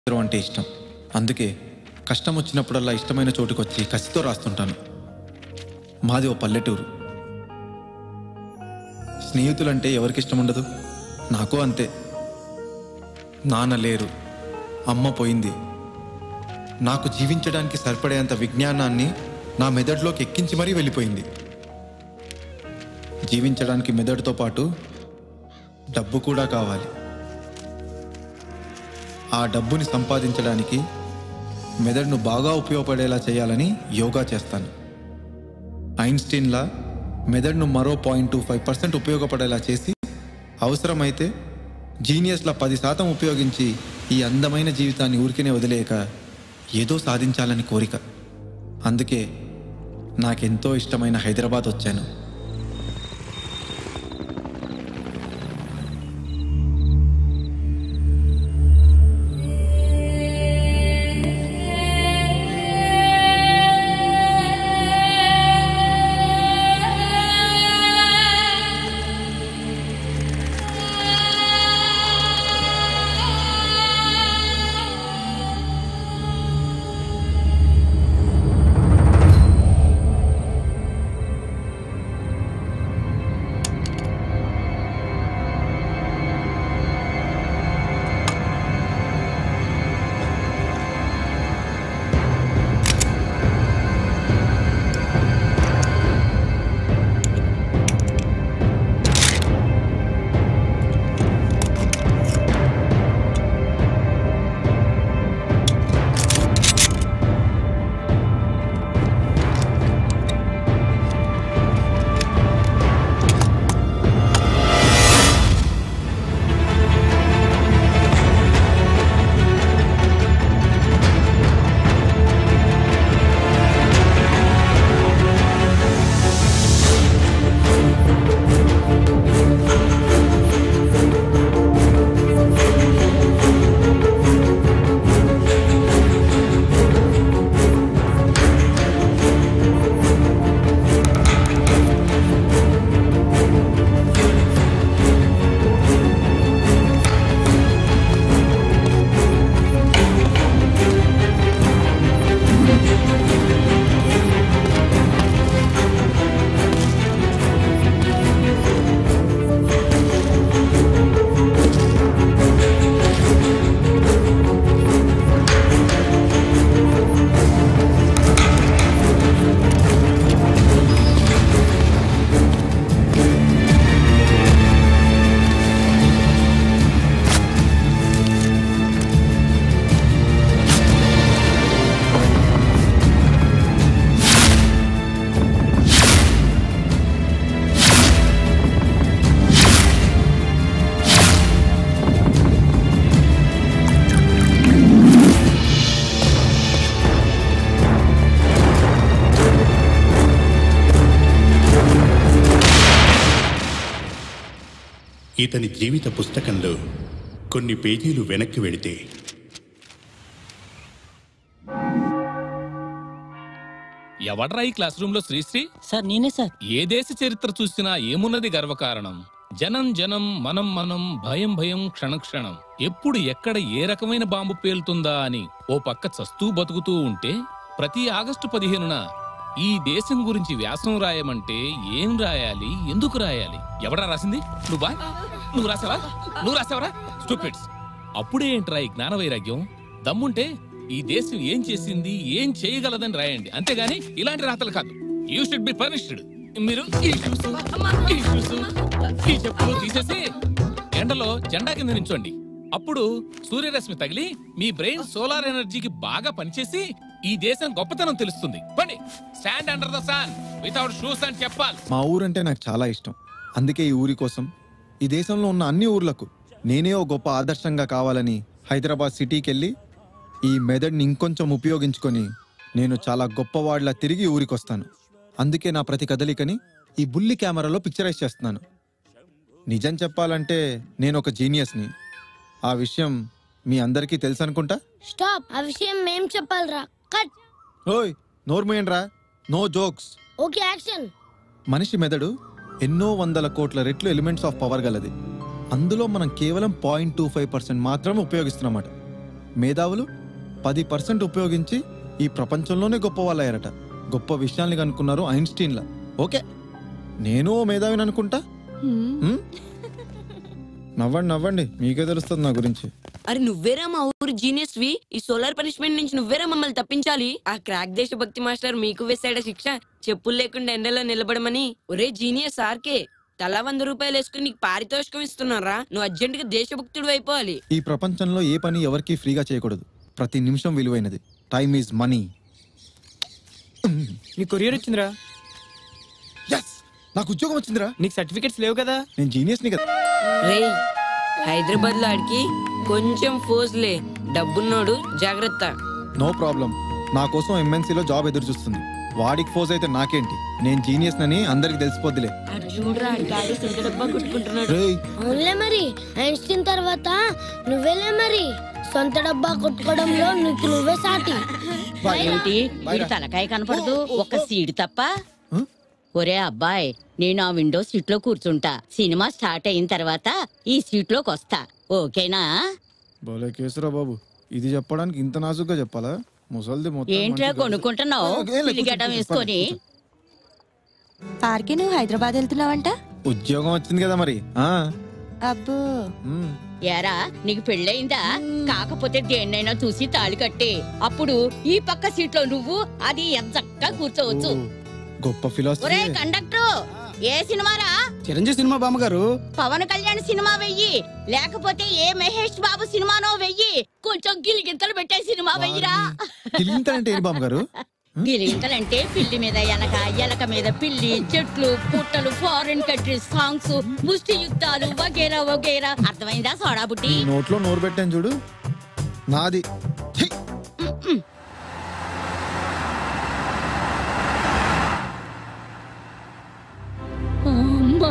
రాయడం అంటే ఇష్టం అందుకే కష్టం వచ్చినప్పుడల్లా ఇష్టమైన చోటుకు వచ్చి కసితో రాస్తుంటాను మాది ఓ పల్లెటూరు స్నేహితులంటే ఎవరికి ఇష్టం ఉండదు నాకు అంతే నాన్న లేరు అమ్మ పోయింది నాకు జీవించడానికి సరిపడేంత విజ్ఞానాన్ని నా మెదడులోకి ఎక్కించి మరీ వెళ్ళిపోయింది జీవించడానికి మెదడుతో పాటు డబ్బు కూడా కావాలి ఆ డబ్బుని సంపాదించడానికి మెదడును బాగా ఉపయోగపడేలా చేయాలని యోగా చేస్తాను ఐన్స్టీన్లా మెదడును మరో పాయింట్ టూ ఫైవ్ పర్సెంట్ ఉపయోగపడేలా చేసి అవసరమైతే జీనియస్ల పది శాతం ఉపయోగించి ఈ అందమైన జీవితాన్ని ఊరికినే వదిలేయక ఏదో సాధించాలని కోరిక అందుకే నాకెంతో ఇష్టమైన హైదరాబాద్ వచ్చాను ఇతని జీవిత పుస్తకంలో కొన్ని పేజీలు వెనక్కి వెళితే ఎవడ్రా ఈ క్లాస్ రూమ్ లో శ్రీశ్రీ సార్ నేనే సార్ ఏ దేశ చరిత్ర చూసినా ఏమున్నది గర్వకారణం జనం జనం మనం మనం భయం భయం క్షణక్షణం ఎప్పుడు ఎక్కడ ఏ రకమైన బాంబు పేలుతుందా అని ఓ పక్క చస్తూ బతుకుతూ ఉంటే ప్రతి ఆగస్టు పదిహేనున ఈ దేశం గురించి వ్యాసం రాయమంటే ఏం రాయాలి ఎందుకు రాయాలి ఎవడా రాసింది నువ్వా నువ్వు రాసావా నువ్వు రాసావరా స్టూపిడ్స్ అప్పుడే ఏంట్రా ఈ జ్ఞాన వైరాగ్యం దమ్ముంటే ఈ దేశం ఏం చేసింది ఏం చేయగలదని రాయండి అంతేగాని ఇలాంటి రాతలు కాదు యూ షుడ్ బి పనిష్డ్ మీరు ఈ షూస్ ఈ షూస్ ఈ చెప్పులు తీసేసి ఎండలో జెండా కింద నించోండి అప్పుడు సూర్యరశ్మి తగిలి మీ బ్రెయిన్ సోలార్ ఎనర్జీకి బాగా పనిచేసి ఈ దేశం గొప్పతనం తెలుస్తుంది పండి stand under the sun without shoes అని చెప్పాలి మా ఊరంటే నాకు చాలా ఇష్టం అందుకే ఈ ఊరి కోసం ఈ దేశంలో ఉన్న అన్ని ఊర్లకు నేనే ఓ గొప్ప ఆదర్శంగా కావాలని హైదరాబాద్ సిటీకి వెళ్ళి ఈ మెదడుని ఇంకొంచెం ఉపయోగించుకొని నేను చాలా గొప్పవాడిలా తిరిగి ఊరికి వస్తాను అందుకే నా ప్రతి కదలికని ఈ బుల్లి కెమెరాలో పిక్చరైజ్ చేస్తున్నాను నిజం చెప్పాలంటే నేను ఒక జీనియస్ని ఆ విషయం మీ అందరికీ తెలుసు అనుకుంటా స్టాప్ ఆ విషయం మేం చెప్పాలిరా కట్ ఓయ్ నోర్మేయండ్రా నో జోక్స్ ఓకే యాక్షన్ మనిషి మెదడు ఎన్నో వందల కోట్ల రెట్లు ఎలిమెంట్స్ ఆఫ్ పవర్ గలది అందులో మనం కేవలం పాయింట్ టూ ఫైవ్ పర్సెంట్ మాత్రమే ఉపయోగిస్తున్నమాట మేధావులు పది పర్సెంట్ ఉపయోగించి ఈ ప్రపంచంలోనే గొప్ప వాళ్ళయ్యారట గొప్ప విషయాల్ని కనుక్కున్నారు ఐన్స్టీన్లా ఓకే నేను ఓ మేధావిని అనుకుంటా హ్మ్? నవ్వండి నవ్వండి మీకే తెలుస్తుంది నా గురించి అరే నువ్వేరా మా ఊరు జీనియస్ వి ఈ సోలార్ పనిష్మెంట్ నుంచి నువ్వేరా మమ్మల్ని తప్పించాలి ఆ క్రాక్ దేశభక్తి మాస్టర్ మీకు వేసాడా శిక్ష చెప్పులు లేకుండా ఎండలో నిలబడమని ఒరే జీనియస్ ఆర్కే తలా వంద రూపాయలు వేసుకుని నీకు పారితోషికం ఇస్తున్నారా నువ్వు అర్జెంట్ గా దేశభక్తుడు అయిపోవాలి ఈ ప్రపంచంలో ఏ పని ఎవరికీ ఫ్రీగా చేయకూడదు ప్రతి నిమిషం విలువైనది టైమ్ ఈజ్ మనీ నీ కొరియర్ వచ్చిందిరా ఎస్ నాకు ఉద్యోగం వచ్చిందిరా నీకు సర్టిఫికెట్స్ లేవు కదా నేను జీనియస్ని కదా రేయ్ హైదరాబాద్ లో ఆడికి కొంచెం ఫోజ్లే డబ్బున్నోడు జాగ్రత్త నో ప్రాబ్లం నా కోసం ఎంఎన్సీలో జాబ్ ఎదురు చూస్తుంది వాడికి ఫోజ్ అయితే నాకేంటి నేను జీనియస్ నని అందరికి తెలిసిపోద్దిలే అటు చూడరా డాడీ సొంత డబ్బా కొట్టుకుంటున్నాడు రేయ్ అవునులే మరి ఐన్స్టీన్ తర్వాత నువ్వేలే మరి సొంత డబ్బా కొట్టుకోవడంలో నీకు నువ్వే సాటి ఏంటి వీడి తలకాయ కనపడదు ఒక సీటు తప్ప హ? ఒరే అబ్బాయ్ నేను ఆ విండో సీట్ లో కూర్చుంటా సినిమా స్టార్ట్ అయిన తర్వాత ఈ సీట్ లోకి వస్తా ఓకేనా భలే కేసురా బాబు ఇది చెప్పడానికి ఇంత నాజుగ్గా చెప్పాలా ముసల్ది మొత్తం ఏంట్రా మంచిగా- కొనుక్కుంటున్నావు ఆ, ఏం లేదు, పిల్లిగడ్డం కూర్చో, వేసుకొని ఆర్కే నువ్వు హైదరాబాద్ వెళ్తున్నావంట ఉద్యోగం వచ్చింది కదా మరి ఆ అబ్బో మ్. ఏరా నీకు పెళ్ళయిందా కాకపోతే దేన్నైనా చూసి తాళి కట్టే అప్పుడు ఈ పక్క సీట్ లో నువ్వు అది ఎంచక్కా కూర్చోవచ్చు ఓ, గొప్ప ఫిలాసఫీ ఒరే కండక్టర్ ఏ సినిమారా చిరంజీవి సినిమా బామ్మగారు పవన్ కళ్యాణ్ సినిమా వెయ్యి లేకపోతే ఏ మహేష్ బాబు సినిమానో వెయ్యి కొంచెం గిలిగింతలు పెట్టే సినిమా వెయ్యిరా గిలింతారంటే ఏంటి బామ్మ గారు గిలిగింతలంటే పిల్లి మీద ఎలక ఎలక మీద పిల్లి చెట్లు పుట్టలు ఫారిన్ కంట్రీస్ సాంగ్స్ ముష్టి యుద్ధాలు వగేరా వగేరా అర్థమైందా సోడా బుట్టి ఈ నోట్లో నోరు పెట్టాను చూడు నాది ఛీ! అమ్మా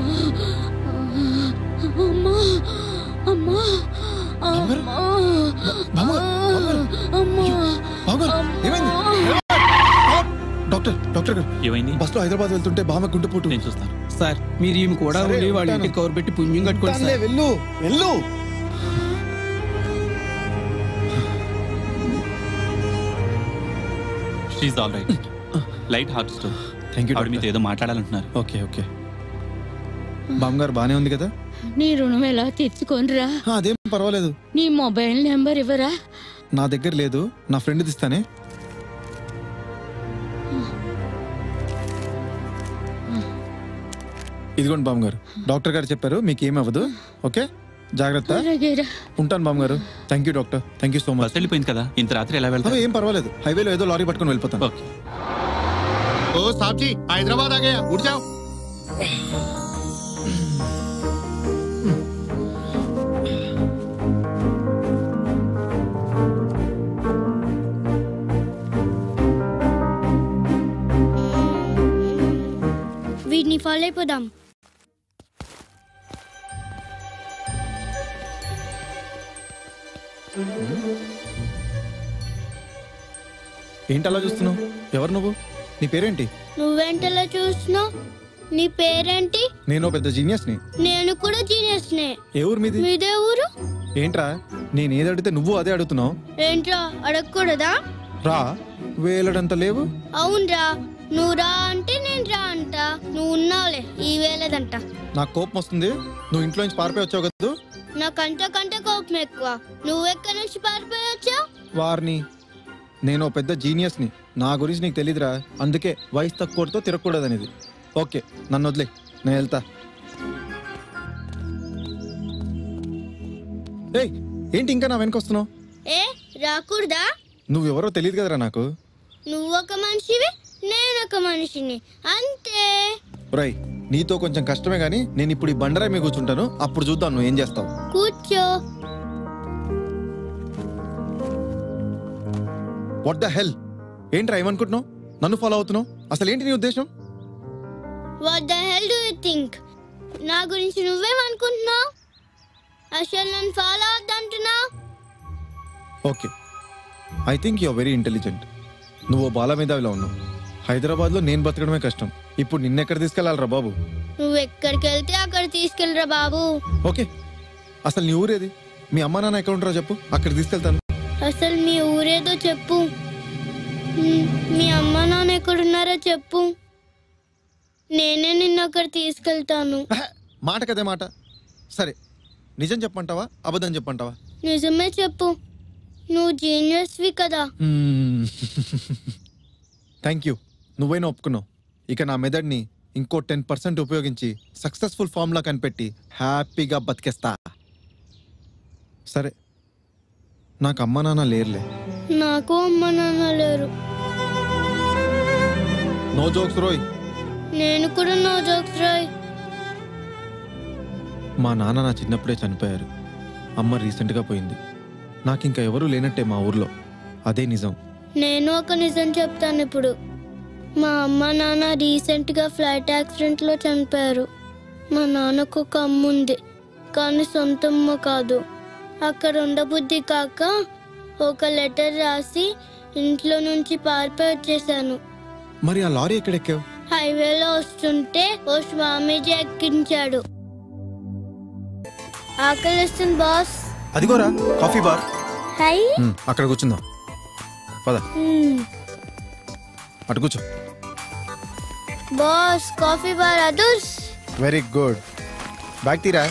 అమ్మా అమ్మా బామ్మగారు? బామ్మగారు? బామ్మగారు? అయ్యో, బామ్మగారు, ఏమైంది? ఆ! డాక్టర్ డాక్టర్ గారు ఏమైంది బస్ లో హైదరాబాద్ వెళ్తుంటే బామ్మ గుండెపోటు నేను చూస్తాను సార్ మీరు ఈమె కూడా సరే, ఉండి వాళ్ళ ఉంటాను. ఇంటికి కవర్ పెట్టి పుణ్యం కట్టుకోండి ఉంటానులే, సార్ వెళ్ళు వెళ్ళు షీఈ్ all right light heart store thank you ఆవిడ మీతో ఏదో మాట్లాడాలంటున్నారు ఓకే ఓకే బామ్మగారు బానే ఉంది కదా నీ రుణం ఎలా తెచ్చుకోనరా ఆ, అదేం పర్వాలేదు నీ మొబైల్ నెంబర్ ఇవ్వరా నా దగ్గర లేదు నా ఫ్రెండ్ ఇస్తానే ఇదిగోండి బామ్మగారు డాక్టర్ గారు చెప్పారు మీకు ఏమి అవ్వదు ఓకే జాగ్రత్త అలాగేరా ఉంటాను బామ్మగారు thank you doctor thank you so much bus వెళ్ళిపోయింది కదా ఇంత రాత్రి ఎలా వెళ్తావు అవి ఏం పర్వాలేదు హైవేలో ఏదో లారీ పట్టుకొని వెళ్ళిపోతాను ఓకే ओ साहब जी हैदराबाद आ गया उठ जाओ వీటిని ఫాలో అయిపోదాం ఏంటి అలా చూస్తున్నావు ఎవరు నువ్వు నీ పేరేంటి నువ్వేంటలా చూస్తున్నావు నీ పేరేంటి నేను ఓ పెద్ద జీనియస్ ని నేను కూడా జీనియస్ నే ఏ ఊరు మీది మీదే ఊరు ఏంట్రా నేను ఏది అడిగితే నువ్వు అదే అడుగుతున్నావు ఏంట్రా అడగకూడదా రా వేలడంత లేవు అవునరా నువ్వు రా అంటే నేను రా అంట నువ్వు ఉన్నావులే ఈ వేలేదంట నాకు కోపం వస్తుంది నువ్వు ఇంట్లో నుంచి పారిపోయి వచ్చావు కదా నాకు అంతకంటే కోపం ఎక్కువ నువ్వు ఎక్కడి నుంచి పారిపోయి వచ్చావు వారిని నేను ఓ పెద్ద జీనియస్ ని నా గురించి నీకు తెలియదురా అందుకే వయసు తక్కువతో తిరగకూడదు అనేది ఓకే నన్ను వదిలే నేను వెళ్తా ఏయ్ ఏంటి ఇంకా నా వెనక వస్తున్నావు ఏ రాకూడదా నువ్వెవరో తెలియదు కదరా నాకు నువ్వు ఒక మనిషివి నేను ఒక మనిషిని అంతే రై నీతో కొంచెం కష్టమే కానీ నేను ఇప్పుడు ఈ బండరాయి మీద కూర్చుంటాను అప్పుడు చూద్దాం నువ్వు ఏం చేస్తావు కూర్చో వాట్ ద హెల్ ఏంట్రా ఏమనుకుంటున్నావు నన్ను ఫాలో అవుతున్నావు అసలు ఏంటి నీ ఉద్దేశం what the hell do you think నా గురించి నువ్వేమనుకుంటున్నావు అసలు నన్ను ఫాలో అవుద్దంటున్నావు okay I think you are very intelligent నువ్వు ఓ బాల మీద ఇలా ఉన్నావు హైదరాబాద్లో నేను బతకడమే కష్టం ఇప్పుడు నిన్నెక్కడ తీసుకెళ్లాలరా బాబు నువ్వు ఎక్కడికి వెళ్తే అక్కడ తీసుకెళ్ళరా బాబు ఓకే అసలు నీ ఊరేది మీ అమ్మా నాన్న ఎక్కడ ఉంటారో చెప్పు అక్కడ తీసుకెళ్తాను అసలు మీ ఊరేదో చెప్పు మ్, మీ అమ్మ నాన్న ఎక్కడున్నారో చెప్పు నేనే నిన్ను అక్కడ తీసుకెళ్తాను ఆహా, మాట కదే మాట సరే నిజం చెప్పంటావా అబద్ధం చెప్పంటావా నిజమే చెప్పు నువ్వు జీనియస్వి కదా థ్యాంక్ యూ నువ్వైనా ఒప్పుకున్నావు ఇక నా మెదడ్ని ఇంకో టెన్ పర్సెంట్ ఉపయోగించి సక్సెస్ఫుల్ ఫామ్లా కనిపెట్టి హ్యాపీగా బతికేస్తా సరే నాకు అమ్మ నాన్న లేరులే నాకు అమ్మ నాన్న లేరు నో జోక్స్ రోయ్ నేను కూడా నో జోక్స్ రాయ్ మా నాన్న నా చిన్నప్పుడే చనిపోయారు అమ్మ రీసెంట్గా పోయింది నాకు ఇంకా ఎవరూ లేనట్టే మా ఊర్లో అదే నిజం నేను ఒక నిజం చెప్తాను ఇప్పుడు మా అమ్మ నాన్న రీసెంట్గా ఫ్లైట్ యాక్సిడెంట్లో చనిపోయారు మా నాన్నకు ఒక అమ్మ ఉంది కానీ సొంత అమ్మ కాదు అక్కడ ఉండబుద్ధి కాక ఒక లెటర్ రాసి ఇంట్లో నుంచి పారిపోయి వచ్చేసాను మరి ఆ లారీ ఎక్కడెక్కావు హైవేలో వస్తుంటే ఓ స్వామీజీ ఎక్కించాడు ఆకలిస్తుంది బాస్ అదిగోరా కాఫీ బార్ హై ఉమ్, అక్కడ కూర్చుందాం పద మ్మ్. అటు కూర్చో బాస్ కాఫీ బార్ అదుర్స్ వెరీ గుడ్ బ్యాగ్ తీరా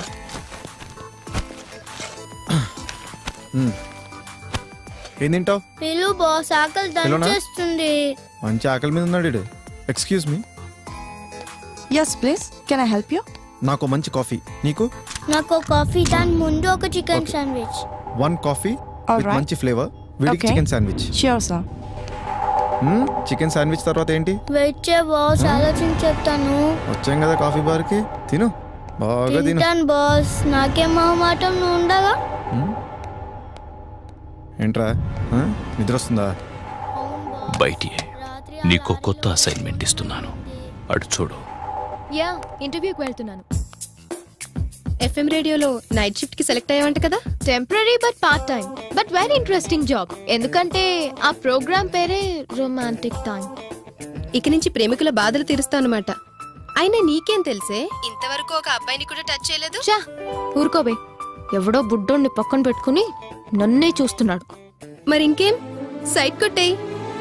ఉమ్. ఏం తింటావు పిలు బాస్ ఆకలి పిలునా? దంచేస్తుంది మంచి ఆకలి మీద ఉన్నాడు వీడు. Excuse me yes please can I help you నాకు మంచి కాఫీ నీకు నాకు ఒక కాఫీ దాని ముందు ఒక chicken sandwich one coffee with Alright. మంచి ఫ్లేవర్ వీడికి Okay. Chicken sandwich sure sir chicken sandwich తర్వాత ఏంటి వెయిట్ చే బాస్ ఆలోచించి చెప్తాను వచ్చాం కదా కాఫీ బార్కి తిను బాగా తిను తింటాను బాస్ నాకేం మొహమాటం నువ్వు ఉండగా మ్మ్. ఏంట్రా ఆ? నిద్ర వస్తుందా బయటి నీకు కొత్త అసైన్మెంట్ ఇస్తున్నాను అటు చూడు యా ఇంటర్వ్యూకి వెళ్తున్నాను ఎఫ్ఎం రేడియోలో నైట్ షిఫ్ట్ కి సెలెక్ట్ అయ్యావంట కదా temporary but part time but very interesting job ఎందుకంటే ఆ ప్రోగ్రామ్ పేరే రొమాంటిక్ టైం ఇక నుంచి ప్రేమికుల బాధలు తీరుస్తానమాట అయినా నీకేం తెలిసే ఇంతవరకు ఒక అబ్బాయిని కూడా టచ్ చేయలేదు చా ఊరుకోబే ఎవడో బుడ్డోడిని పక్కన పెట్టుకుని నన్నే చూస్తున్నాడు మరి ఇంకేం సైట్ కొట్టేయి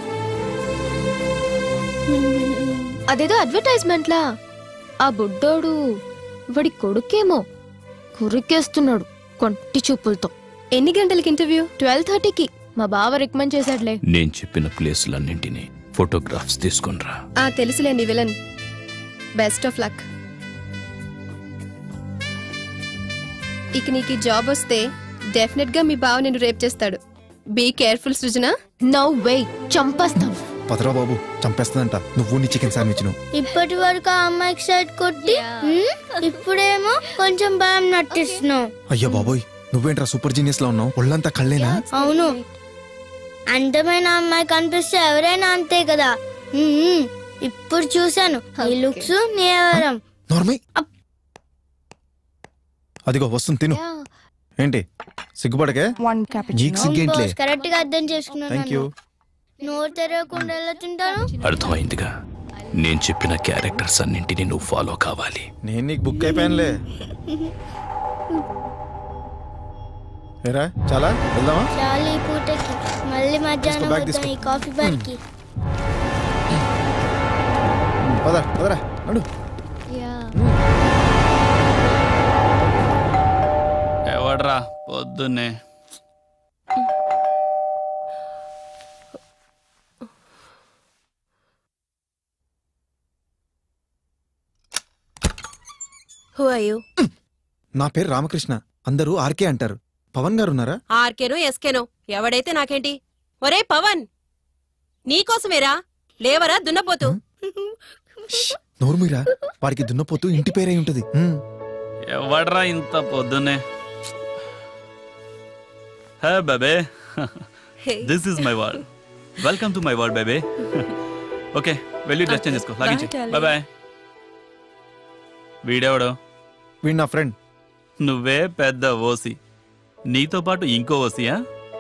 అదేదో అడ్వర్టైజ్మెంట్లా ఆ బుడ్డోడు వాడి కొడుకేమో కురికేస్తున్నాడు కొంటి చూపులతో ఎన్ని గంటలకి ఇంటర్వ్యూ ట్వెల్వ్ థర్టీకి మా బావ రికమెండ్ చేశాడులే నేను చెప్పిన ప్లేసులన్నింటినీ ఫోటోగ్రాఫ్స్ తీసుకునిరా ఆ తెలుసులే నీ విలన్ బెస్ట్ ఆఫ్ లక్ ఇక నీకు ఈ జాబ్ వస్తే డెఫినెట్ గా మీ బావ నిన్ను రేప్ చేస్తాడు be careful Srujana no way చంపేస్తాం పదరా బాబు చంపేస్తుందంట నువ్వు నీ చికెన్ శాండ్విచ్ ను ఇప్పటి వరకు ఆ అమ్మాయికి సైడ్ కొట్టి మ్మ్, ఇప్పుడేమో కొంచెం భయం నటిస్తున్నావు అయ్యో బాబోయ్ నువ్వేంట్రా సూపర్ జీనియస్ లా ఉన్నావు ఒళ్ళంతా కళ్ళేనా అవును అందమైన అమ్మాయి కనిపిస్తే ఎవరైనా అంతే కదా మ్మ్, ఇప్పుడు చూశాను నీ లుక్స్ నీ ఎవరం నార్మల్ అదిగో వస్తుంది తిను ఏంటి సిగ్గుపడకే వన్ నీకు సిగ్గేంట్లే కరెక్ట్ గా అర్థం చేసుకున్నాను థ్యాంక్ యూ నోరు తెరవకుండా ఎలా తింటాను అర్థమైందిగా నేను చెప్పిన క్యారెక్టర్స్ అన్నింటినీ నువ్వు ఫాలో కావాలి నేను నీకు బుక్ అయిపోయానులే ఏరా చాలా వెళ్దామా చాలు ఈ పూటకి మళ్ళీ మధ్యాహ్నం తీసుకో, బ్యాగ్ వద్దాం తీసుకో. ఈ కాఫీ బార్ కి పద పదరా నడు ఎవడ్రా పొద్దున్నే హూ ఆర్ యు నా పేరు రామకృష్ణ అందరూ ఆర్కే అంటారు పవన్ గారు ఉన్నారా ఆర్కేనో ఎస్కేనో ఎవడైతే నాకేంటి ఒరే పవన్ నీకోసమేరా లేవరా దున్నపోతు నోరుమీరా వాడికి దున్నపోతూ ఇంటి పేరే ఉంటది హ్మ్. ఎవడ్రా ఇంత పొద్దున్నే hey baby this is my ward welcome to my ward baby okay వెళ్ళి డ్రెస్ చేంజ్ చేసుకో లాగించి Bye, darling. బాయ్ బాయ్ వీడెవడు వీడు నా ఫ్రెండ్ నువ్వే పెద్ద ఓసి నీతో పాటు ఇంకో ఓసియా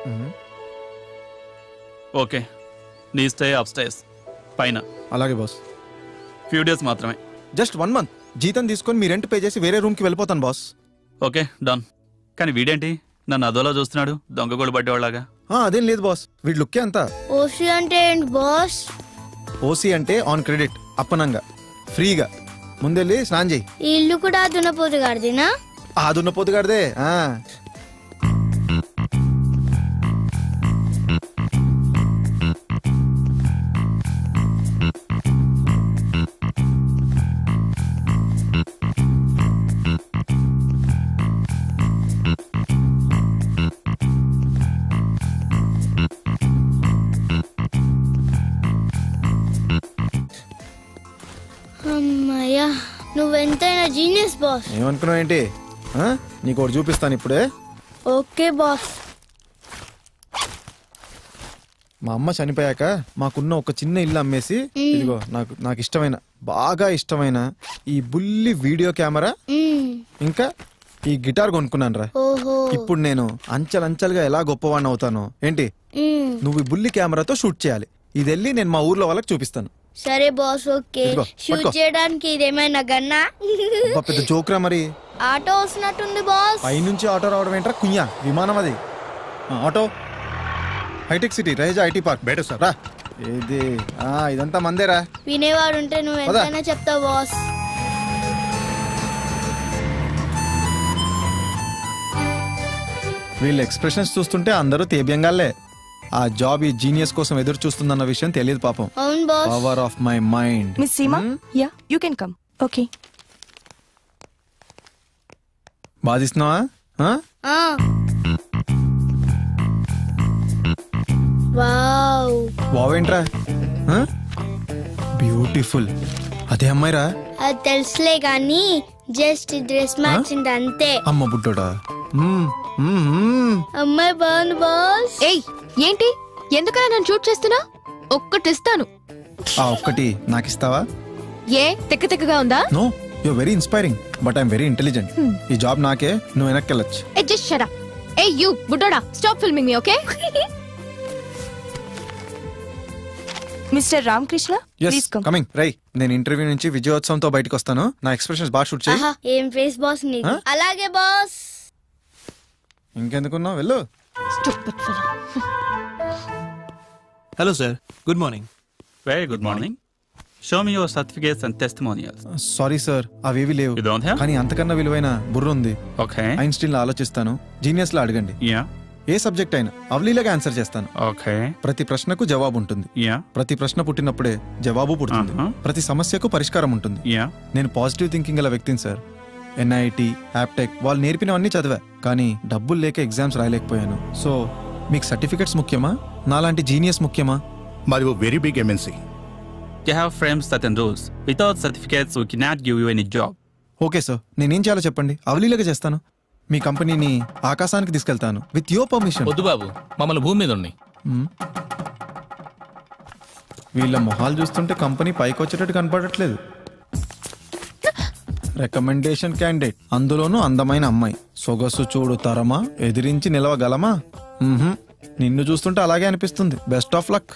ఓకే నీ స్టే అప్ స్టేస్ పైన అలాగే బాస్ ఫ్యూ డేస్ మాత్రమే జస్ట్ వన్ మంత్ జీతం తీసుకొని మీ రెంట్ పే చేసి వేరే రూమ్ కి వెళ్ళిపోతాను బాస్ ఓకే డన్ కానీ వీడేంటి నన్ను అదోలా చూస్తున్నాడు దొంగ గోళ్ళు పట్టేవాళ్ళగా ఆ, అదేం లేదు బాస్ వీడి లుక్కే అంతా ఓసి అంటే ఏంటి బాస్ ఓసీ అంటే ఆన్ క్రెడిట్ అప్పనంగా ఫ్రీగా ముందెళ్ళి స్నానం చేయి ఈ ఇల్లు కూడా దున్నపోతు గారిదినా ఆ దున్నపోతు గారిదే ఆ. అమ్మయ్యా నువ్వెంతైనా జీనియస్ బాస్ ఏమనుకున్నావు ఏంటి ఆ? నీకు ఒకటి చూపిస్తాను ఇప్పుడే ఓకే బాస్ మా అమ్మ చనిపోయాక మాకున్న ఒక చిన్న ఇల్లు అమ్మేసి ఇదిగో నాకు నాకు ఇష్టమైన బాగా ఇష్టమైన ఈ బుల్లి వీడియో కెమెరా మ్మ్. ఇంకా ఈ గిటార్ కొనుక్కున్నాను రా ఓహో ఇప్పుడు నేను అంచెలంచెలుగా ఎలా గొప్పవాడిని అవుతాను ఏంటి మ్మ్. నువ్వు ఈ బుల్లి కెమెరాతో షూట్ చేయాలి ఇది వెళ్ళి నేను మా ఊర్లో వాళ్ళకి చూపిస్తాను సరే బాస్ ఓకే ఇదిగో, షూట్ పట్టుకో. చేయడానికి ఇదేమైనా గన్నా అబ్బా, పెద్ద జోక్రా మరి ఆటో వస్తున్నట్టుంది బాస్ పైనుంచి ఆటో రావడం ఏంట్రా కుయ్యా విమానం అది ఆ, ఆటో హైటెక్ సిటీ రైజా ఐటీ పార్క్ బయట సార్ రా ఏది ఆ, ఇదంతా మందేరా వినేవాడు ఉంటే నువ్వు పద. ఎంతైనా చెప్తావు బాస్ వీళ్ళ ఎక్స్ప్రెషన్స్ చూస్తుంటే అందరూ తేబ్యంగాలే ఆ జాబ్ ఈ జీనియస్ కోసం ఎదురు చూస్తుందన్న విషయం తెలియదు పాపం అవును boss power of my mind Miss Seema? Yeah, you can come. Okay. బాధిస్తున్నావా ఆ? ఆ. వావ్ వావేంట్రా బ్యూటిఫుల్ అదే అమ్మాయిరా అది తెలుసులే కానీ జస్ట్ డ్రెస్ మార్చింది అంతే అమ్మ బుడ్డోడా మ్మ్, మ్మ్, మ్మ్. అమ్మాయి బాగుంది బాస్ ఏయ్ ఏంటి ఎందుకలా నన్ను షూట్ చేస్తున్నా ఒక్కటిస్తాను ఆ ఒక్కటి నాకు ఇస్తావా ఏ తెక్క తెక్కగా ఉందా no you very inspiring but I'm very intelligent ఈ జాబ్ నాకే నువ్వు వెనక్కి వెళ్ళొచ్చు ఏ just shut up hey you బుడ్డోడా stop filming me okay Mr. Ramkrishna, yes please come. Coming రై నేను ఇంటర్వ్యూ నుంచి విజయోత్సవంతో బయటకు వస్తాను నా ఎక్స్ప్రెషన్స్ బాగా షూట్ చేయి ఆహా ఏం ఫేస్ బాస్ నీది ఆ? అలాగే బాస్ ఇంకెందుకున్నావు వెళ్ళు stupid fellow Hello, sir. Good morning. Very good morning. Show me your certificates and testimonials. Sorry sir అవేవి లేవు You don't have? కానీ అంతకన్నా విలువైన బుర్ర ఉంది Okay. ఐన్స్టీన్ లో ఆలోచిస్తాను జీనియస్ లో అడగండి Yeah. ఏ సబ్జెక్ట్ అయినా అవలీలగా ఆన్సర్ చేస్తాను Okay. ప్రతి ప్రశ్నకు జవాబు ఉంటుంది Yeah. ప్రతి ప్రశ్న పుట్టినప్పుడే జవాబు పుడుతుంది Uh-huh. ప్రతి సమస్యకు పరిష్కారం ఉంటుంది Yeah. నేను పాజిటివ్ థింకింగ్ గల వ్యక్తిని సార్ ఎన్ఐటి యాప్టెక్ వాళ్ళు నేర్పినవన్నీ చదివా కానీ డబ్బులు లేక ఎగ్జామ్స్ రాయలేకపోయాను సో మీకు సర్టిఫికెట్స్ ముఖ్యమా నాలాంటి జీనియస్ ముఖ్యమా మాది ఓ very big MNC You have framed certain rules. Without certificates, we cannot give you any job. Okay sir నేనేం చేయాలో చెప్పండి అవలీలగా చేస్తాను మీ కంపెనీని ఆకాశానికి తీసుకెళ్తాను విత్ యువర్ పర్మిషన్ వద్దు బాబు మమ్మల్ని భూమి మీద ఉండి వీళ్ళ మొహాలు చూస్తుంటే కంపెనీ పైకి వచ్చేటట్టు కనపడట్లేదు రికమెండేషన్ క్యాండిడేట్ అందులోనూ అందమైన అమ్మాయి సొగసు చూడు తరమా ఎదిరించి నిలవగలమా మ్మ్హ్మ్. నిన్ను చూస్తుంటే అలాగే అనిపిస్తుంది బెస్ట్ ఆఫ్ లక్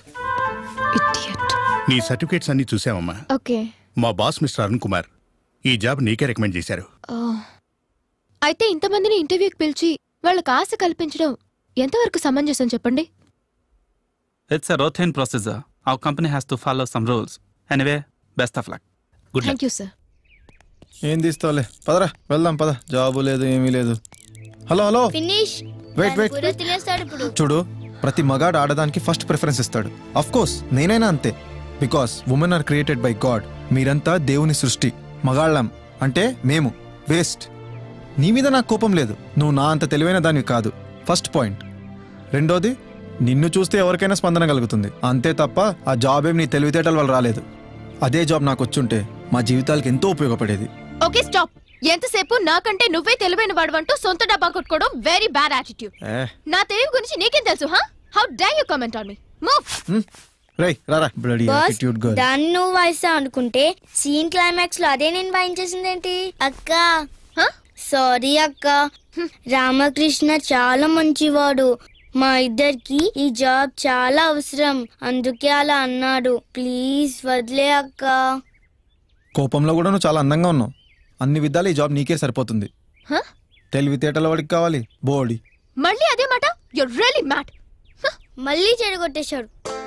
నీ సర్టిఫికేట్స్ అన్ని చూసామమ్మా ఓకే మా బాస్ మిస్టర్ అరుణ్ కుమార్ ఈ జాబ్ నీకే రికమెండ్ చేశారు అయితే ఇంతమందిని ఇంటర్వ్యూకి పిలిచి వాళ్ళకి ఆశ కల్పించడం ఎంతవరకు సమంజసం చెప్పండి It's a routine procedure. Our company has to follow some rules. Anyway, best of luck. Good luck. Thank you sir ఏం తీస్తావులే పదరా వెళ్దాం పద జాబు లేదు ఏమీ లేదు hello hello finish wait wait పూర తినేస్తాడు ఇప్పుడు చూడు ప్రతి మగాడు ఆడదానికి ఫస్ట్ ప్రిఫరెన్స్ ఇస్తాడు అఫ్ కోర్స్ నేనైనా అంతే because women are created by God మీరంతా దేవుని సృష్టి మగాళ్ళం అంటే మేము వేస్ట్ నీ మీద నాకు కోపం లేదు నువ్వు నా అంత తెలివైన దానివి కాదు ఫస్ట్ పాయింట్ రెండోది నిన్ను చూస్తే ఎవరికైనా స్పందన కలుగుతుంది అంతే తప్ప ఆ జాబ్ ఏం నీ తెలివితేటల వల్ల రాలేదు అదే జాబ్ నాకు వచ్చుంటే మా జీవితాలకు ఎంతో ఉపయోగపడేది ఓకే స్టాప్ ఎంతసేపు నాకంటే నువ్వే తెలివైన వాడవంటూ సొంత డబ్బా కొట్టుకోవడం వెరీ బ్యాడ్ యాటిట్యూడ్ ఏ నా తెలివి గురించి నీకేం తెలుసు హా how dare you comment on me move రై రారా బ్లడీ బాస్ యాటిట్యూడ్ గర్ల్ దాన్ని నువ్వు వాయిస్తా అనుకుంటే సీన్ క్లైమాక్స్ లో అదే నేను వాయించేసిందేంటి అక్క సారీ అక్క రామకృష్ణ చాలా మంచివాడు మా ఇద్దరికి ఈ జాబ్ చాలా అవసరం అందుకే అలా అన్నాడు ప్లీజ్ వదిలే అక్క కోపంలో కూడా నువ్వు చాలా అందంగా ఉన్నావు అన్ని విధాలు ఈ జాబ్ నీకే సరిపోతుంది Huh? తెలివితేటల వాడికి కావాలి బోడి మళ్ళీ అదే మాట యు రియల్లీ మ్యాడ్ మళ్ళీ చెడగొట్టేశాడు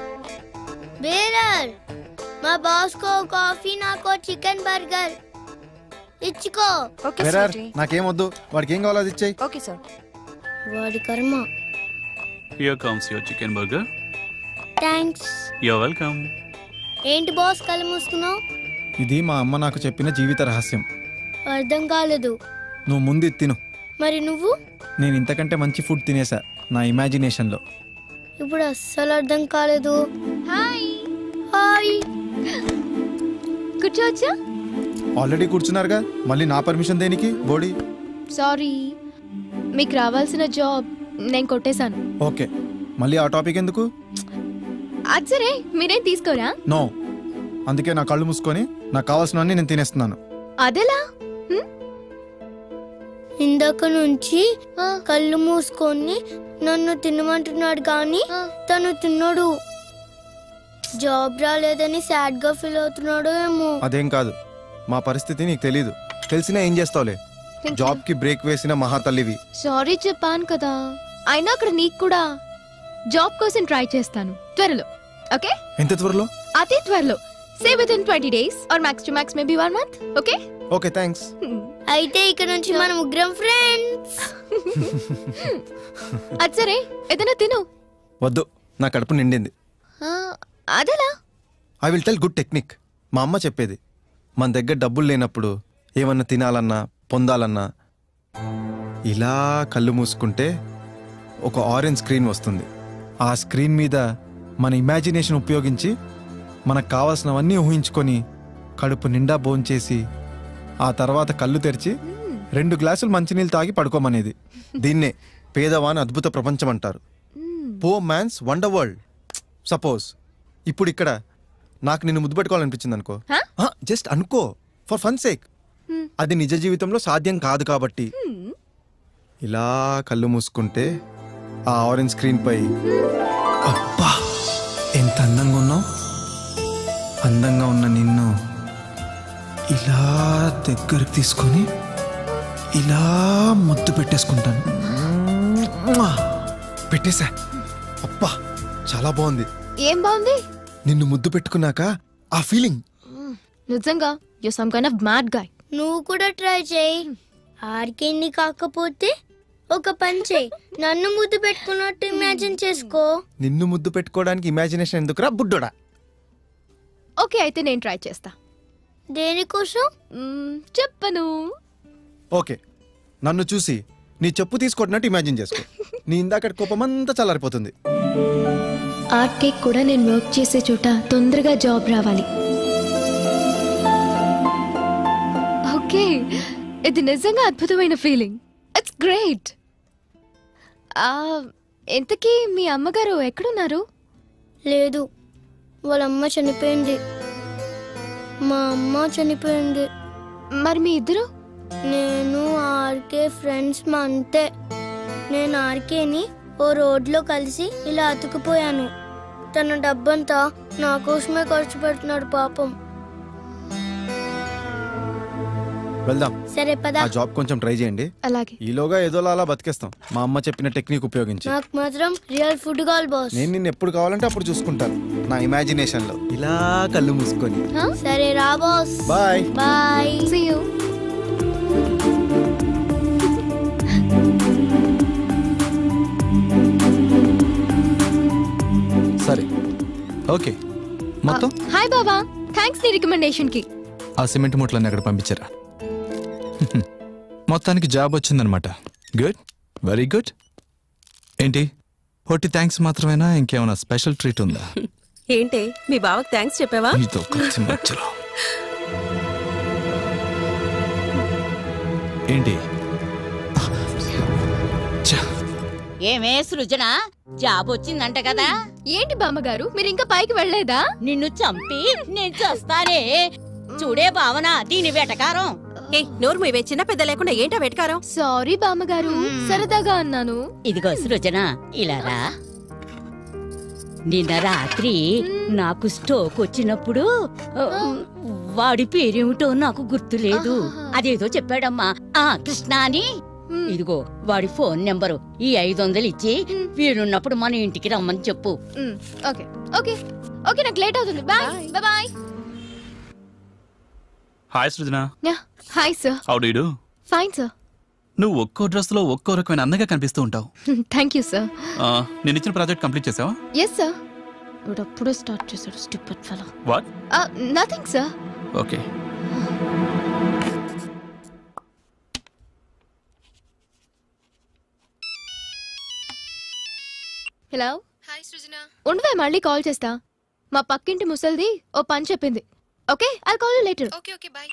బేరర్ మా బాస్ కో కాఫీ నాకో చికెన్ బర్గర్ ఇచ్చుకో బెరార్ నాకేమొద్దు వాడికి ఏం కావాలో అది ఇచ్చేయి ఓకే సార్ వాడి కర్మ here comes your chicken burger thanks you're welcome ఏంటి బాస్ కళ్ళు మూసుకున్నావు ఇది మా అమ్మ నాకు చెప్పిన జీవిత రహస్యం అర్థం కాలేదు నువ్వు ముందు ఇది తిను మరి నువ్వు నేను ఇంతకంటే మంచి ఫుడ్ తినేసా నా ఇమాజినేషన్లో ఇప్పుడు అస్సలు అర్థం కాలేదు హాయ్ హాయ్ కూర్చోవచ్చా ఆల్రెడీ కూర్చున్నారుగా మళ్ళీ నా పర్మిషన్ దేనికి బోడీ సారీ మీకు రావాల్సిన జాబ్ నేను కొట్టేశాను ఓకే మళ్ళీ ఆ టాపిక్ ఎందుకు అది సరే మీరేం తీసుకోరా నో అందుకే నా కళ్ళు మూసుకొని నాకు కావాల్సినవన్నీ నేను తినేస్తున్నాను అదెలా ఇందాక నుంచి కళ్ళు మూసుకొని నన్ను తినమంటున్నాడు కానీ తను తిన్నాడు జాబ్ రాలేదని సాడ్ గా ఫీల్ అవుతున్నాడు ఏమో అదేం కాదు మా పరిస్థితి నీకు తెలీదు తెలిసినా ఏం చేస్తావులే జాబ్ కి బ్రేక్ వేసిన మహాతల్లివి సారీ చెప్పాను కదా అయినా అక్కడ నీకు కూడా జాబ్ కోసం ట్రై చేస్తాను త్వరలో ఓకే ఎంత త్వరలో అతి త్వరలో say within twenty days or max to max maybe one month okay okay thanks అయితే ఇక నుంచి మనం ముగ్గురం ఫ్రెండ్స్ అది సరే ఏదైనా తిను వద్దు నా కడుపు నిండింది ఆ, అదెలా I will tell good technique మా అమ్మ చెప్పేది మన దగ్గర డబ్బులు లేనప్పుడు ఏమన్నా తినాలన్నా పొందాలన్నా ఇలా కళ్ళు మూసుకుంటే ఒక ఆరెంజ్ స్క్రీన్ వస్తుంది ఆ స్క్రీన్ మీద మన ఇమాజినేషన్ ఉపయోగించి మనకు కావాల్సినవన్నీ ఊహించుకొని కడుపు నిండా భోంచేసి ఆ తర్వాత కళ్ళు తెరిచి రెండు గ్లాసులు మంచినీళ్ళు తాగి పడుకోమనేది దీన్నే పేదవాని అద్భుత ప్రపంచం అంటారు పో మ్యాన్స్ వండర్ వరల్డ్ సపోజ్ ఇప్పుడు ఇక్కడ నాకు నిన్ను ముద్దు పెట్టుకోవాలనిపించింది అనుకో జస్ట్ అనుకో ఫర్ ఫన్ సేక్ అది నిజ జీవితంలో సాధ్యం కాదు కాబట్టి ఇలా కళ్ళు మూసుకుంటే ఆ ఆరెంజ్ స్క్రీన్ పై అబ్బా ఎంత అందంగా ఉన్నావు అందంగా ఉన్న నిన్ను ఇలా దగ్గరకు తీసుకొని ఇలా ముద్దు పెట్టేసుకుంటాను మ్వా! పెట్టేశా అబ్బా చాలా బాగుంది ఏం బాగుంది నిన్ను ముద్దు పెట్టుకున్నాక ఆ ఫీలింగ్ నిజంగా you some kind of mad guy నువ్వు కూడా ట్రై చేయి ఆర్కేని కాకపోతే ఒక పని చేయి నన్ను ముద్దు పెట్టుకున్నట్టు ఇమాజిన్ చేసుకో నిన్ను ముద్దు పెట్టుకోవడానికి ఇమాజినేషన్ ఎందుకురా బుడ్డోడా ఓకే అయితే నేను ట్రై చేస్తా దేనికోసం చెప్పను ఓకే నన్ను చూసి నీ చెప్పు తీసుకుంటున్నట్టు ఇమాజిన్ చేసుకో నీ ఇందాక కోపమంతా చల్లారిపోతుంది ఆర్కేక్ కూడా నేను వర్క్ చేసే చోట తొందరగా జాబ్ రావాలి ఓకే ఇది నిజంగా అద్భుతమైన ఫీలింగ్ ఇట్స్ గ్రేట్ ఎంతకీ మీ అమ్మగారు ఎక్కడున్నారు లేదు వాళ్ళ అమ్మ చనిపోయింది మా అమ్మ చనిపోయింది మరి మీ ఇద్దరు నేను ఆర్కే ఫ్రెండ్స్ మా అంతే నేను ఆర్కేని ఓ రోడ్లో కలిసి ఇలా అతుకుపోయాను తన డబ్బంతా నా కోసమే ఖర్చు పెడుతున్నాడు పాపం వెళ్దాం సరే పద ఆ జాబ్ కొంచెం ట్రై చేయండి అలాగే ఈలోగా ఏదోలా అలా బతికేస్తాం మా అమ్మ చెప్పిన టెక్నిక్ ఉపయోగించి నాకు మాత్రం రియల్ ఫుడ్ కావాలి బాస్ నేను నిన్ను ఎప్పుడు కావాలంటే అప్పుడు చూసుకుంటాను నా ఇమాజినేషన్ లో ఇలా కళ్ళు మూసుకొని సరే రా boss bye bye see you సరే ఓకే మొత్తం హాయ్ బాబా థ్యాంక్స్ నీ రికమెండేషన్ కి ఆ సిమెంట్ మూటలన్నీ అక్కడ పంపించారా మొత్తానికి జాబ్ వచ్చిందనమాట గుడ్ వెరీ గుడ్ ఏంటి పొట్టి థ్యాంక్స్ మాత్రమేనా ఇంకేమైనా స్పెషల్ ట్రీట్ ఉందా ఏంటి మీ బావకు థ్యాంక్స్ చెప్పావా మీతో కొంచెం మధ్యలో ఏంటి ఏమే సృజన జాబ్ వచ్చిందంట కదా ఏంటి బామ్మగారు మీరు ఇంకా పైకి వెళ్ళలేదా నిన్ను చంపి నేను చస్తానే చూడే భావన దీని వెటకారం ఏ నోరు మీవే చిన్న పెద్ద లేకుండా ఏంటా వెటకారం సారీ బామ్మగారు సరదాగా అన్నాను ఇదిగో సృజన ఇలా రా నిన్న రాత్రి నాకు స్ట్రోక్ వచ్చినప్పుడు ఆ, వాడి పేరేమిటో నాకు గుర్తులేదు అదేదో చెప్పాడమ్మా ఆ కృష్ణ అని ఇదిగో వాడి ఫోన్ నెంబరు ఈ ఐదు వందలు ఇచ్చి వీడున్నప్పుడు మన ఇంటికి రమ్మని చెప్పు ఓకే ఓకే ఓకే నాకు లేట్ అవుతుంది bye bye hi Srujana hi sir how do do fine sir నువ్వు ఒక్కో డ్రెస్లో ఒక్కో రకమైన అందంగా కనిపిస్తూ ఉంటావు థ్యాంక్ యూ సార్ ఆ, నేను ఇచ్చిన ప్రాజెక్ట్ కంప్లీట్ చేసావా ఎస్ సార్ ఇప్పుడు అప్పుడే స్టార్ట్ చేశాడు stupid fellow what nothing sir okay hello hi Srujana ఉండవే మళ్ళీ కాల్ చేస్తా మా పక్కింటి ముసల్ది ఓ పని చెప్పింది okay I call you later okay okay bye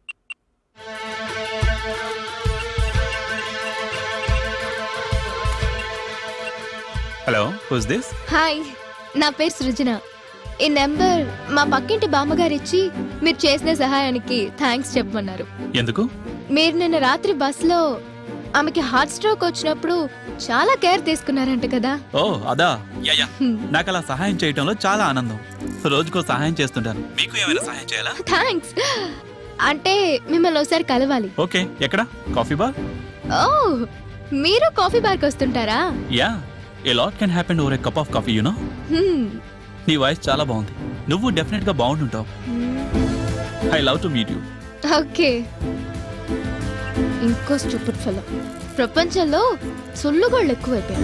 hello who's this hi నా పేరు సృజన ఈ నెంబర్ మా పక్కింటి బామ్మగారు ఇచ్చి మీరు చేసిన సహాయానికి థ్యాంక్స్ చెప్పమన్నారు ఎందుకు మీరు నిన్న రాత్రి బస్లో ఆమెకి హార్ట్ స్ట్రోక్ వచ్చినప్పుడు చాలా కేర్ తీసుకున్నారంట కదా ఓ అదా యా యా నాకు అలా సహాయం చేయటంలో చాలా ఆనందం రోజుకో సహాయం చేస్తుంటాను మీకు ఏమైనా సహాయం చేయాలా థ్యాంక్స్ అంటే మిమ్మల్ని ఒకసారి కలవాలి ఓకే ఎక్కడ కాఫీ బార్ ఓ మీరు కాఫీ బార్కి వస్తుంటారా yeah a lot can happen over a cup of coffee you know hmm. నీ వాయిస్ చాలా బాగుంది నువ్వు డెఫినెట్ గా బాగుంటుంటావు I love to meet you okay ఇంకో స్టూపిడ్ ఫెలో ప్రపంచంలో సొల్లుగోళ్ళు ఎక్కువైపోయారు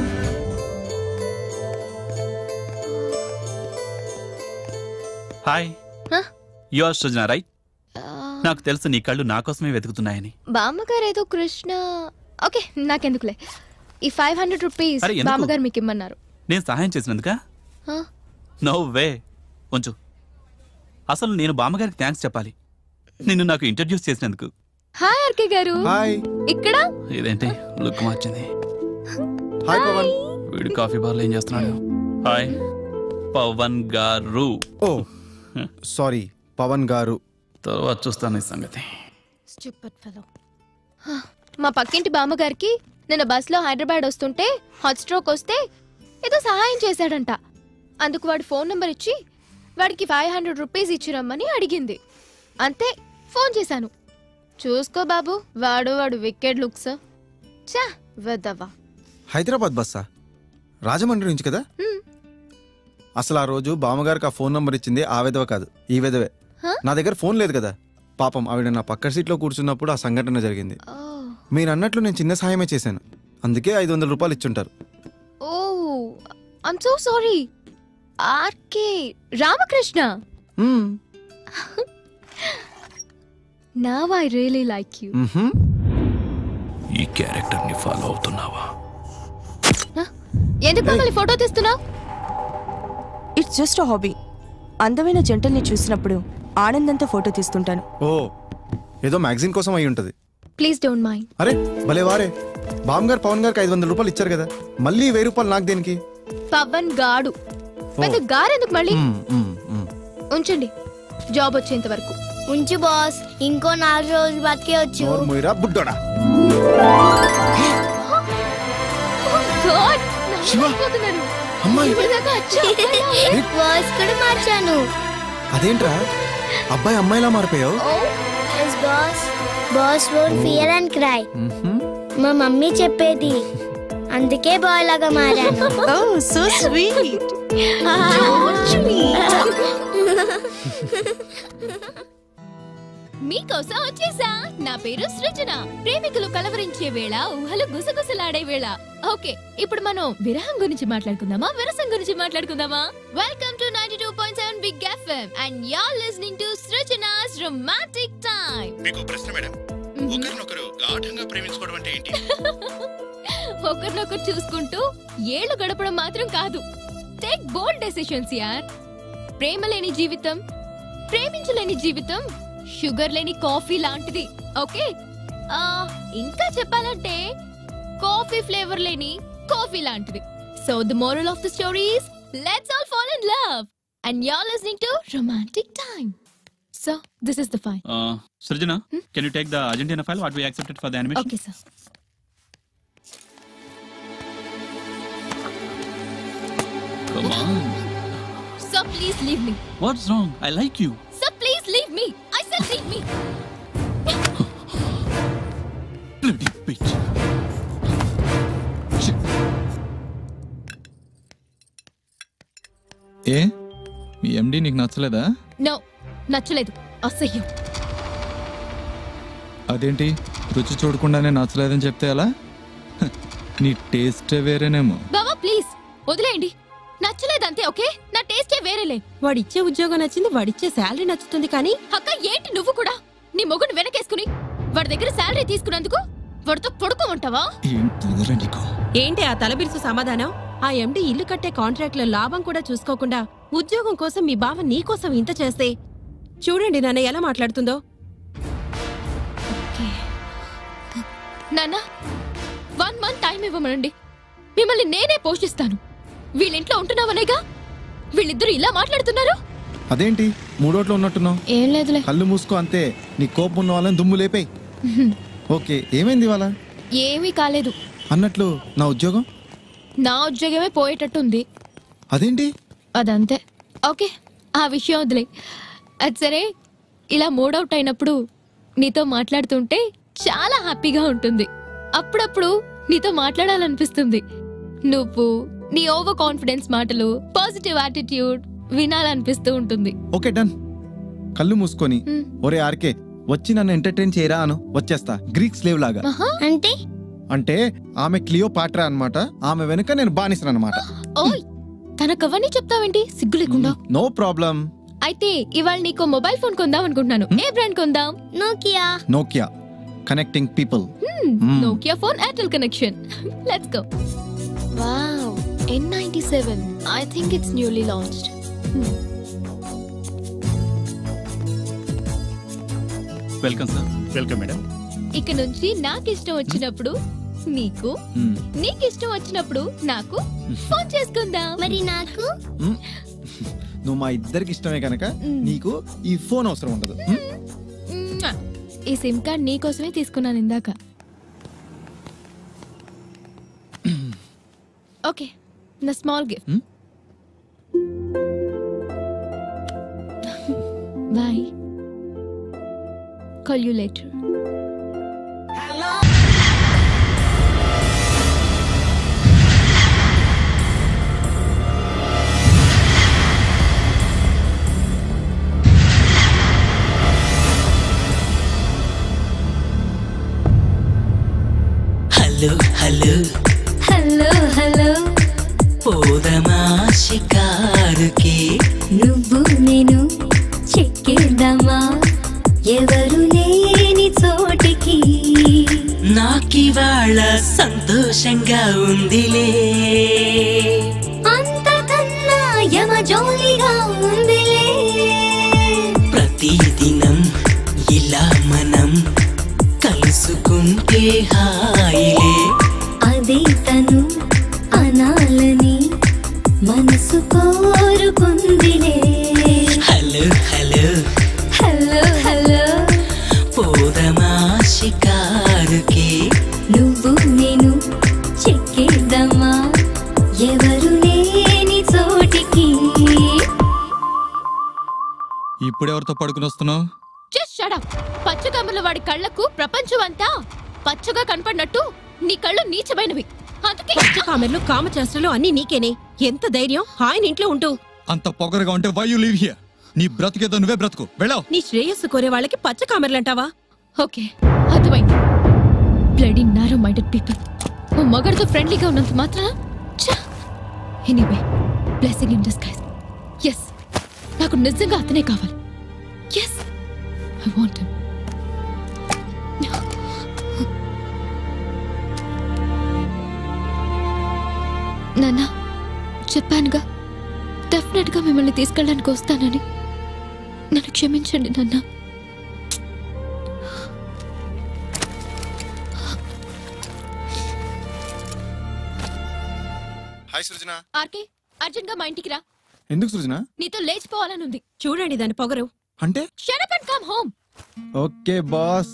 hi Huh? You are Srujana right నాకు తెలుసు నీ కళ్ళు నా కోసమే వెతుకుతున్నాయని బామ్మగారు ఏదో కృష్ణ ఓకే నాకెందుకులే ఈ ఫైవ్ హండ్రెడ్ రూపీస్ అరే, ఎందుకు? బామ్మగారు మీకు ఇమ్మన్నారు నేను సహాయం చేసినందుకా Huh? నో వే ఉంచు అసలు నేను బామ్మగారికి థ్యాంక్స్ చెప్పాలి నిన్ను నాకు ఇంట్రడ్యూస్ చేసినందుకు హాయ్ ఆర్కే గారు హాయ్. ఇక్కడ ఇదేంటి లుక్ మార్చింది హాయ్ పవన్ వీడు కాఫీ బార్లో ఏం చేస్తున్నాడు హాయ్ పవన్ గారు ఓ సారీ పవన్ గారు తర్వాత చూస్తాను ఈ సంగతి స్టూపిడ్ ఫెలో మా పక్కింటి బామ్మగారికి నిన్న బస్లో హైదరాబాద్ వస్తుంటే హాట్ స్ట్రోక్ వస్తే ఏదో సహాయం చేశాడంట అందుకు వాడి ఫోన్ నెంబర్ ఇచ్చి వాడికి ఫైవ్ హండ్రెడ్ రూపీస్ ఇచ్చిరమ్మని అడిగింది అంతే ఫోన్ చేశాను చూసుకో బాబు వాడు వాడు వికెట్ లుక్స్ చా వెదవా హైదరాబాద్ బస్సా రాజమండ్రి నుంచి కదా అసలు ఆ రోజు బామ్మగారికి ఆ ఫోన్ నంబర్ ఇచ్చింది ఆ విధవ కాదు ఈ విధవే హ? నా దగ్గర ఫోన్ లేదు కదా పాపం ఆవిడ నా పక్క సీట్లో కూర్చున్నప్పుడు ఆ సంఘటన జరిగింది మీరు అన్నట్లు నేను చిన్న సహాయమే చేశాను అందుకే ఐదు వందల రూపాయలు ఇచ్చుంటారు oh I'm so sorry RK Ramakrishna now I really like you ఈ క్యారెక్టర్ ని ఫాలో అవుతున్నావా ఎందుకు మమ్మల్ని ఫోటో తీస్తున్నావు ఇట్స్ జస్ట్ హాబీ అందమైన జంటల్ని చూసినప్పుడు ఆనందంతో ఫోటో తీస్తుంటాను ఓ ఏదో మ్యాగజైన్ కోసం అయి ఉంటుంది ప్లీజ్ డోంట్ మైండ్ అరే భలే వారే బామ్ గారు పవన్ గారికి ఐదు వందల రూపాయలు ఇచ్చారు కదా మళ్ళీ వెయ్యి రూపాయలు నాకు దేనికి పవన్ గాడు పెద్ద గారెందుకు మళ్ళీ మ్మ్, మ్మ్, మ్మ్. ఉంచండి జాబ్ వచ్చేంత వరకు ఉంచు బాస్ ఇంకో నాలుగు రోజులు బతికే వచ్చు నోరు మూయరా, బుడ్డోడా God, శివ. నమ్మలేకపోతున్నాను. అమ్మాయి. ఇప్పటిదాకా అచ్చా అమ్మాయిలా ఉంది. వాయిస్ కూడా మార్చాను అదేంట్రా అబ్బాయి అమ్మాయిలా మారిపోయావు yes boss boss won't fear and cry మా మమ్మీ చెప్పేది అందుకే బాయ్ లాగా మారాను ఓ సో స్వీట్ మీకోసం వచ్చేసా నా పేరు సృజన ప్రేమికులు కలవరించే వేళ ఊహలు గుసగుసలాడే వేళ ఓకే ఇప్పుడు మనం విరహం గురించి మాట్లాడుకుందామా విరసం గురించి మాట్లాడుకుందామా welcome to 92.7 two point seven big FM and you're listening to Srujana's romantic time మీకు ప్రశ్న మేడం ఒకరినొకరు గాఢంగా ప్రేమించుకోవడం అంటే ఏంటి ఒకరినొకరు చూసుకుంటూ ఏళ్ళు గడపడం మాత్రం కాదు టేక్ బోల్డ్ డెసిషన్స్ యార్ ప్రేమ లేని జీవితం ప్రేమించలేని జీవితం షుగర్ లేని కాఫీ లాంటిది ఓకే ఆ ఇంకా చెప్పాలంటే కాఫీ ఫ్లేవర్ లేని కాఫీ లాంటిది so the moral of the stories let's all fall in love and you are listening to romantic time so this is the fine Srujana can you take the Argentina file what we accepted for the animation okay sir come on so please leave me what's wrong I like you so please leave me I said leave me Bloody bitch. ఏ మీ ఎండి నీకు నచ్చలేదా no నచ్చలేదు అసహ్యం అదేంటి రుచి చూడకుండానే నచ్చలేదని చెప్తే ఎలా హ, నీ టేస్టే వేరేనేమో బావా ప్లీజ్ వదిలేయండి నచ్చలేదంతే ఓకే నా టేస్టే వేరేలే వాడిచ్చే ఉద్యోగం నచ్చింది వాడిచ్చే శాలరీ నచ్చుతుంది కానీ అక్క ఏంటి నువ్వు కూడా నీ మొగుడు వెనకేసుకుని వాడి దగ్గర శాలరీ తీసుకున్నందుకు వాడితో పడుకోమంటావా ఏం పొగరా నీకు ఏంటి ఆ తలబిరుసు సమాధానం ఆ ఎండి ఇల్లు కట్టే కాంట్రాక్ట్ లో లాభం కూడా చూసుకోకుండా ఉద్యోగం కోసం మీ బావ నీ కోసం ఇంత చేస్తే చూడండి నాన్న ఎలా మాట్లాడుతుందో నాన్న వన్ మంత్ టైం ఇవ్వమనండి మిమ్మల్ని నేనే పోషిస్తాను వీళ్ళింట్లో ఉంటున్నావనేగా వీళ్ళిద్దరూ ఇలా మాట్లాడుతున్నారు అదేంటి మూడోట్లో ఉన్నట్టున్నావు ఏం లేదులే కళ్ళు మూసుకో అంతే నీ కోపం ఉన్న వాళ్ళని దుమ్ము లేపేయి ఓకే ఏమైంది ఇవాళ ఏమీ కాలేదు అన్నట్లు నా ఉద్యోగం నా ఉద్యోగమే పోయేటట్టుంది అదేంటి అదంతే ఓకే ఆ విషయం వదిలే అది సరే ఇలా మూడౌట్ అయినప్పుడు నీతో మాట్లాడుతుంటే చాలా హ్యాపీగా ఉంటుంది అప్పుడప్పుడు నీతో మాట్లాడాలనిపిస్తుంది నువ్వు నీ ఓవర్ కాన్ఫిడెన్స్ మాటలు పాజిటివ్ యాటిట్యూడ్ వినాలనిపిస్తూ ఉంటుంది ఓకే డన్ కళ్ళు మూసుకొని ఒరే ఆర్కే వచ్చి నన్ను ఎంటర్టైన్ చేయరా అను వచ్చేస్తా గ్రీక్ స్లేవ్ లాగా అంటే అంటే ఆమె క్లియో పాట్రా అనమాట ఆమె వెనుక నేను బానిసను అనమాట ఓయ్ తనకవన్నీ చెప్తావేంటి సిగ్గు లేకుండా నో ప్రాబ్లం అయితే ఇవాళ నీకు మొబైల్ ఫోన్ కొందాం అనుకుంటున్నాను ఏ బ్రాండ్ కొందాం Nokia Nokia connecting people Nokia phone Airtel connection let's go wow N ninety seven I think it's newly launched welcome sir welcome madam ఇక నుంచి నాకు ఇష్టం వచ్చినప్పుడు నీకు నీకు ఇష్టం వచ్చినప్పుడు నాకు ఫోన్ చేసుకుందాం మరి నాకు నువ్వు మా ఇద్దరికి ఇష్టమే కనుక నీకు ఈ ఫోన్ అవసరం ఉండదు మ్? ఈ సిమ్ కార్డ్ నీకోసమే తీసుకున్నాను ఇందాక ఓకే నా small gift bye call you later hello hello hello hello పోదమా షికారుకి నువ్వు నేను చెక్కేద్దామా ఎవరు లేని చోటికి నాకివాళ సంతోషంగా ఉందిలే అంతకన్నా యమ జోలిగా ఉందిలే ప్రతిదినం ఇలా మనం కలుసుకుంటే హాయిలే అదే తను అనాలని మనసు కోరుకుందిలే హలో హలో హలో హలో పోదమా షికారుకి నువ్వు నేను చెక్కేద్దామా ఎవరు లేని చోటికి ఇప్పుడెవరితో పడుకుని వస్తున్నావు జస్ట్ షట్ అప్ పచ్చకమ్మల వాడి కళ్ళకు ప్రపంచం అంతా పచ్చగా కనపడినట్టు నీ కళ్ళు నీచమైనవి అందుకే కామెర్లు కామచేష్టలు అన్ని నీకేనే ఎంత ధైర్యం ఆయన ఇంట్లో ఉంటూ అంత పొగరుగా ఉంటే వై యు లీవ్ హియర్ నీ బ్రతికేదో నువ్వే బ్రతుకు వెళ్ళావు నీ శ్రేయస్సు కోరే వాళ్ళకి పచ్చ కామెర్లంటావా ఓకే అర్థమైంది బ్లడీ నారో మైండెడ్ పీపుల్ ఓ మగడితో ఫ్రెండ్లీగా ఉన్నంత మాత్రాన anyway blessing in disguise yes నాకు నిజంగా అతనే కావాలి ఎస్ ఐ వాంట్ హిమ్ నాన్న చెప్పానుగా డెఫినెట్ గా మిమ్మల్ని తీసుకెళ్ళడానికి వస్తానని నన్ను క్షమించండి నాన్న హాయ్ సృజన ఆర్కే అర్జున్ గా మా ఇంటికి రా ఎందుకు సృజన నీతో లేచిపోవాలనుంది చూడండి దాని పొగరు అంటే shut and come home okay boss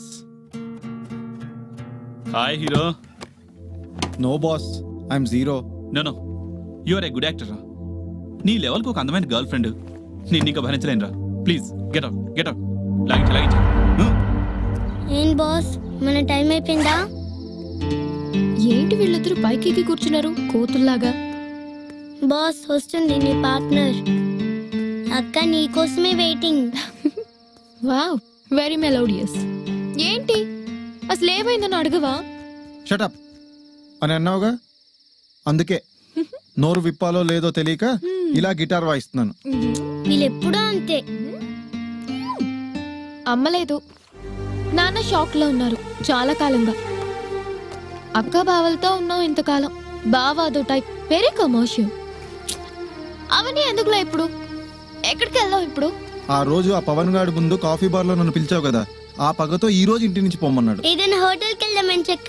hi hero no boss I'm zero no no you are a good actor రా నీ లెవెల్కి ఒక అందమైన గర్ల్ ఫ్రెండ్ నేను ఇంకా భరించలేను రా please get out get out light light ఏం బాస్ మన టైం అయిపోయిందా ఏంటి వీళ్ళిద్దరూ పైకి ఎక్కి కూర్చున్నారు కోతుల్లాగా బాస్ వస్తుంది నీ పార్ట్నర్ అక్క నీకోసమే వెయిటింగ్ వావ్ వెరీ మెలోడియస్ ఏంటి అసలు ఏమైందని అడగవా షటప్ అని అన్నావుగా అందుకే నోరు విప్పాలో లేదో తెలియక ఇలా గిటార్ వాయిస్తున్నాను వీళ్ళెప్పుడూ అంతే అమ్మలేదు నాన్న షాక్ లో ఉన్నారు చాలా కాలంగా అక్క బావలతో ఉన్నాం ఇంతకాలం బావ అదో టైప్ వెరీ కమర్షియల్ అవన్నీ ఎందుకులే ఇప్పుడు ఎక్కడికి వెళ్దాం ఇప్పుడు ఆ రోజు ఆ పవన్ గాడి ముందు కాఫీ బార్ లో నన్ను పిలిచావు కదా ఆ పగతో ఈ రోజు ఇంటి నుంచి పొమ్మన్నాడు ఏదైనా హోటల్కి వెళ్దామని చెక్క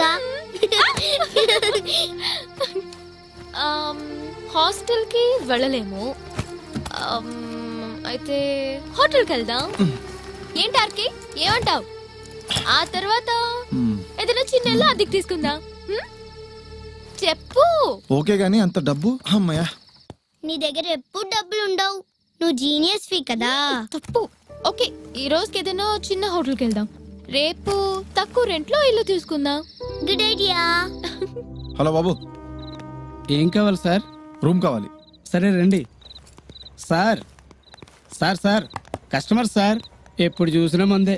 హాస్టల్ కి వెళ్ళలేము ఆమ్, అయితే హోటల్కి వెళ్దాం ఏంటి ఆర్కి ఏమంటావ్ ఆ తర్వాత ఏదైనా చిన్న ఇల్లు అద్దెకి తీసుకుందాం హ్మ్? చెప్పు ఓకే గానీ అంత డబ్బు అమ్మయ్యా నీ దగ్గర ఎప్పుడు డబ్బులు ఉండవు నువ్వు జీనియస్ ఫీ కదా తప్పు ఓకే ఈ రోజుకి ఏదైనా చిన్న హోటల్కి వెళ్దాం రేపు తక్కువ రెంట్లో ఇల్లు తీసుకుందాం గుడ్ ఐడియా హలో బాబు ఏం కావాలి సార్ రూమ్ కావాలి సరే రండి sir sir sir customer sir ఎప్పుడు చూసినా మందే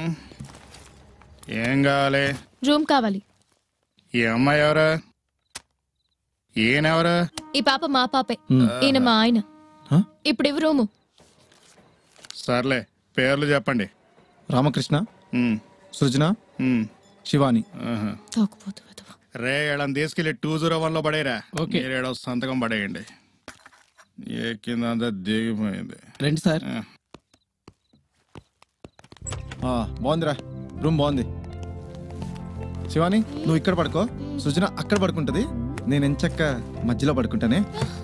ఏం కావాలి రూమ్ కావాలి ఈ అమ్మాయి ఎవరా ఈయనెవరా ఈ పాప మా పాపే ఈయన మా ఆయన ఇప్పుడు ఇవి రూము సర్లే పేర్లు చెప్పండి రామకృష్ణ సృజన శివాని తాకుపోతు రే ఏళ్ళని తీసుకెళ్ళి టూ జీరో వన్ లో పడేరా మీరు ఏడో సంతకం పడేయండి ఎక్కిందంతా దిగిపోయింది రండి సార్ ఆ, బాగుందిరా రూమ్ బాగుంది శివాని నువ్వు ఇక్కడ పడుకో సృజన అక్కడ పడుకుంటది నేను ఎంచక్క మధ్యలో పడుకుంటానే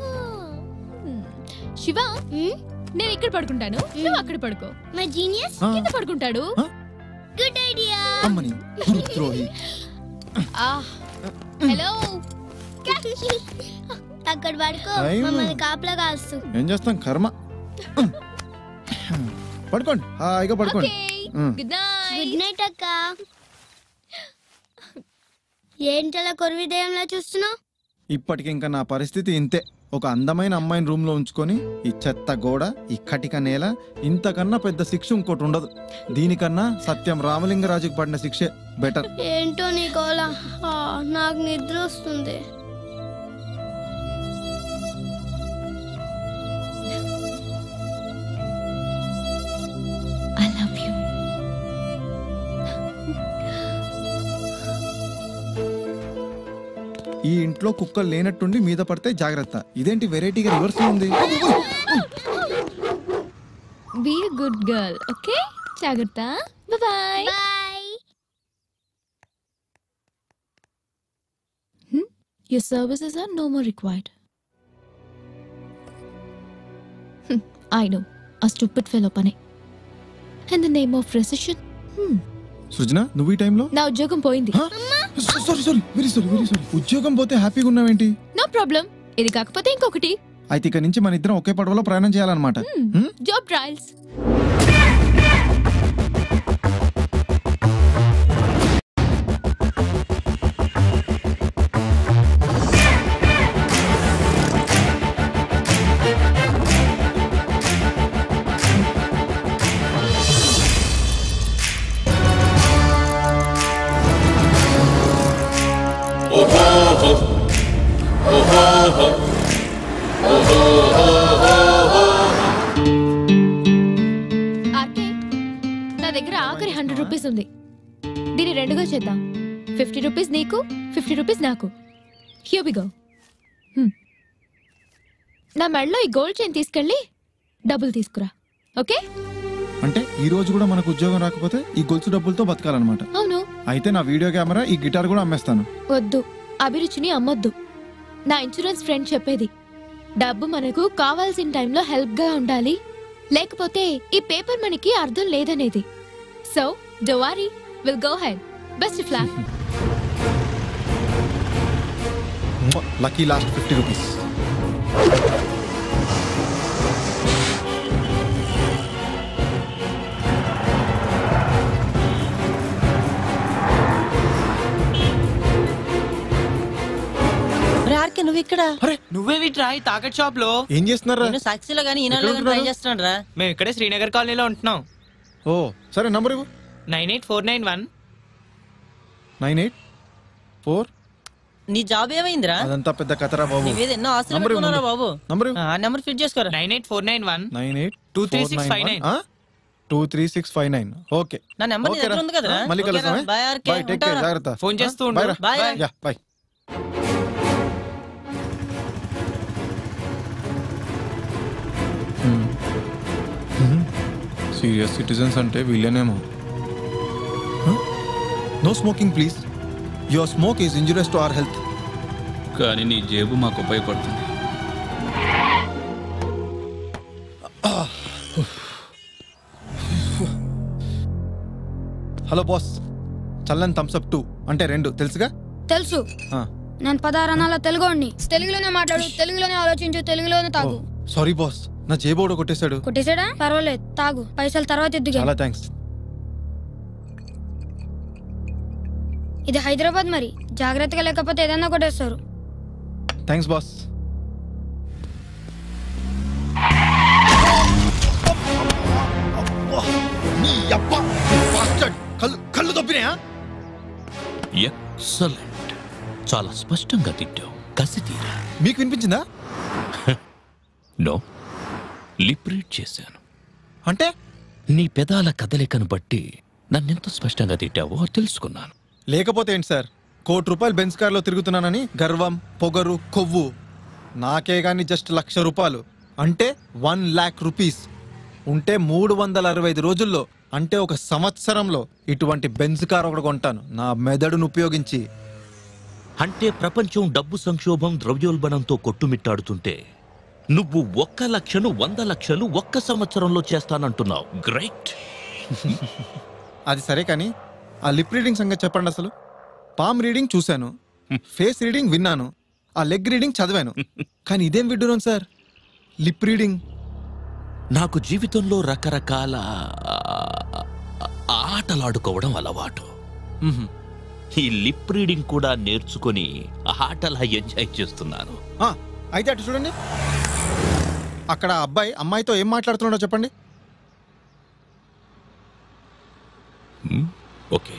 శివ నేను ఇక్కడ పడుకుంటాను నువ్వు అక్కడ పడుకో మా జీనియస్ ఆ. కింద పడుకుంటాడు గుడ్ ఐడియా అమ్మని ద్రోహి ఆ హలో అక్కడ పడుకో అయ్యో. మమ్మల్ని కాపలా కాస్తూ ఏం చేస్తాం కర్మ పడుకోండి హాయిగా పడుకోండి ఉమ్. గుడ్ నైట్ గుడ్ నైట్ అక్క ఏంటలా కొరివిదయంలా చూస్తున్నావు ఇప్పటికి ఇంకా నా పరిస్థితి ఇంతే ఒక అందమైన అమ్మాయిని రూమ్ లో ఉంచుకొని ఈ చెత్త గోడ ఈ కటిక నేల ఇంతకన్నా పెద్ద శిక్ష ఇంకోటి ఉండదు దీనికన్నా సత్యం రామలింగరాజుకు పడిన శిక్షే బెటర్ ఏంటో నీ గోల ఆ, నాకు నిద్ర వస్తుంది ఐ లవ్ యూ ఈ ఇంట్లో కుక్కలు లేనట్టుండి మీద పడితే జాగ్రత్త ఇదేంటి వెరైటీగా రివర్స్ ఉంది బీ గుడ్ గర్ల్ ఓకే జాగ్రత్త bye bye Your services are no more required. Hmm, I know. A stupid fellow పనే In the name of recession. Hmm. Srujana నువ్వు ఈ టైంలో నా ఉద్యోగం పోయింది sorry sorry very sorry very sorry ఉద్యోగం పోతే హ్యాపీగా ఉన్నావేంటి నో ప్రాబ్లం ఇది కాకపోతే ఇంకొకటి అయితే ఇక నుంచి మన ఇద్దరం ఒకే పడవలో ప్రయాణం చేయాలన్నమాట హ్మ్? జాబ్ ట్రయల్స్ ఆర్కే నా దగ్గర ఆఖరి హండ్రెడ్ రూపీస్ ఉంది దీన్ని రెండుగా చేద్దాం ఫిఫ్టీ రూపీస్ నీకు ఫిఫ్టీ రూపీస్ నాకు హియర్ బి గో నా మెడలో ఈ గోల్డ్ చైన్ తీసుకెళ్ళి డబ్బులు తీసుకురా ఓకే అంటే ఈ రోజు కూడా మనకు ఉద్యోగం రాకపోతే ఈ గొలుసు డబ్బులతో బతకాలన్నమాట అవును అయితే నా వీడియో కెమెరా ఈ గిటార్ కూడా అమ్మేస్తాను వద్దు అభిరుచిని అమ్మొద్దు నా ఇన్సూరెన్స్ ఫ్రెండ్ చెప్పేది డబ్బు మనకు కావాల్సిన టైంలో హెల్ప్ గా ఉండాలి లేకపోతే ఈ పేపర్ మనకి అర్థం లేదనేది సో డోవారీ will go head best flat lucky last fifty rupees రే ఆర్కే నువ్వు ఇక్కడ నువ్వే విట్రా ఈ తాకట్ షాప్ లో ఏం చేస్తున్నారా నేను సాక్షిలో గానీ ఈనాడులో ఎక్కడ గానీ ట్రై ఉంటున్నారు? చేస్తున్నాను రా మేము ఇక్కడే శ్రీనగర్ కాలనీలో ఉంటున్నాం ఓ సరే నంబర్ ఇవ్వు nine eight four nine one nine eight four నీ జాబ్ ఏమైందిరా అదంతా పెద్ద కథరా బాబు నీ మీద ఎన్నో ఆస్తులు నంబర్ ఇవ్వు పెట్టుకున్నారా ముందు. బాబు నంబర్ ఇవ్వు. ఆ నెంబర్ ఫిట్ చేసుకోరా nine eight four nine one nine eight two three six five nine two three six five nine okay నా నెంబర్ నీ ఓకే దగ్గర రా. ఉంది కదరా? ఆ, మళ్ళీ ఓకేరా. కలుద్దాం bye RK. Bye take care ఉంటారా? జాగ్రత్త ఫోన్ చేస్తూ ఆ, ఉండు. బాయ్ రా. బాయ్ రా. యా బాయ్ సీరియస్ సిటిజన్స్ అంటే వీళ్ళేనేమో no smoking please your smoke is injurious to our health కానీ నీ జేబు మాకు ఉపయోగపడుతుంది హలో బాస్ చల్లని థమ్స్అప్ టూ అంటే రెండు తెలుసుగా తెలుసు ఆ, నేను పదహారనాల తెలుగోడిని తెలుగులోనే మాట్లాడు తెలుగులోనే ఆలోచించు తెలుగులోనే తాగు సారీ బాస్ నా జేబోడు కొట్టేశాడు కొట్టేసాడా పర్వాలేదు తాగు పైసలు తర్వాత ఎద్దుగా చాలా థ్యాంక్స్ ఇది హైదరాబాద్ మరి జాగ్రత్తగా లేకపోతే ఏదన్నా కొట్టేస్తారు థ్యాంక్స్ బాస్ నీ అబ్బా bastard. కళ్ళు కళ్ళు తప్పినాయా ఎక్సలెంట్ చాలా స్పష్టంగా తిట్టావు కసి తీరా మీకు వినిపించిందా నో లిప్ రీడ్ చేశాను అంటే నీ పెదాల కదలికను బట్టి నన్నెంత స్పష్టంగా తిట్టావో తెలుసుకున్నాను లేకపోతే ఏంటి సార్ కోటి రూపాయలు బెంచ్ కార్లో తిరుగుతున్నానని గర్వం పొగరు కొవ్వు నాకే గాని జస్ట్ లక్ష రూపాయలు అంటే వన్ ల్యాక్ రూపీస్ ఉంటే మూడు వందల అరవై ఐదు రోజుల్లో అంటే ఒక సంవత్సరంలో ఇటువంటి బెంజ్ కార్ ఒకటి కొంటాను నా మెదడును ఉపయోగించి అంటే ప్రపంచం డబ్బు సంక్షోభం ద్రవ్యోల్బణంతో కొట్టుమిట్టాడుతుంటే నువ్వు ఒక్క లక్షను వంద లక్షలు ఒక్క సంవత్సరంలో చేస్తానంటున్నావు గ్రేట్ అది సరే కానీ ఆ లిప్ రీడింగ్ సంగతి చెప్పండి అసలు పామ్ రీడింగ్ చూశాను ఫేస్ రీడింగ్ విన్నాను ఆ లెగ్ రీడింగ్ చదివాను కానీ ఇదేం విడ్డూరం సార్ లిప్ రీడింగ్ నాకు జీవితంలో రకరకాల ఆటలాడుకోవడం అలవాటు ఈ లిప్ రీడింగ్ కూడా నేర్చుకొని ఆటలా ఎంజాయ్ చేస్తున్నాను ఆ, అయితే అటు చూడండి అక్కడ ఆ అబ్బాయి అమ్మాయితో ఏం మాట్లాడుతున్నాడో చెప్పండి ఓకే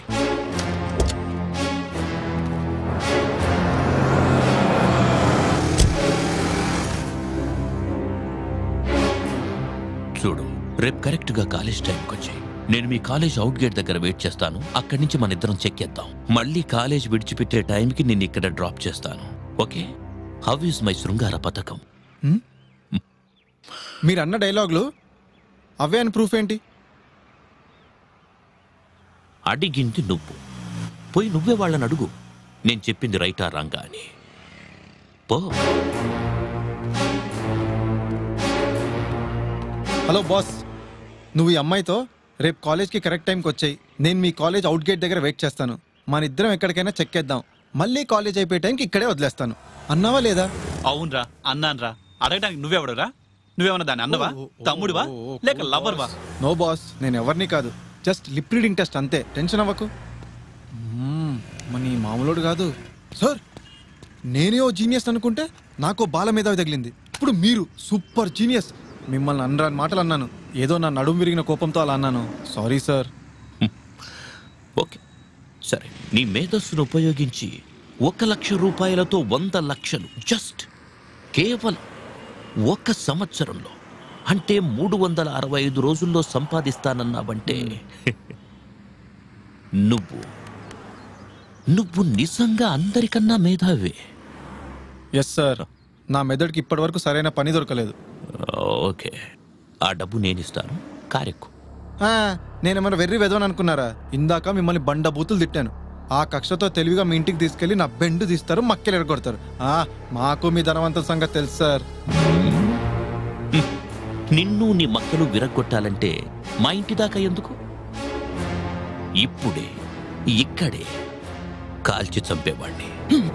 చూడు రేపు కరెక్ట్ గా కాలేజ్ టైంకి వచ్చాయి నేను మీ కాలేజ్ అవుట్ గేట్ దగ్గర వెయిట్ చేస్తాను అక్కడి నుంచి మన ఇద్దరం చెక్కేద్దాం మళ్ళీ కాలేజ్ విడిచిపెట్టే టైంకి నేను ఇక్కడ డ్రాప్ చేస్తాను ఓకే హౌ ఈస్ మై శృంగార పథకం మీరు అన్న డైలాగులు అవే అని ప్రూఫ్ ఏంటి అడిగింది నువ్వు పోయి నువ్వే వాళ్ళని అడుగు నేను చెప్పింది రైటా రాంగా అని పో హలో బాస్ నువ్వు ఈ అమ్మాయితో రేపు కాలేజ్కి కరెక్ట్ టైంకి వచ్చాయి నేను మీ కాలేజ్ అవుట్ గేట్ దగ్గర వెయిట్ చేస్తాను మన ఇద్దరం ఎక్కడికైనా చెక్కేద్దాం మళ్ళీ కాలేజ్ అయిపోయే టైంకి ఇక్కడే వదిలేస్తాను అన్నావా లేదా అవునరా అన్నానరా అడగడానికి నువ్వెవడురా నువ్వేమన్నా దాన్ని అన్నవా తమ్ముడివా లేక లవర్వా నో బాస్ నేను ఎవరిని కాదు జస్ట్ లిప్ రీడింగ్ టెస్ట్ అంతే టెన్షన్ అవ్వకు మ్మ్, మన ఈ మామూలుడు కాదు సార్ నేనే ఓ జీనియస్ అనుకుంటే నాకో బాల మీద తగిలింది ఇప్పుడు మీరు సూపర్ జీనియస్ మిమ్మల్ని అనరాని మాటలు అన్నాను ఏదో నా నడుము విరిగిన కోపంతో అలా అన్నాను సారీ సార్ ఓకే సరే నీ మేధస్సును ఉపయోగించి ఒక లక్ష రూపాయలతో వంద లక్షలు జస్ట్ కేవలం ఒక సంవత్సరంలో అంటే మూడు వందల అరవై ఐదు రోజుల్లో సంపాదిస్తానన్నావంటే నువ్వు నువ్వు నిజంగా అందరికన్నా మేధావే ఎస్ సార్ నా మెదడుకి ఇప్పటివరకు సరైన పని దొరకలేదు ఓకే ఆ డబ్బు నేను ఇస్తాను కారెక్కు ఆ, నేనేమైనా వెర్రి వెదవని అనుకున్నారా ఇందాక మిమ్మల్ని బండ బూతులు తిట్టాను ఆ కక్షతో తెలివిగా మీ ఇంటికి తీసుకెళ్లి నా బెండు తీస్తారు మక్కెలు ఎరగొడతారు ఆ, మాకు మీ ధనవంతుల సంగతి తెలుసు సార్ నిన్ను నీ మక్కలు విరగొట్టాలంటే మా ఇంటి దాకా ఎందుకు ఇప్పుడే ఇక్కడే కాల్చి చంపేవాణ్ణి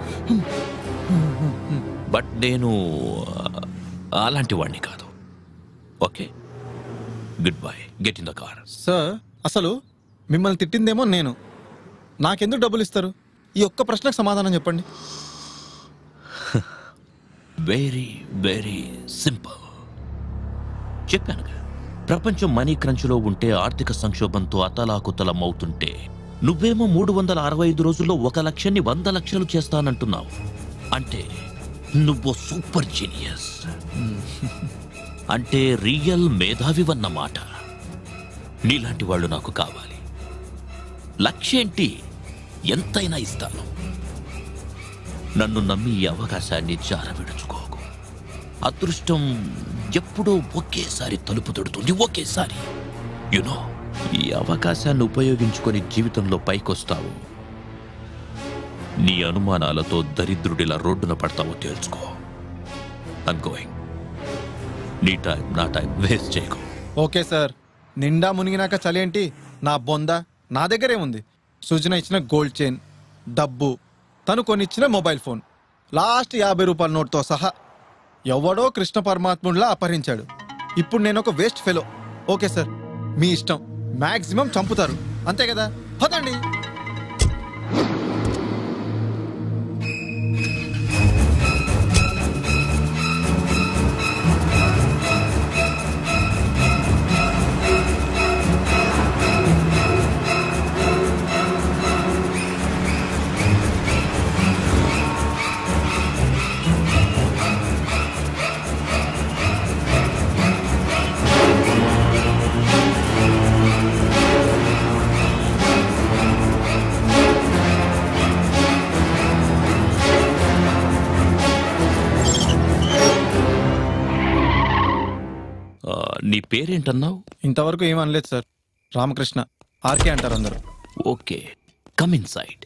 బట్ నేను ఆ, అలాంటి వాణ్ణి కాదు okay good bye get in the car sir అసలు మిమ్మల్ని తిట్టిందేమో నేను నాకెందుకు డబ్బులు ఇస్తారు ఈ ఒక్క ప్రశ్నకు సమాధానం చెప్పండి వెరీ వెరీ సింపుల్ చెప్పానుగా ప్రపంచం మనీ క్రంచ్లో ఉంటే ఆర్థిక సంక్షోభంతో అతలాకుతలం అవుతుంటే నువ్వేమో మూడు వందల అరవై ఐదు రోజుల్లో ఒక లక్షని వంద లక్షలు చేస్తానంటున్నావు అంటే నువ్వు సూపర్ జీనియస్ అంటే రియల్ మేధావివన్నమాట నీలాంటి వాళ్ళు నాకు కావాలి లక్ష్యేంటి ఎంతైనా ఇస్తాను నన్ను నమ్మి ఈ అవకాశాన్ని జారవిడుచుకోకు అదృష్టం ఎప్పుడో ఒకేసారి తలుపు తొడుతుంది ఒకేసారి యునో ఈ అవకాశాన్ని ఉపయోగించుకొని జీవితంలో పైకొస్తావు నీ అనుమానాలతో దరిద్రుడిలా రోడ్డున పడతావో తేల్చుకో ఐమ్ గోయింగ్ నీ టైం నా టైం వేస్ట్ చేయకు ఓకే సార్ నిండా మునిగినాక చలేంటి నా బొంద నా దగ్గరే ఉంది సృజన ఇచ్చిన గోల్డ్ చైన్ డబ్బు తను కొనిచ్చిన మొబైల్ ఫోన్ లాస్ట్ యాభై రూపాయల నోట్తో సహా ఎవడో కృష్ణ పరమాత్ముడిలా అపహరించాడు ఇప్పుడు నేను ఒక వేస్ట్ ఫెలో ఓకే సార్ మీ ఇష్టం మాక్సిమం చంపుతారు అంతే కదా పదండి ఆ, నీ పేరేంటన్నావు ఇంతవరకు ఏం అనలేదు సార్ రామకృష్ణ ఆర్కే అంటారు అందరూ okay come inside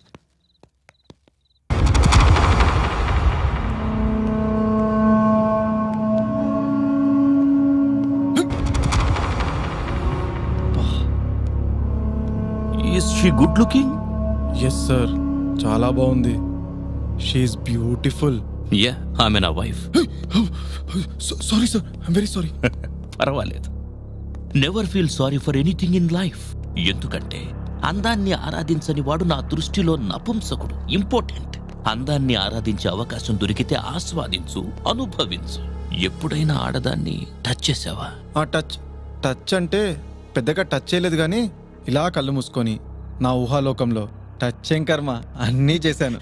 is she good looking yes sir చాలా బాగుంది షీఈస్ బ్యూటిఫుల్ యా ఆమె నా wife sorry sir I'm very sorry పర్వాలేదు never feel sorry for anything in life ఎందుకంటే అందాన్ని ఆరాధించని వాడు నా దృష్టిలో నపుంసకుడు ఇంపార్టెంట్ అందాన్ని ఆరాధించే అవకాశం దొరికితే ఆస్వాదించు అనుభవించు ఎప్పుడైనా ఆడదాన్ని టచ్ చేసావా ఆ టచ్ టచ్ అంటే పెద్దగా టచ్ చేయలేదు కానీ ఇలా కళ్ళు మూసుకొని నా ఊహాలోకంలో టచ్ ఏం కర్మ అన్నీ చేశాను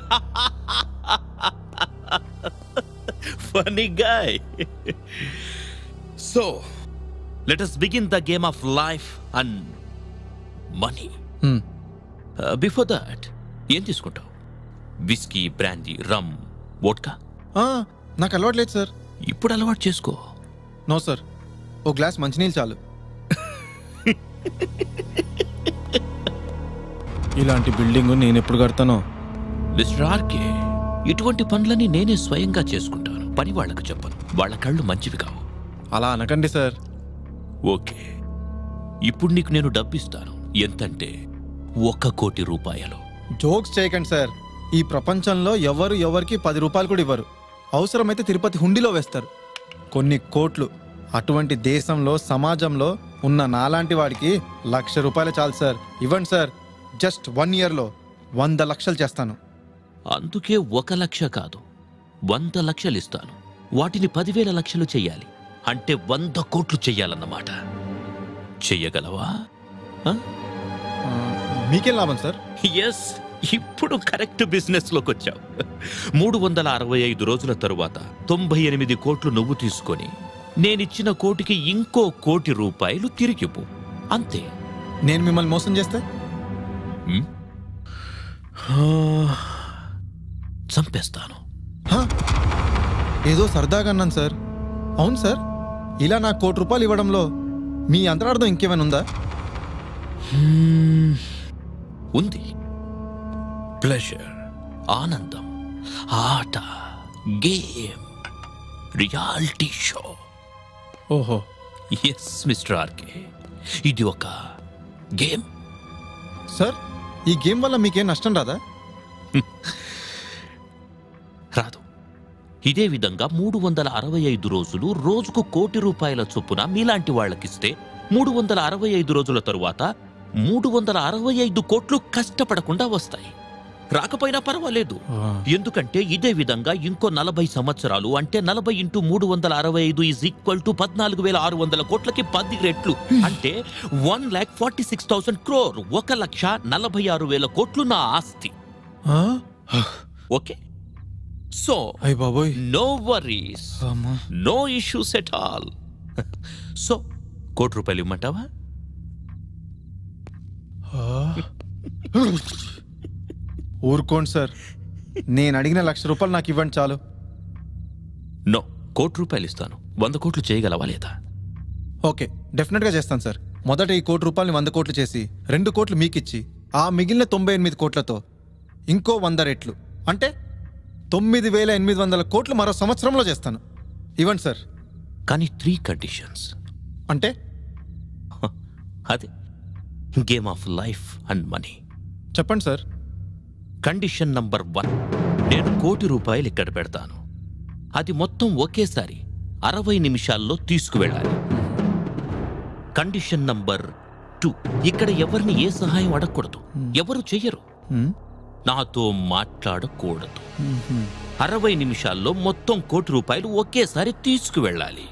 funny guy so let us begin the game of life and money Hmm. Before that ఏం తీసుకుంటావు విస్కీ బ్రాందీ రమ్ వోడ్కా ఆ, నాకు అలవాట్లేదు సార్ ఇప్పుడు అలవాటు చేసుకో నో సార్ ఓ గ్లాస్ మంచినీళ్ళు చాలు ఇలాంటి బిల్డింగ్ నేను ఎప్పుడు కడతానో మిస్టర్ ఆర్కే ఇటువంటి పనులని నేనే స్వయంగా చేసుకుంటాను పని వాళ్ళకు చెప్పను వాళ్ళ కళ్ళు మంచివి కావు అలా అనకండి సార్ ఓకే ఇప్పుడు నీకు నేను డబ్బిస్తాను ఎంతంటే ఒక కోటి రూపాయలు జోక్స్ చేయకండి సార్ ఈ ప్రపంచంలో ఎవరు ఎవరికి పది రూపాయలు కూడా ఇవ్వరు అవసరమైతే తిరుపతి హుండీలో వేస్తారు కొన్ని కోట్లు అటువంటి దేశంలో సమాజంలో ఉన్న నాలాంటి వాడికి లక్ష రూపాయలు చాలు సార్ ఇవ్వండి సార్ జస్ట్ వన్ ఇయర్లో వంద లక్షలు చేస్తాను అందుకే ఒక లక్ష కాదు వంద లక్షలు ఇస్తాను వాటిని పదివేల లక్షలు చెయ్యాలి అంటే వంద కోట్లు చెయ్యాలన్నమాట చెయ్యగలవా మీకేం లాభం సార్ ఎస్ ఇప్పుడు కరెక్ట్ బిజినెస్ లోకి వచ్చావు మూడు వందల అరవై ఐదు రోజుల తరువాత తొంభై ఎనిమిది కోట్లు నువ్వు తీసుకొని నేనిచ్చిన కోటికి ఇంకో కోటి రూపాయలు తిరిగిపు అంతే నేను మిమ్మల్ని మోసం చేస్తే హ్మ్? ఆ, చంపేస్తాను ఏదో సరదాగా అన్నాను సార్ అవును సార్ ఇలా నాకు కోటి రూపాయలు ఇవ్వడంలో మీ అంతరార్థం ఇంకేమైనా ఉందా హ్మ్. ఉంది ప్లెజర్ ఆనందం ఆట గేమ్ రియాలిటీ షో ఓహో ఎస్ మిస్టర్ ఆర్కే ఇది ఒక గేమ్ సార్ ఈ గేమ్ వల్ల మీకేం నష్టం రాదా రాదు ఇదే విధంగా మూడు వందల అరవై ఐదు రోజులు రోజుకు కోటి రూపాయల చొప్పున మీలాంటి వాళ్ళకిస్తే మూడు వందల అరవై ఐదు రోజుల తరువాత మూడు వందల అరవై ఐదు కోట్లు కష్టపడకుండా వస్తాయి రాకపోయినా పర్వాలేదు ఎందుకంటే ఇదే విధంగా ఇంకో నలభై సంవత్సరాలు అంటే నలభై ఇంటూ మూడు వందల అరవై ఐదు ఈజ్ ఈక్వల్ టు పద్నాలుగు వేల ఆరు వందల కోట్లకి పది రెట్లు అంటే one lakh forty six thousand crore ఒక లక్ష నలభై ఆరు వేల కోట్లు నా ఆస్తి ఓకే సో అయ్య బాబోయ్ no worries no issues at all so కోటి రూపాయలు ఇమ్మంటావా ఊరుకోండి సార్ నేను అడిగిన లక్ష రూపాయలు నాకు ఇవ్వండి చాలు నో కోటి రూపాయలు ఇస్తాను వంద కోట్లు చేయగలవా లేదా ఓకే డెఫినెట్గా చేస్తాను సార్ మొదట ఈ కోటి రూపాయలని వంద కోట్లు చేసి రెండు కోట్లు మీకిచ్చి ఆ మిగిలిన తొంభై ఎనిమిది కోట్లతో ఇంకో వంద రెట్లు అంటే తొమ్మిది వేల ఎనిమిది వందల కోట్లు మరో సంవత్సరంలో చేస్తాను ఇవ్వండి సార్ కానీ త్రీ కండిషన్స్ అంటే అదే game of life and money చెప్పండి సార్ కండిషన్ నంబర్ వన్ నేను కోటి రూపాయలు ఇక్కడ పెడతాను అది మొత్తం ఒకేసారి అరవై నిమిషాల్లో తీసుకువెళ్ళాలి కండిషన్ నంబర్ టూ ఇక్కడ ఎవరిని ఏ సహాయం అడగకూడదు ఎవరు చెయ్యరు నాతో మాట్లాడకూడదు అరవై నిమిషాల్లో మొత్తం కోటి రూపాయలు ఒకేసారి తీసుకువెళ్ళాలి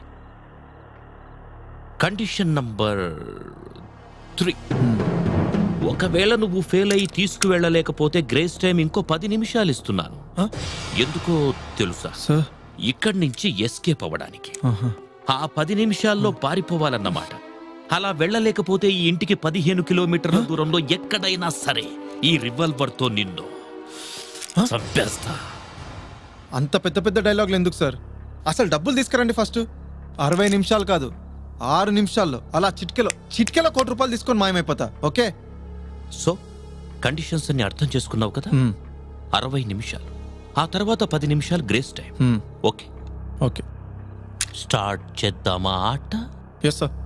కండిషన్ నంబర్ త్రీ ఒకవేళ నువ్వు ఫెయిల్ అయి తీసుకువెళ్ళలేకపోతే గ్రేస్ టైం ఇంకో పది నిమిషాలు ఇస్తున్నాను ఎందుకో తెలుసా ఇక్కడి నుంచి ఎస్కేప్ అవ్వడానికి ఆ పది నిమిషాల్లో పారిపోవాలన్నమాట అలా వెళ్ళలేకపోతే ఈ ఇంటికి పదిహేను కిలోమీటర్ల దూరంలో ఎక్కడైనా సరే ఈ రివాల్వర్తో నిన్ను చంపేస్తా అంత పెద్ద పెద్ద డైలాగులు ఎందుకు సార్ అసలు డబ్బులు తీసుకురండి ఫస్ట్ అరవై నిమిషాలు కాదు ఆరు నిమిషాల్లో అలా చిటికెలో చిటికెలో కోటి రూపాయలు తీసుకొని మాయమైపోతా ఓకే సో కండిషన్స్ అన్ని అర్థం చేసుకున్నావు కదా అరవై నిమిషాలు ఆ తర్వాత పది నిమిషాలు grace time okay okay start చేద్దామా ఆట ఎస్ సార్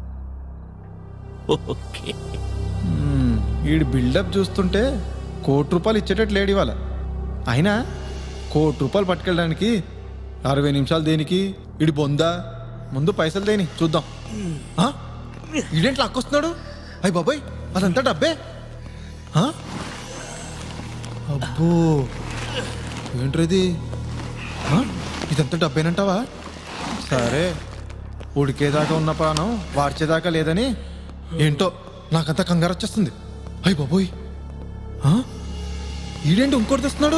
ఓకే వీడి బిల్డప్ చూస్తుంటే కోటి రూపాయలు ఇచ్చేటట్టు లేడు ఇవాళ అయినా కోటి రూపాయలు పట్టుకెళ్ళడానికి అరవై నిమిషాలు దేనికి ఇడి బొందా ముందు పైసలు దేని చూద్దాం ఆ? ఈడేంటి లాక్కొస్తున్నాడు అయ్యి బాబాయ్ అదంతా డబ్బే ఆ? అబ్బో ఏంట్రది ఆ? ఇదంతా డబ్బేనంటావా సరే ఉడికేదాకా ఉన్న ప్రాణం వార్చేదాకా లేదని ఏంటో నాకంతా కంగారు వచ్చేస్తుంది అయ్యి బాబోయ్ ఆ? ఈడేంటి ఇంకోటి తెస్తున్నాడు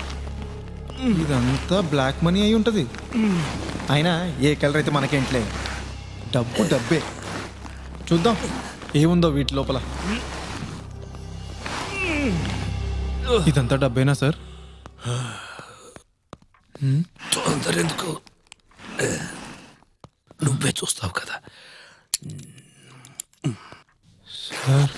ఇదంతా బ్లాక్ మనీ అయి ఉంటది అయినా ఏ కలర్ అయితే మనకేంట్లే డబ్బు డబ్బే చూద్దాం ఏముందో వీటి లోపల ఇదంతా డబ్బేనా సార్ హ్మ్? తొందర ఎందుకు నువ్వే చూస్తావు కదా సార్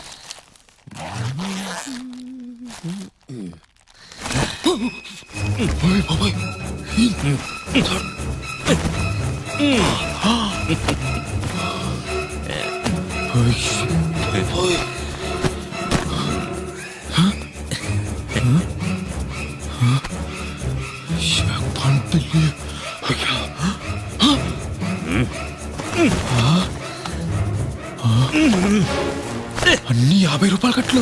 అన్ని యాభై రూపాయలు కట్లు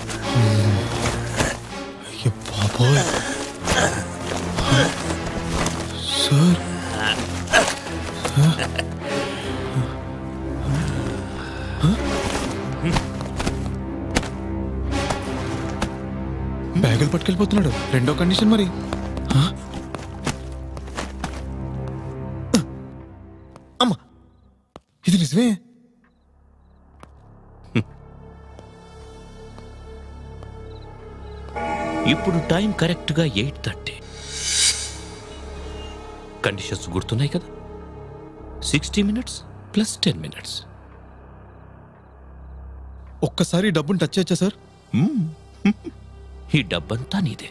అయ్యో బాబోయ్ సార్ బ్యాగులు పట్టుకెళ్ళిపోతున్నాడు రెండో కండిషన్ మరి ఆ? అమ్మా ఇది నిజమే ఇప్పుడు టైం కరెక్ట్గా ఎయిట్ థర్టీ కండిషన్స్ గుర్తున్నాయి కదా sixty minutes plus ten minutes ఒక్కసారి ఈ డబ్బుని టచ్ చేయొచ్చా సార్ ఈ డబ్బంతా నీదే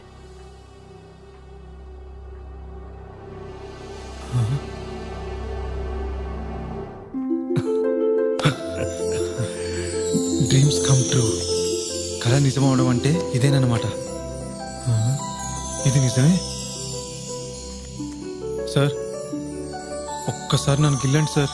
డ్రీమ్స్ కమ్ ట్రూ కళ నిజమవడం అంటే ఇదేనమాట ఇది నిజమే సార్ ఒక్కసారి నన్ను గిల్లండి సార్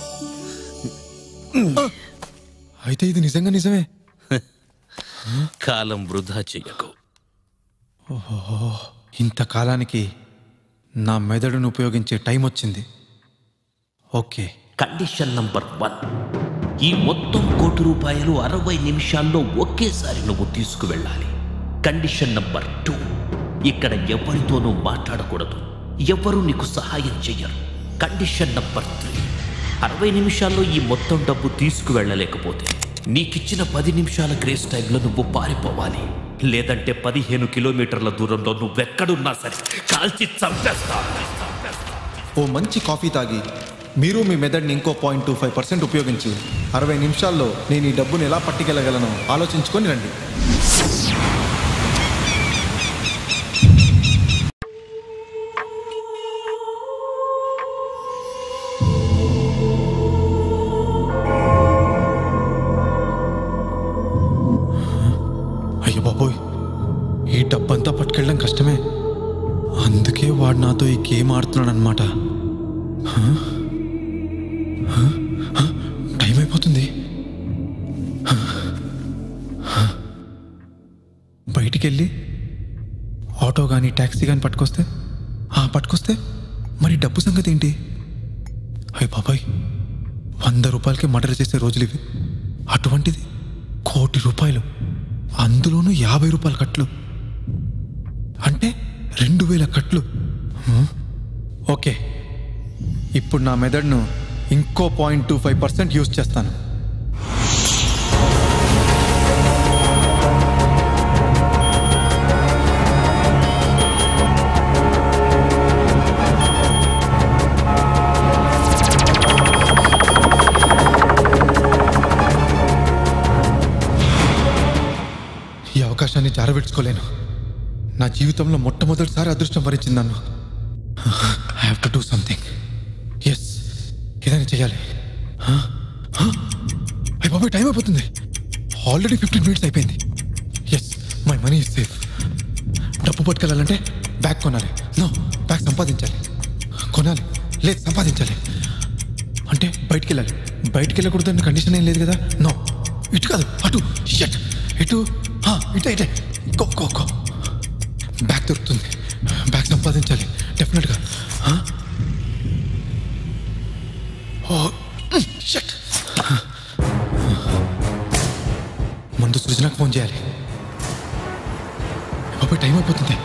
ఆ! అయితే ఇది నిజంగా నిజమే కాలం వృధా చెయ్యకు ఓహో ఇంతకాలానికి నా మెదడును ఉపయోగించే టైం వచ్చింది ఓకే కండిషన్ నంబర్ వన్ ఈ మొత్తం కోటి రూపాయలు అరవై నిమిషాల్లో ఒకేసారి నువ్వు తీసుకువెళ్ళాలి కండిషన్ నంబర్ టూ ఇక్కడ ఎవరితోనూ మాట్లాడకూడదు ఎవరు నీకు సహాయం చెయ్యరు కండిషన్ నంబర్ త్రీ అరవై నిమిషాల్లో ఈ మొత్తం డబ్బు తీసుకువెళ్ళలేకపోతే నీకిచ్చిన పది నిమిషాల గ్రేస్ టైంలో నువ్వు పారిపోవాలి లేదంటే పదిహేను కిలోమీటర్ల దూరంలో నువ్వెక్కడున్నా సరే కాల్చి చంపేస్తా ఓ మంచి కాఫీ తాగి మీరు మీ మెదడుని ఇంకో పాయింట్ టూ ఫైవ్ పర్సెంట్ ఉపయోగించి అరవై నిమిషాల్లో నేను ఈ డబ్బును ఎలా పట్టుకెళ్ళగలను ఆలోచించుకొని రండి అయ్యో బాబోయ్ ఈ డబ్బంతా పట్టుకెళ్ళడం కష్టమే అందుకే వాడు నాతో ఈ గేమ్ ఆడుతున్నాడు అనమాట టైం అయిపోతుంది హ? హ? బయటికి వెళ్ళి ఆటో కానీ ట్యాక్సీ కానీ పట్టుకొస్తే ఆ పట్టుకొస్తే మరి డబ్బు సంగతి ఏంటి అయ్య బాబాయ్ వంద రూపాయలకి మర్డర్ చేసే రోజులు ఇవి అటువంటిది కోటి రూపాయలు అందులోనూ యాభై రూపాయల కట్లు అంటే రెండు వేల కట్లు హ్మ్? ఓకే ఇప్పుడు నా మెదడును ఇంకో point two five percent use చేస్తాను ఈ అవకాశాన్ని జారవిడ్చుకోలేను నా జీవితంలో మొట్టమొదటిసారి అదృష్టం వరించింది నన్ను I have to do something yes ఏదైనా చేయాలి అయ్యి బాబాయ్ టైం అయిపోతుంది ఆల్రెడీ ఫిఫ్టీన్ మినిట్స్ అయిపోయింది yes my money is safe డబ్బు పట్టుకెళ్ళాలంటే బ్యాగ్ కొనాలి నో బ్యాగ్ సంపాదించాలి కొనాలి లేదు సంపాదించాలి అంటే బయటికి వెళ్ళాలి బయటికి వెళ్ళకూడదని కండిషన్ ఏం లేదు కదా నో ఇటు కాదు అటు షట్ ఇటు ఆ, ఇటే ఇటే గో గో గో బ్యాగ్ దొరుకుతుంది బ్యాగ్ సంపాదించాలి డెఫినెట్గా ఆ? ఓ షట్ ముందు సృజనకు ఫోన్ చేయాలి బాబాయ్ టైం అయిపోతుంది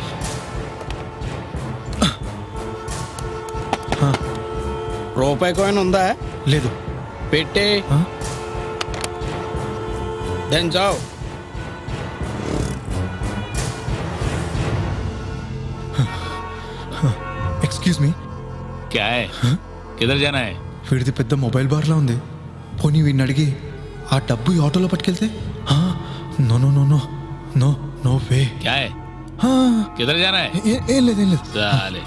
రూపాయి కాయిన్ ఉందా లేదు పెట్టే దంచావు ఎక్స్క్యూజ్ మీ क्या है किधर जाना है వీడిది పెద్ద మొబైల్ బార్లా ఉంది పోనీ వీడిని అడిగి ఆ డబ్బు ఈ ఆటోలో పట్టుకెళ్తే ఆ, no no no no no no way क्या है ఆ, किधर जाना है ఏ- ఏం లేదు ఏం లేదు साले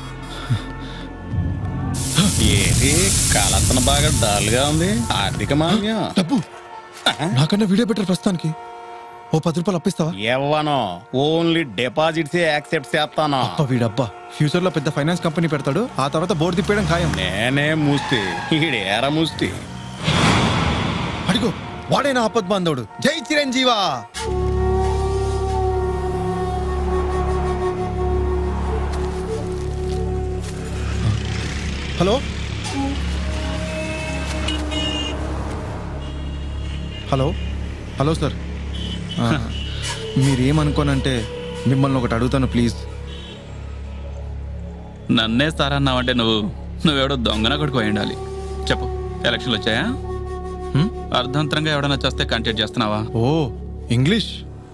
ఏంటి కలతన బాగా డల్ గా ఉంది ఆర్థిక మాన్యం డబ్బు నాకన్నా వీడియో బెటర్ ప్రస్తుతానికి ఓ పది రూపాయలు అప్పిస్తావా ఇవ్వను ఓన్లీ డిపాజిట్స్ యాక్సెప్ట్ చేస్తాను అబ్బా వీడబ్బా ఫ్యూచర్ లో పెద్ద ఫైనాన్స్ కంపెనీ పెడతాడు ఆ తర్వాత బోర్డు తిప్పేయడం ఖాయం నేనే ముస్తి ఈడేర ముస్తి అడిగో వాడేనా ఆపద్ బాంధవుడు జై చిరంజీవా హలో హలో హలో సార్ ఆ, మీరేమనుకోనంటే మిమ్మల్ని ఒకటి అడుగుతాను ప్లీజ్ నన్నే సార్ అన్నావంటే నువ్వు నువ్వెవడో దొంగన కొడుకు అయి ఉండాలి చెప్పు ఎలక్షన్లు వచ్చాయా హ్మ్? అర్ధంతరంగా ఎవడన్నా చేస్తే కంటెక్ట్ చేస్తున్నావా ఓ English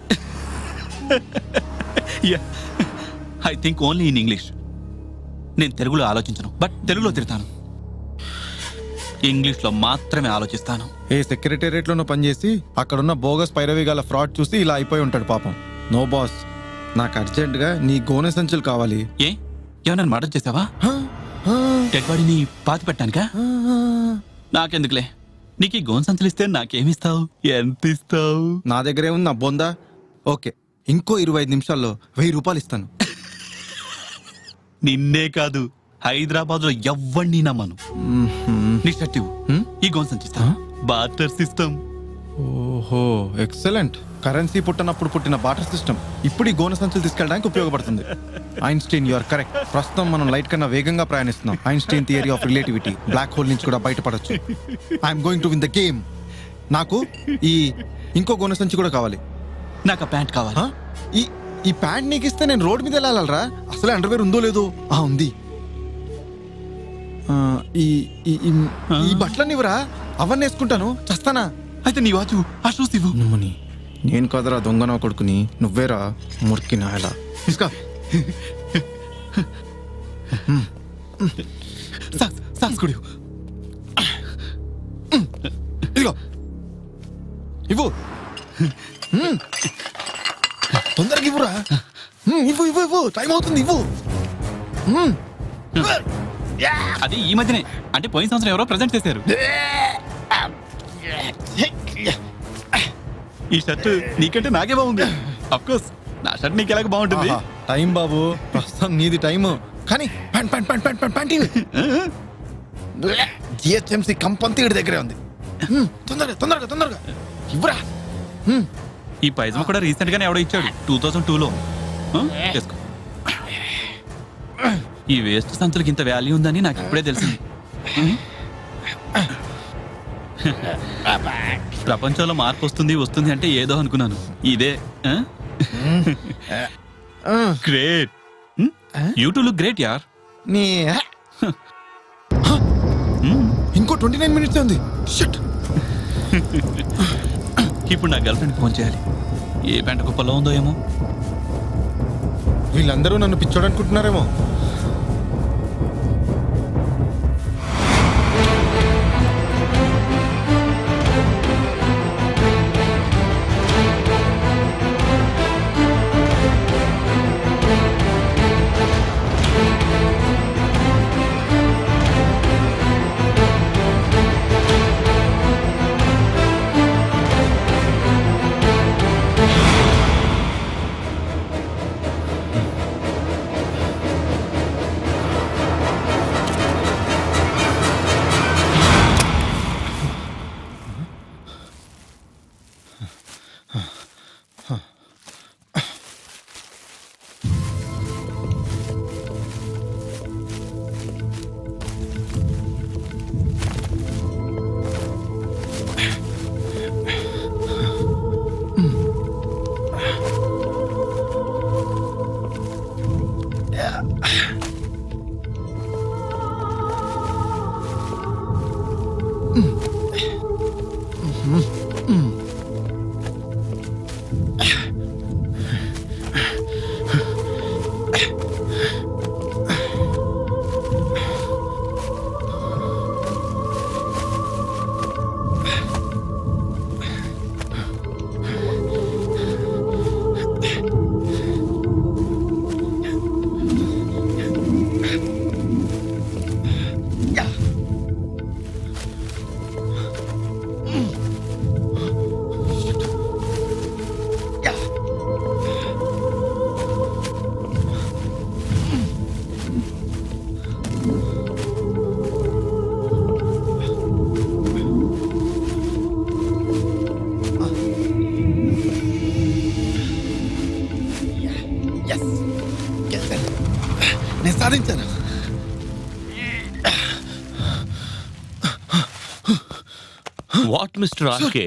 I think only in English నేను తెలుగులో ఆలోచించను బట్ తెలుగులో తిడతాను ఇంగ్లీష్లో మాత్రమే ఆలోచిస్తాను ఏ సెక్రటేరియట్లోనూ పనిచేసి అక్కడున్న బోగస్ పైరవి గల ఫ్రాడ్ చూసి ఇలా అయిపోయి ఉంటాడు పాపం నో బాస్ నాకు అర్జెంటుగా నీ గోనె సంచులు కావాలి ఏ ఏమన్నా మర్డర్ చేసావా డెడ్ బాడీని పాతి పెట్టానికా నాకెందుకులే నీకు ఈ గోన్ సంచలిస్తే నాకేమిస్తావు ఎంత ఇస్తావు నా దగ్గరే ఉంది నా బొందా ఓకే ఇంకో ఇరవై ఐదు నిమిషాల్లో వెయ్యి రూపాయలు ఇస్తాను నిన్నే కాదు హైదరాబాద్ లో ఎవ్వడిని నమ్మను నీ షర్ట్ ఇవ్వు. ఈ గోన్ సంచిస్తా బాటర్ సిస్టమ్ ఓహో ఎక్సలెంట్ కరెన్సీ పుట్టనప్పుడు పుట్టిన బాటర్ సిస్టమ్ ఇప్పుడు ఈ గోన సంచులు తీసుకెళ్ళడానికి ఉపయోగపడుతుంది ఐన్స్టీన్ యూఆర్ కరెక్ట్ ప్రస్తుతం మనం లైట్ కన్నా వేగంగా ప్రయాణిస్తున్నాం Einstein theory of relativity black hole నుంచి కూడా బయటపడొచ్చు I'm going to win the game నాకు ఈ ఇంకో గోన సంచి కూడా కావాలి నాకు ఆ ప్యాంట్ కావాలి ఈ ఈ ప్యాంట్ నీకు ఇస్తే నేను రోడ్ మీద వెళ్ళాలరా అసలే అండర్వేర్ ఉందో లేదో ఆ ఉంది ఆ, ఈ ఈ ఈ- ఈ బట్టలన్నీ ఇవ్వరా అవన్నీ వేసుకుంటాను చస్తానా అయితే నీ వాచు ఆ షూస్ ఇవ్వు నువ్వుని నేను కదరా దొంగన కొడుకుని నువ్వేరా మురికి నాయలా తీసుకో సాక్స్ కూడా ఇదిగో ఇవ్వు మ్మ్. తొందరగా ఇవ్వురా మ్మ్, ఇవ్వు ఇవ్వు ఇవ్వు టైం అవుతుంది ఇవ్వు మ్మ్. అది ఈ మధ్యనే అంటే పోయిన సంవత్సరం ఎవరో ప్రజెంట్ చేశారు ఈ షర్ట్ నీకంటే నాకే బాగుంది అఫ్ కోర్స్ నా షర్ట్ నీకు ఎలాగ బాగుంటుంది ఆహా, టైం బాబు ప్రస్తుతం నీది టైం కానీ pant pant pant pant pant pant ఇవ్వు. జిహెచ్ఎంసీ కంపంతి ఇడి దగ్గరే ఉంది మ్మ్, తొందరగా తొందరగా తొందరగా ఇవ్వరా ఈ పైజమా కూడా రీసెంట్ గానే ఎవడో ఇచ్చాడు టూ థౌసండ్ టూలో చేసుకో ఈ వేస్ట్ సంచులకి ఇంత వాల్యూ ఉందని నాకు ఇప్పుడే తెలిసింది ప్రపంచంలో మార్పు వస్తుంది వస్తుంది అంటే ఏదో అనుకున్నాను ఇదే great you too look great యార్ నీ ఇంకో ట్వంటీ నైన్ మినిట్స్ ఉంది షట్ ఇప్పుడు నా గర్ల్ ఫ్రెండ్ ఫోన్ చేయాలి ఏ పెంట కుప్పలో ఉందో ఏమో వీళ్ళందరూ నన్ను పిచ్చోడు అనుకుంటున్నారేమో నేను సాధించాను వాట్ మిస్టర్ ఆర్కే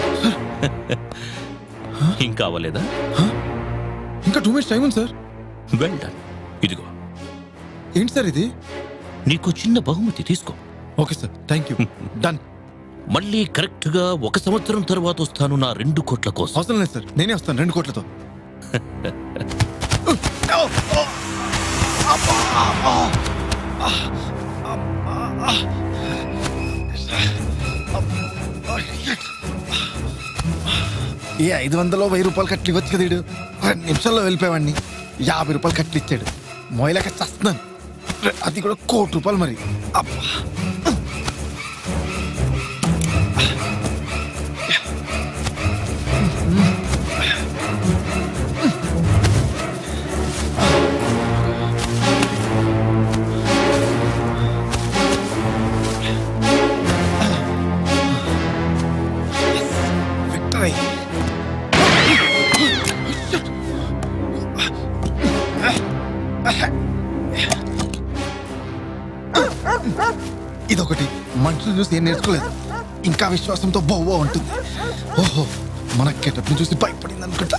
ఇంకా అవ్వలేదా ఇంకా టూ మినిట్స్ టైం ఉంది సార్ వెల్ డన్ ఇదిగో ఏంటి సార్ ఇది నీకు చిన్న బహుమతి తీసుకో okay sir thank you done మళ్ళీ కరెక్ట్ గా ఒక సంవత్సరం తర్వాత వస్తాను నా రెండు కోట్ల కోసం అవసరం లేదు సార్ నేనే వస్తాను రెండు కోట్లతో ఏ ఐదు వందలు వెయ్యి రూపాయలు కట్లు ఇవ్వచ్చు కదా ఈడు. రెండు నిమిషాల్లో వెళ్ళిపోయావాడిని యాభై రూపాయలు కట్లు ఇచ్చాడు మొయలేక చస్తున్నాను అది కూడా కోటి రూపాయలు మరి అబ్బా బాబాయ్ ఇదొకటి మనుషులు చూసి ఏం నేర్చుకోలేదు ఇంకా విశ్వాసంతో బొవ్వ ఉంటుంది ఓహో మన కెటప్ని చూసి భయపడింది అనుకుంటా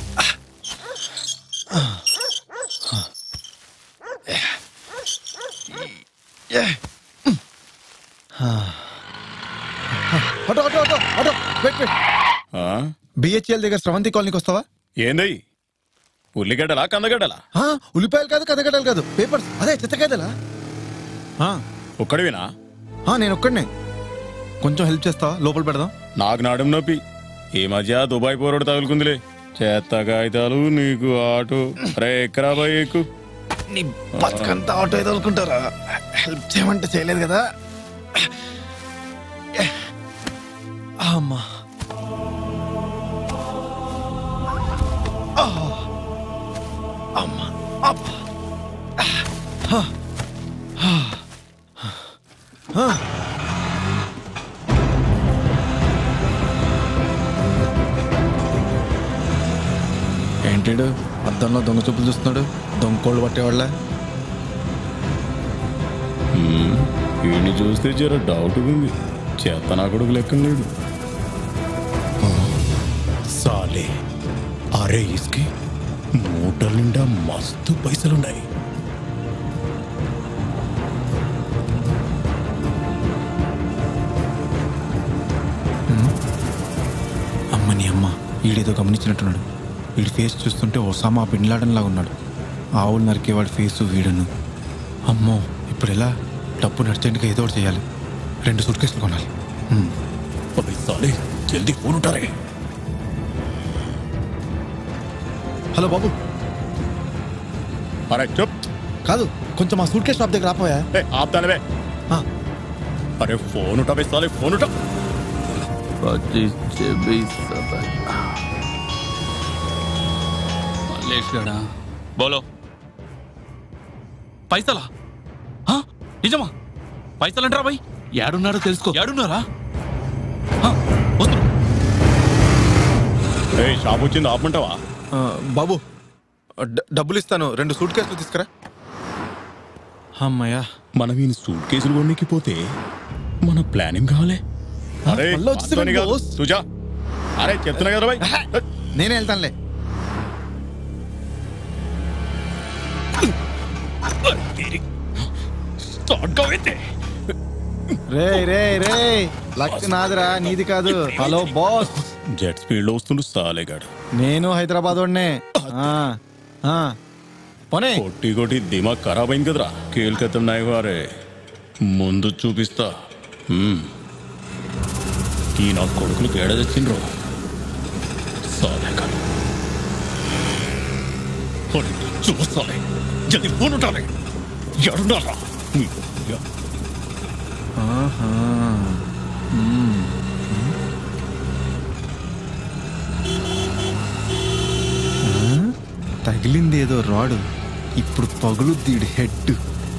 auto auto auto auto wait wait BHEL దగ్గర స్రవంతి కాలనీకి వస్తావా ఏందయ్యి ఉల్లిగడ్డలా కందగడ్డలా ఆ, ఉల్లిపాయలు కాదు కదగడాలు కాదు పేపర్స్ అదే చెత్తకాయదలా ఒక్కడివినా నేను ఒక్కడనే కొంచెం హెల్ప్ చేస్తావా లోపల పెడదాం నాకు నాడం నొప్పి ఈ మధ్య దుబాయ్ పోరోడు తగులుకుందిలే చెత్త కాగితాలు నీకు ఆటో రే ఎక్కరా బాయ్ ఎక్కు నీ బతుకంతా ఆటో ఎదుర్కొంటారా హెల్ప్ చేయమంటే చేయలేదు కదా అమ్మా ఆ. అమ్మా అప్ప హ. హ. హ. ఏంటిడు అద్దంలో దొంగ చూపులు చూస్తున్నాడు దొంగకోళ్ళు పట్టేవాళ్ళ వీడిని చూస్తే జర డౌట్ ఉంది చేత నా కొడుకు లెక్కలేడు సాలే అరే ఇస్కి మూటల నిండా మస్తు పైసలున్నాయి అమ్మని అమ్మ వీడేదో గమనించినట్టున్నాడు వీడి ఫేస్ చూస్తుంటే ఒసామా బిన్ లాడన్ లాగా ఉన్నాడు ఆవులు నరికేవాడి ఫేసు వీడును అమ్మో ఇప్పుడు ఎలా డబ్బు అర్జెంట్గా ఏదో ఒకటి చేయాలి రెండు సూట్ కేసులు కొనాలి హ్మ్. అరే సాలే జల్దీ ఫోన్ ఉంటారే హలో బాబు అరే చెప్ కాదు కొంచెం మా సూట్ కేసు షాప్ దగ్గర ఆపోయా ఆపుతానవే అరే ఫోన్ ఉంటావే సాలే ఫోన్ ఉంటా पच्चीस छब्बीस सत्ताईस మల్లేష్ గడా బోలో పైసలా హా? నిజమా పైసలు అంటారా బాయ్ ఏడున్నారో తెలుసుకో ఏడున్నారా ఏ షాప్ వచ్చింది ఆపమంటావా ఆ, బాబు డ- డబ్బులు ఇస్తాను రెండు సూట్ కేసులు తీసుకురా అమ్మయ్యా మనం ఈయన సూట్ కేసులు కొనికి పోతే మన ప్లానింగ్ కావాలే అరే మళ్ళీ వచ్చేసాడు అతని కాదు, boss. సుజా అరే చెప్తున్నా కదా బాయ్ నేనే వెళ్తానులే స్టార్ట్ కావైతే రే రే రే లక్ నాదిరా నీది కాదు హలో బాస్ జెట్ స్పీడ్ లో వస్తుండు సాలేగాడు నేను హైదరాబాద్ వాడినే ఆ, ఆ. పోనీ కొట్టి కొట్టి దిమాగ్ ఖరాబ్ అయింది కదరా కేల్కతం నాయవారే ముందు చూపిస్తా హ్మ్. ఈ నా కొడుకులు తేడా తెచ్చిండ్రు సాలేగాడు చూస్తాలే జల్ది ఫోన్ ఉంటాలే ఎడున్నారా ఆహా. మ్మ్. ఆ? తగిలింది ఏదో రాడు ఇప్పుడు పగులుద్ది ఈడి హెడ్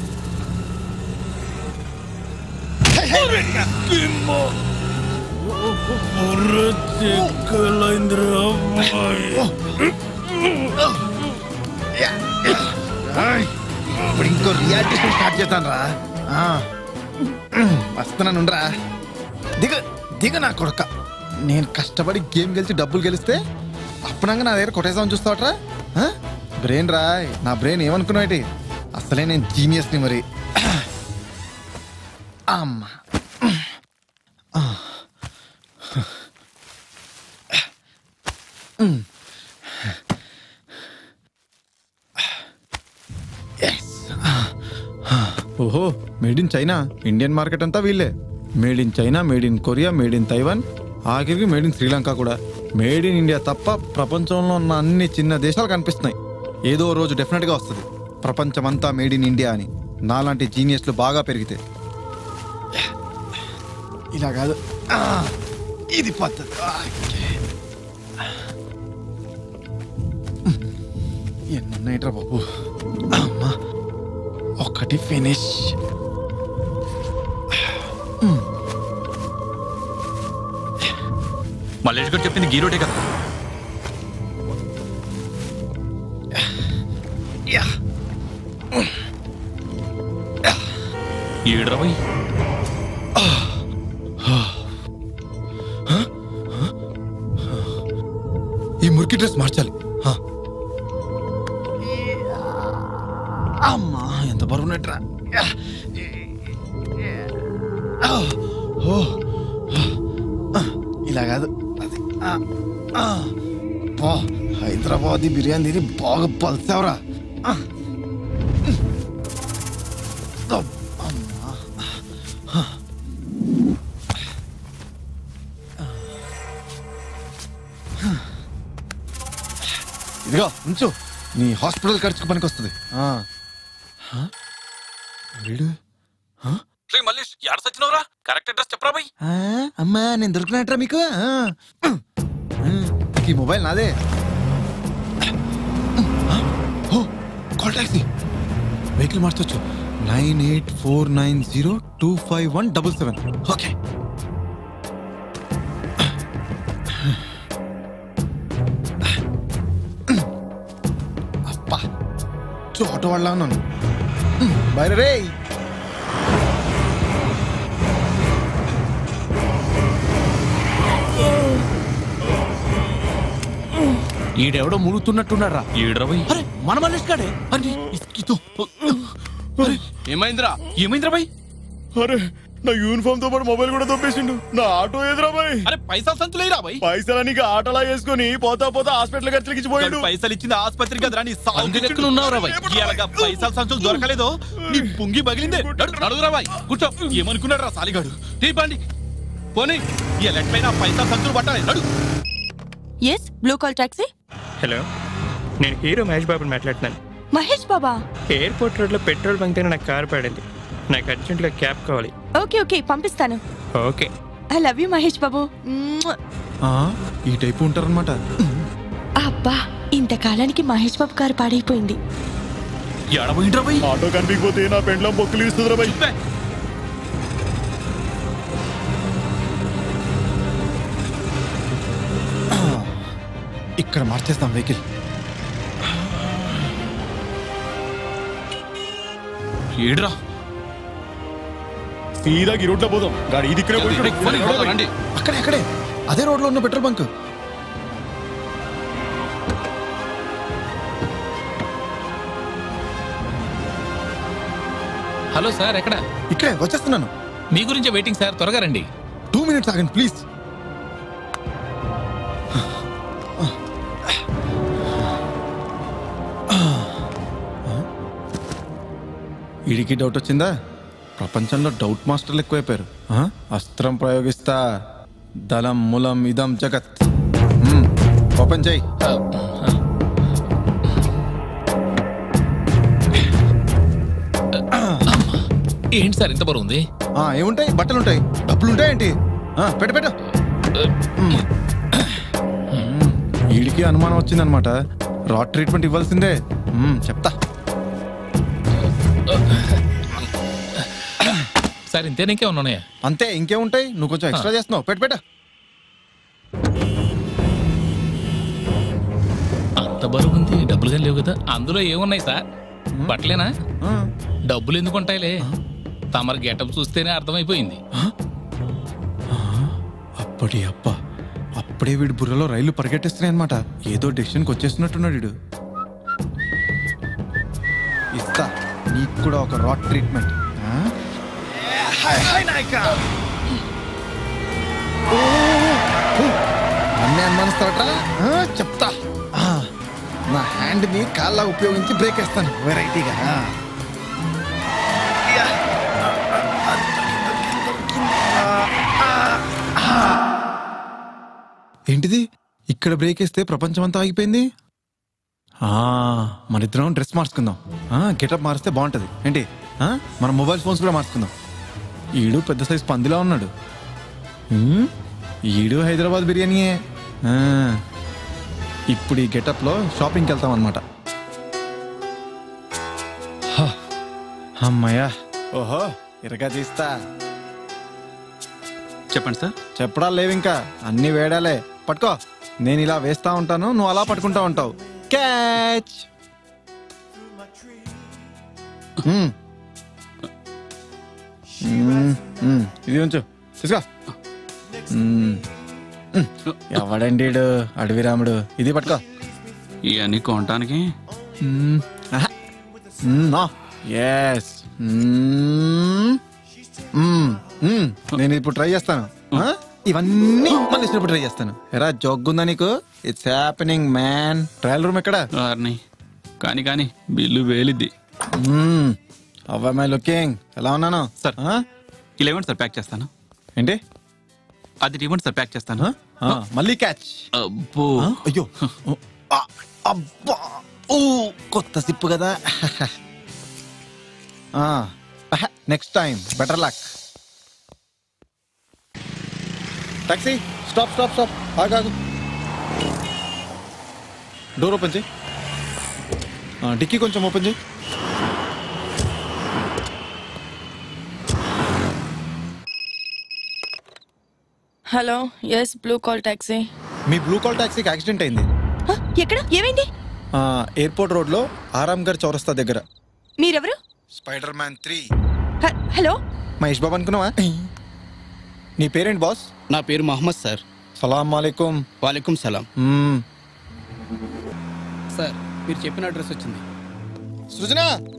ఇప్పుడు ఇంకో రియాలిటీ షో స్టార్ట్ చేస్తాను రా వస్తున్నాను రా దిగ దిగ నా కొడక నేను కష్టపడి గేమ్ గెలిచి డబ్బులు గెలిస్తే అప్పుడంగా నా దగ్గర కొట్టేసామని చూస్తావట్రా బ్రెయిన్ రా నా బ్రెయిన్ ఏమనుకున్నావు అసలే నేను జీనియస్ని మరి అమ్మా ఓహో made in China Indian market అంతా వీళ్ళే made in China made in Korea made in Taiwan ఆఖరికి మేడ్ ఇన్ శ్రీలంక కూడా మేడ్ ఇన్ ఇండియా తప్ప ప్రపంచంలో ఉన్న అన్ని చిన్న దేశాలు కనిపిస్తున్నాయి ఏదో రోజు డెఫినెట్గా వస్తుంది ప్రపంచమంతా మేడ్ ఇన్ ఇండియా అని నాలాంటి జీనియస్లు బాగా పెరిగితే ఇలా కాదు ఆ, ఇది పద్ధతి ఆ, ఓకే. ఎన్నున్నాయిట్రా బాబు అమ్మా ఒకటి ఫినిష్ మల్లేష్ గారు చెప్పింది గీ రోటే కదా ఏడ్రవై ఈ మురికి డ్రెస్ మార్చాలి హా. అమ్మా ఎంత బరువు ఉన్నట్రా ఓ ఇలా కాదు అది ఆ, ఆ. పో హైదరాబాదీ బిర్యానీ తిని బాగా పల్సావరా ఆ. అబ్బ్, అమ్మా. హా. ఇదిగో ఉంచు నీ హాస్పిటల్ ఖర్చుకు పనికి వస్తుంది వీడు రే మల్లేష్ ఎడ సచ్చినవరా కరెక్ట్ అడ్రస్ చెప్పరా బై ఆ, అమ్మా నేను దొరికినట్రా మీకు ఆ. ఈ మొబైల్ నాదే ఆ, ఓ కాల్ టాక్సీ వెహికల్ మార్చొచ్చు nine eight four nine zero two five one double seven okay అబ్బా చోట వాళ్ళ ఉన్నాను బయట రే ఈడెవడో మునుగుతున్నట్టున్నారా ఈడ్రవై అరే మన మల్లేష్ గాడే అని ఇస్కితో అరే ఏమైందిరా ఏమైందిరా బై అరే నా యూనిఫామ్ తో పాటు మొబైల్ కూడా దొబ్బేసిండు నా ఆటో ఎదురా బాయ్ అరే పైసలు సంచులేరా బై పైసలు నీకు ఆటోలా వేసుకొని పోతా పోతా హాస్పిటల్ ఖర్చులకి ఇచ్చిపోయాడు పైసలు ఇచ్చింది ఆసుపత్రికి కదరా నీ సాగు ఉన్నావురా బై ఇలాగా పైసలు సంచులు దొరకలేదో నీ పుంగి పగిలిందే నడు నడుగురా బాయ్ కూర్చో ఏమనుకున్నాడు రా సాలిగాడు తీపండి పోనీ ఎట్లయినా పైసలు సంచులు పట్టాలి నడు yes blue call taxi hello నేను హీరో మహేష్ బాబుని మాట్లాడుతున్నాను మహేష్ బాబా ఎయిర్పోర్ట్ రోడ్లో పెట్రోల్ బంక్ దగ్గర నాకు కారు పడింది నాకు అర్జెంట్గా క్యాబ్ కావాలి ఓకే ఓకే పంపిస్తాను okay I love you Mahesh Babu మ్మ్. ఆ, ఈ టైపు ఉంటారనమాట అబ్బా ఇంతకాలానికి మహేష్ బాబు గారు పాడైపోయింది ఎడబోయిండ్రా బై ఆటో కనిపించకపోతే నా పెండ్లం బొక్కులు ఇస్తుందిరా బై ఇక్కడ మార్చేస్తాం వెహికల్ ఏడ్రా సీదా ఈ రూట్లో పోదాం గాడి ఈ దిక్కునే పోయి రండి అక్కడే అక్కడే అదే రోడ్లో ఉన్న పెట్రోల్ బంక్ హలో సార్ ఎక్కడ ఇక్కడే వచ్చేస్తున్నాను మీ గురించే వెయిటింగ్ సార్ త్వరగా రండి టూ మినిట్స్ ఆగండి ప్లీజ్ వీడికి డౌట్ వచ్చిందా ప్రపంచంలో డౌట్ మాస్టర్లు ఎక్కువైపోయారు ఆ? అస్త్రం ప్రయోగిస్తా దళం మూలం ఇదం జగత్ మ్మ్. ఓపెన్ చేయి ఏంటి సార్ ఇంత బరువు ఉంది ఆ, ఏముంటాయి బట్టలు ఉంటాయి డబ్బులు ఉంటాయేంటి ఆ, పెట్టు పెట్టు మ్మ్. మ్మ్. వీడికి అనుమానం వచ్చిందనమాట రాడ్ ట్రీట్మెంట్ ఇవ్వాల్సిందే మ్మ్, చెప్తా సార్ ఇంతేనా ఇంకేమన్నా ఉన్నాయా అంతే ఇంకేముంటాయి నువ్వు కొంచెం ఎక్స్ట్రా చేస్తున్నావు పెట్టు పెట్టు అంత బరువు ఉంది డబ్బులు కానీ లేవు కదా అందులో ఏమున్నాయి సార్ బట్టలేనా డబ్బులు ఎందుకు ఉంటాయిలే తమరు గెటప్ చూస్తేనే అర్థమైపోయింది అప్పటి అప్ప అప్పుడే వీడి బుర్రలో రైలు పరిగెట్టేస్తున్నాయి అనమాట ఏదో డెసిషన్కి వచ్చేస్తున్నట్టున్నాడు వీడు ఇస్తా నీకు కూడా ఒక రాట్ ట్రీట్మెంట్ ఆ? ఓ, ఓ, నన్నే అనుమానిస్తారట ఆ, చెప్తా ఆ, నా హ్యాండ్ని కాళ్ళ ఉపయోగించి బ్రేక్ వేస్తాను వెరైటీగా ఆ. యా. ఏంటిది ఇక్కడ బ్రేక్ వేస్తే ప్రపంచం అంతా ఆగిపోయింది ఆ, మనిద్దరం డ్రెస్ మార్చుకుందాం గెటప్ మారిస్తే బాగుంటది ఏంటి ఆ, మన మొబైల్ ఫోన్స్ కూడా మార్చుకుందాం ఈడు పెద్ద సైజ్ పందిలా ఉన్నాడు ఉమ్, ఈడు హైదరాబాద్ బిర్యానీయే ఆ, ఇప్పుడు ఈ గెటప్లో షాపింగ్కి వెళ్తాం అనమాట అమ్మయ్యా ఓహో ఇరగా తీస్తా చెప్పండి సార్ చెప్పడా లేవు ఇంకా అన్ని వేడాలే పట్టుకో నేను ఇలా వేస్తా ఉంటాను నువ్వు అలా పట్టుకుంటా ఉంటావు క్యాచ్ మ్మ్. మ్మ్, మ్మ్. ఇది ఉంచు తీసుకో మ్మ్. మ్మ్. ఎవడండి ఈడు? అడవి రాముడు ఇది పట్టుకో ఇవన్నీ కొనటానికి ఎస్ నేను ఇప్పుడు ట్రై చేస్తాను ఆ? ఇవన్నీ మళ్ళీ ఇప్పుడు ట్రై చేస్తాను ఎరా జోగ్గుందా నీకు it's happening man trial room ఎక్కడ వారిని కానీ కానీ బిల్లు వేలిద్ది అవ్వ మై లుకింగ్ ఎలా ఉన్నాను సార్ ఇలా ఇవ్వండి సార్ ప్యాక్ చేస్తాను ఏంటి అది ఇవ్వండి సార్ ప్యాక్ చేస్తాను ఆ, మళ్ళీ క్యాచ్ అబ్బో అయ్యో ఆ, అబ్బా ఓ కొత్త సిప్పు కదా next time better luck taxi stop stop stop ఆగాగు డోర్ ఓపెన్ చేయి ఆ, డిక్కీ కొంచెం ఓపెన్ చేయి hello yes blue call taxi మీ బ్లూ కాల్ టాక్సీకి యాక్సిడెంట్ అయింది ఎక్కడ ఏమైంది ఆ, ఎయిర్పోర్ట్ రోడ్లో ఆరాంగర్ చౌరస్తా దగ్గర మీరెవరు స్పైడర్ మ్యాన్ త్రీ హ- హలో మహేష్ బాబు అనుకున్నావా నీ పేరేంటి బాస్ నా పేరు మహమ్మద్ సార్ సలాం వాలేకుం వాలేకుం సలాం మ్మ్. సార్ మీరు చెప్పిన అడ్రస్ వచ్చింది సృజన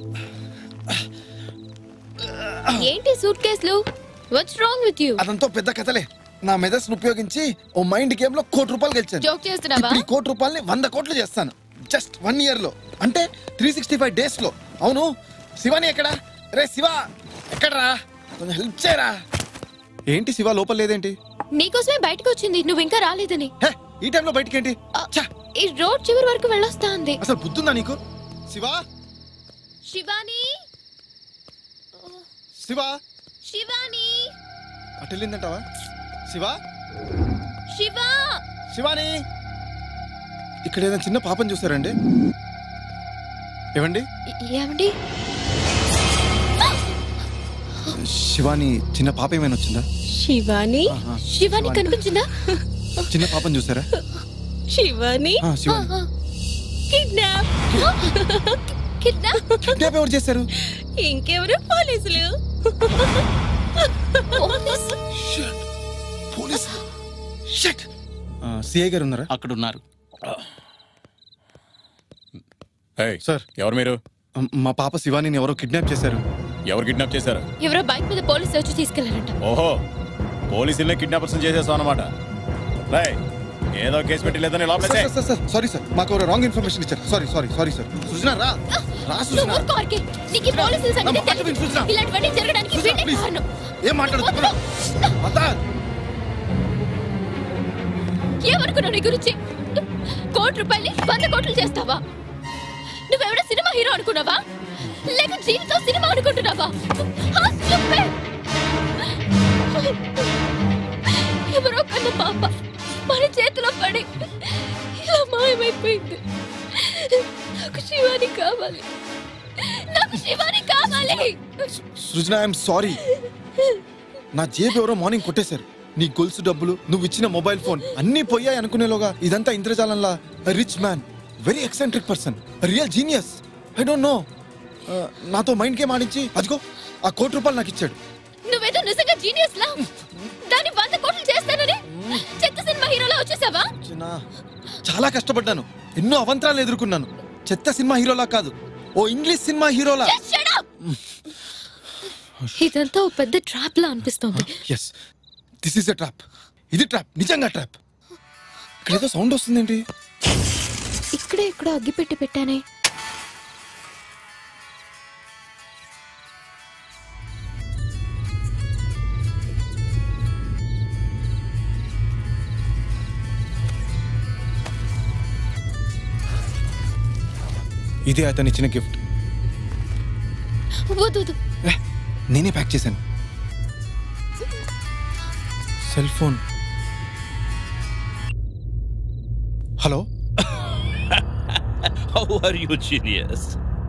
ఏంటి సూట్ కేసులు వాట్స్ రాంగ్ విత్ యూ అదంతా పెద్ద కథలే నా మెదర్స్ ఉపయోగించి ఓ మైండ్ గేమ్ లో కోటి రూపాయలు గెలిచాను జోక్ చేస్తున్నావా ఇప్పుడు ఈ కోటి రూపాయల్ని వంద కోట్లు చేస్తాను జస్ట్ వన్ ఇయర్ లో అంటే త్రీ సిక్స్టీ ఫైవ్ డేస్ లో అవును శివాని ఎక్కడ రే శివ ఎక్కడరా కొంచెం హెల్ప్ చేయరా ఏంటి శివ లోపల లేదేంటి నీకోసమే బయటకు వచ్చింది నువ్వు ఇంకా రాలేదని ఈ టైంలో బయటికి ఏంటి ఈ రోడ్ చివరి వరకు వెళ్ళొస్తా ఉంది అసలు బుద్ధుందా నీకు శివ శివాని శివ శివాని అటు వెళ్ళిందంటావా శివ శివ శివాని ఇక్కడ ఏదైనా చిన్న పాపం చూసారండి ఏమండి ఏమండి శివాని చిన్న పాప ఏమైనా వచ్చిందా శివాని ఆహా. శివాని శివాని. కనిపించిందా చిన్న పాపం చూసారా శివాని ఆ, శివాని. కిడ్నాప్ కిడ్నాప్ కిడ్నాప్ ఎవరు చేశారు ఇంకెవరు పోలీసులు పోలీస్ షట్ సిఐ గారు ఉన్నారా అక్కడ ఉన్నారు సార్ ఎవరు మీరు మా పాప శివాని ఎవరో కిడ్నాప్ చేశారు ఎవరు కిడ్నాప్ చేశారు ఎవరో బైక్ మీద పోలీసులు వచ్చి తీసుకెళ్లారంట ఓహో పోలీసుల్ని కిడ్నాపర్స్ చేసేసావు అనమాట రాయ్ ఏదో కేసు పెట్టి లేదని లోపల sir sir sir sorry sir మాకు ఎవరో రాంగ్ ఇన్ఫర్మేషన్ ఇచ్చారు sorry sorry sorry sir Sujana రా రా నువ్వు సుజన ఊరుకో ఆర్కే. నీకు ఈ పోలీసుల సంగతి నా మాట విను, తెలియదు. సుజన. ఇలాంటివన్నీ జరగడానికి సుజన, వీళ్ళే please. కారణం. ఏం మాట్లాడుతున్నా ఏమనుకున్నావు నీ గురించి కోటి రూపాయలు వంద కోట్లు చేస్తావా నువ్వెవడో సినిమా హీరో అనుకున్నావా లేక జీవితం సినిమా అనుకుంటున్నావా ఆ, stupid! ఎవరో కన్న పాప మన చేతిలో పడి ఇలా మాయమైపోయింది నాకు శివాని కావాలి నాకు శివాని కావాలి సృజన ఐఎమ్ సారీ నా జేబు ఎవరో మార్నింగ్ కొట్టేశారు నీ గొలుసు డబ్బులు నువ్వు ఇచ్చిన మొబైల్ ఫోన్ అన్నీ పోయాయి అనుకునేలోగా ఇదంతా ఇంద్రజాలంలా rich man very eccentric person real genius I don't know నాతో మైండ్ గేమ్ ఆడించి అదిగో ఆ కోటి రూపాయలు నాకు ఇచ్చాడు నువ్వేదో నిజంగా జీనియస్ లా దాన్ని వంద కోట్లు చేస్తానని చెత్త సినిమా హీరోలా వచ్చేసావా చిన్న చాలా కష్టపడ్డాను ఎన్నో అవంతరాలు ఎదుర్కొన్నాను చెత్త సినిమా హీరోలా కాదు ఓ ఇంగ్లీష్ సినిమా హీరోలా Just shut up! ఇదంతా ఓ పెద్ద ట్రాప్ లా అనిపిస్తోంది yes this is a trap ఇది ట్రాప్ నిజంగా ట్రాప్ ఇక్కడ ఏదో సౌండ్ వస్తుందేంటి ఇక్కడే ఇక్కడ అగ్గి పెట్టి పెట్టానే ఇది అతను ఇచ్చిన గిఫ్ట్ వద్దు వద్దు నేనే ప్యాక్ చేశాను cell phone hello how are you genius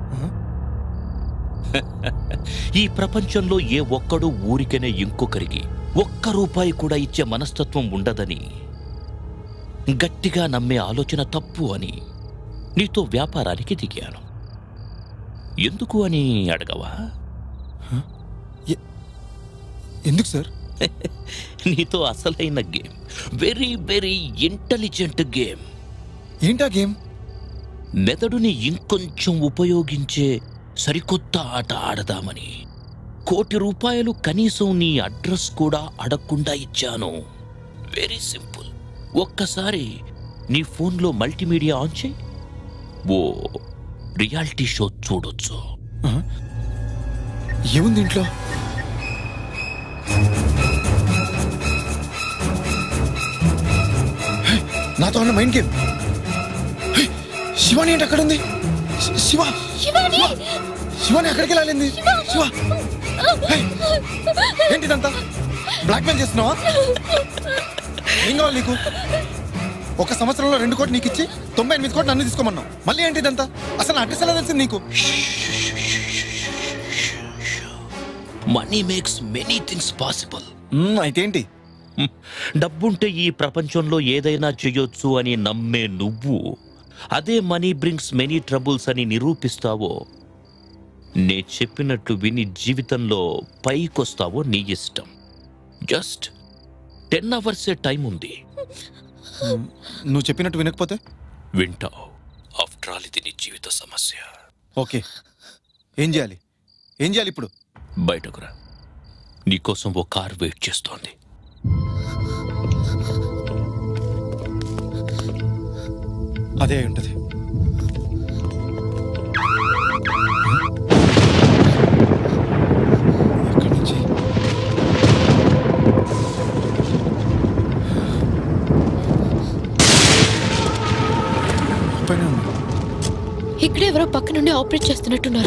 ఈ ప్రపంచంలో ఏ ఒక్కడు ఊరికనే ఇంకొకరికి ఒక్క రూపాయి కూడా ఇచ్చే మనస్తత్వం ఉండదని గట్టిగా నమ్మే ఆలోచన తప్పు అని నీతో వ్యాపారానికి దిగాను ఎందుకు అని అడగవా ఎందుకు సార్ నీతో అసలైన game very very intelligent game ఏంటా గేమ్ మెదడుని ఇంకొంచెం ఉపయోగించే సరికొత్త ఆట ఆడదామని కోటి రూపాయలు కనీసం నీ అడ్రస్ కూడా అడగకుండా ఇచ్చాను వెరీ సింపుల్ ఒక్కసారి నీ ఫోన్లో మల్టీమీడియా ఆన్ చేయి ఓ రియాలిటీ షో చూడొచ్చు ఏముంది ఇంట్లో హే, నాతో ఉన్న మైండ్ గేమ్ హే, శివాని ఏంటి అక్కడ ఉంది శి- శివ శివాని శివాని ఎక్కడికి వెళ్ళాలింది శివ హే, ఏంటిదంతా బ్లాక్మెయిల్ చేస్తున్నావా ఏం కావాలి నీకు ఒక సంవత్సరంలో రెండు కోట్లు నీకు ఇచ్చి తొంభై ఎనిమిది కోట్లు నన్ను తీసుకోమన్నావు మళ్ళీ ఏంటి ఇదంతా అసలు అడ్రస్ ఎలా తెలిసింది నీకు money makes many things possible అయితే ఏంటి డబ్బుంటే ఈ ప్రపంచంలో ఏదైనా చేయొచ్చు అని నమ్మే నువ్వు అదే మనీ బ్రింగ్స్ మెనీ ట్రబుల్స్ అని నిరూపిస్తావో నే చెప్పినట్లు విని జీవితంలో పైకొస్తావో నీ ఇష్టం జస్ట్ టెన్ అవర్సే టైం ఉంది నువ్వు చెప్పినట్టు వినకపోతే వింటావు ఆఫ్టర్ ఆల్ ఇది నీ జీవిత సమస్య ఓకే ఏం చేయాలి ఏం చేయాలి ఇప్పుడు బయటకు రా నీకోసం ఓ కార్ వెయిట్ చేస్తోంది అదే అయి ఉంటది ఎక్కడి నుంచి పైన ఉంది. ఇక్కడే ఎవరో పక్క నుండి ఆపరేట్ చేస్తున్నట్టున్నారు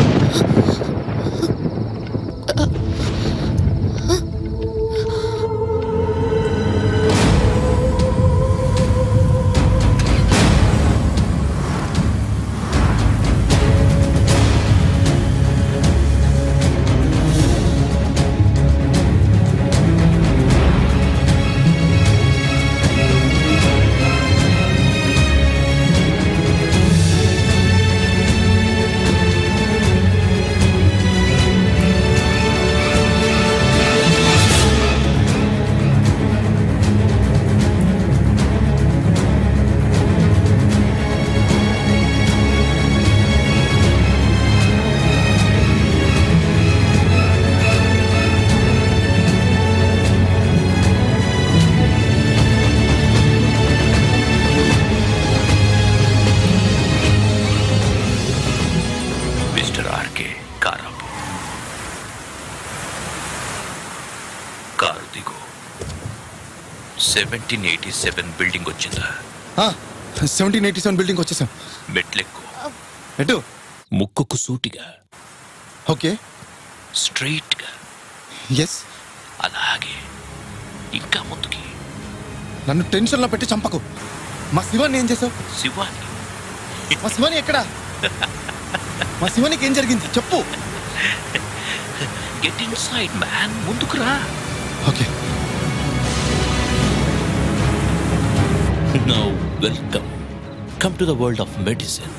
మిస్టర్ ఆర్కే కారాపు కారు దిగు సెవెంటీన్ ఎయిటీ సెవెన్ బిల్డింగ్ వచ్చిందా సెవెంటీన్ ఎయిటీ సెవెన్ బిల్డింగ్ వచ్చేసాం మెట్లెక్కు ఎటు ముక్కుకు సూటిగా ఓకే స్ట్రైట్గా ఎస్ అలాగే ఇంకా ముందుకి నన్ను టెన్షన్లో పెట్టి చంపకు మా శివాన్ని ఏం చేసావు శివాని మా శివాని ఎక్కడా మా శివానికి ఏం జరిగింది చెప్పు గెట్ ఇన్ సైడ్ మ్యాన్ ముందుకు రా okay now welcome come to the world of medicine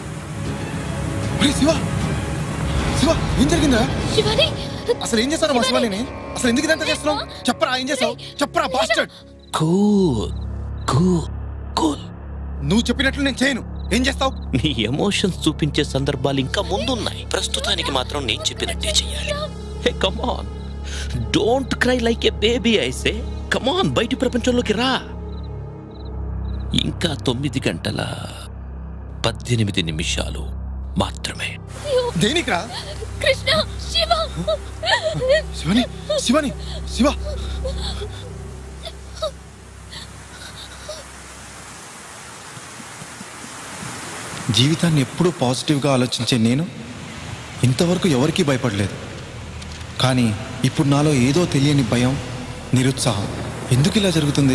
Shiva Shiva ఏం జరిగిందా శివాని అసలు ఏం చేశారు మా శివాని అసలు ఎందుకు ఇదంతా చేస్తున్నావు చెప్పరా ఏం చేసావు చెప్పరా బాస్టర్డ్ కూల్ కూల్ కూల్ నువ్వు చెప్పినట్లు నేను చేయను ఏం చేస్తావు నీ ఎమోషన్స్ చూపించే సందర్భాలు ఇంకా ముందున్నాయి ప్రస్తుతానికి మాత్రం నేను చెప్పినట్టే చెయ్యాలి hey come on don't cry like a baby ఐసే కమాన్ బయటి ప్రపంచంలోకి రా ఇంకా తొమ్మిది గంటల పద్దెనిమిది నిమిషాలు మాత్రమే దేనికి రా కృష్ణ శివ శివని శివని శివ జీవితాన్ని ఎప్పుడూ పాజిటివ్గా ఆలోచించే నేను ఇంతవరకు ఎవరికీ భయపడలేదు కానీ ఇప్పుడు నాలో ఏదో తెలియని భయం నిరుత్సాహం ఎందుకు ఇలా జరుగుతుంది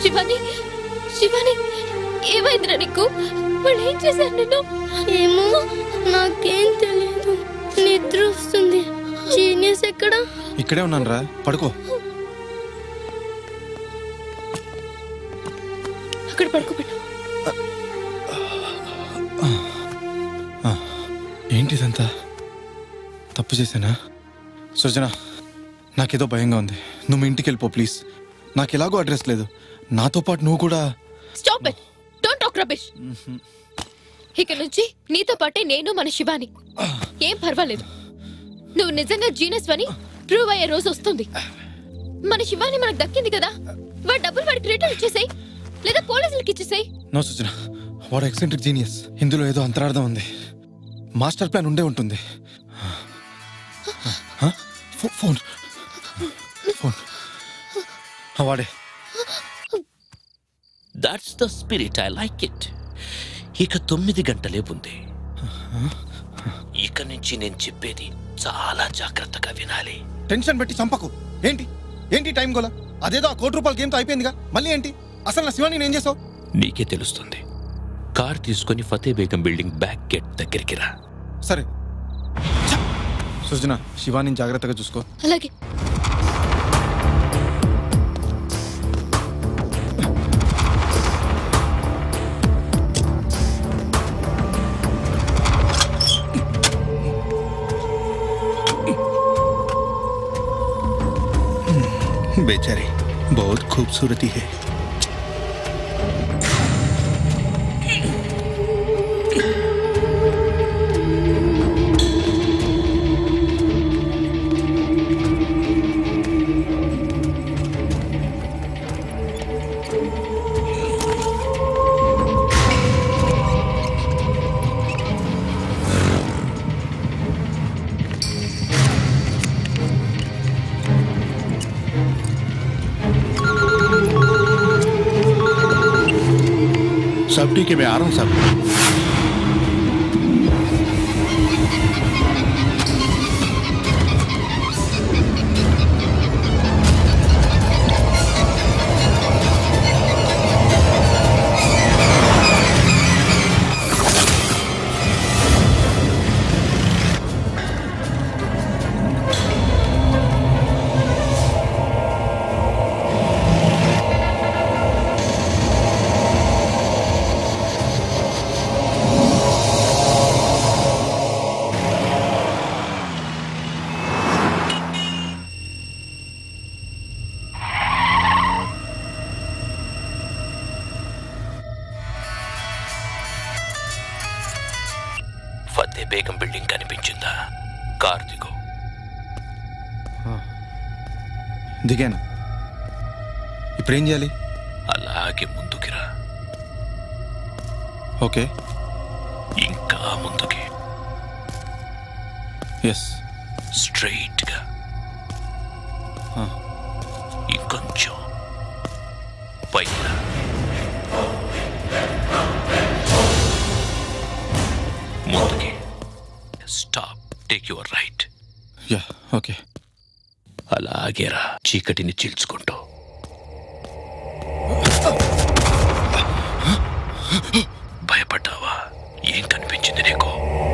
శివాని శివాని ఏమైందిరా నీకు వాళ్ళు ఏం చేశారు నిన్ను ఏమో నాకేం తెలియదు నిద్ర వస్తుంది జీనియస్ ఎక్కడ ఇక్కడే ఉన్నాను రా పడుకో అక్కడ పడుకోబెట్టు ఆ, ఏంటి ఇదంతా తప్పు చేశానా సృజన నాకేదో భయంగా ఉంది నువ్వు మీ ఇంటికి వెళ్ళిపో ప్లీజ్ నాకు ఎలాగో అడ్రస్ లేదు నాతో పాటు నువ్వు కూడా stop it don't talk rubbish ఇక నుంచి నీతో పాటే నేను మన శివాని ఏం పర్వాలేదు నువ్వు నిజంగా జీనస్ అని ప్రూవ్ అయ్యే రోజు వస్తుంది మన శివాని మనకు దక్కింది కదా వాడి డబ్బులు వాడికి రిటర్న్ ఇచ్చేసాయి లేదా పోలీసులకి ఇచ్చేసాయి నో సృజన వాడు ఎక్సెంట్రిక్ జీనియస్ ఇందులో ఏదో అంతరార్థం ఉంది మాస్టర్ ప్లాన్ ఉండే ఉంటుంది హ? ఫో- ఫోన్ ఫోన్ ఆ, వాడే that's the spirit I like it ఇక తొమ్మిది గంటలే ఉంది ఇక నుంచి నేను చెప్పేది చాలా జాగ్రత్తగా వినాలి టెన్షన్ పెట్టి చంపకు ఏంటి ఏంటి టైం గోలా అదేదో ఆ కోటి రూపాయల గేమ్తో అయిపోయిందిగా మళ్ళీ ఏంటి అసలు నా శివాని ఏం చేసావు నీకే తెలుస్తుంది కార్ తీసుకొని Fateh Begum building back gate దగ్గరికి రా సరే సృజన శివాని జాగ్రత్తగా చూసుకో అలాగే बेचारी बहुत खूबसूरती है सब ठीक है मैं आ रहा हूँ सब ఫతే బేగం బిల్డింగ్ కనిపించిందా కార్ దిగు దిగాను ఇప్పుడు ఏం చేయాలి అలాగే ముందుకి రా ఓకే ఇంకా ముందుకి ఎస్ స్ట్రైట్ గా ఇంకొంచెం పైన ముందుకి stop take your right ya okay అలాగే రా చీకటిని చీల్చుకుంటూ భయపడ్డావా ఏం కనిపించింది నీకు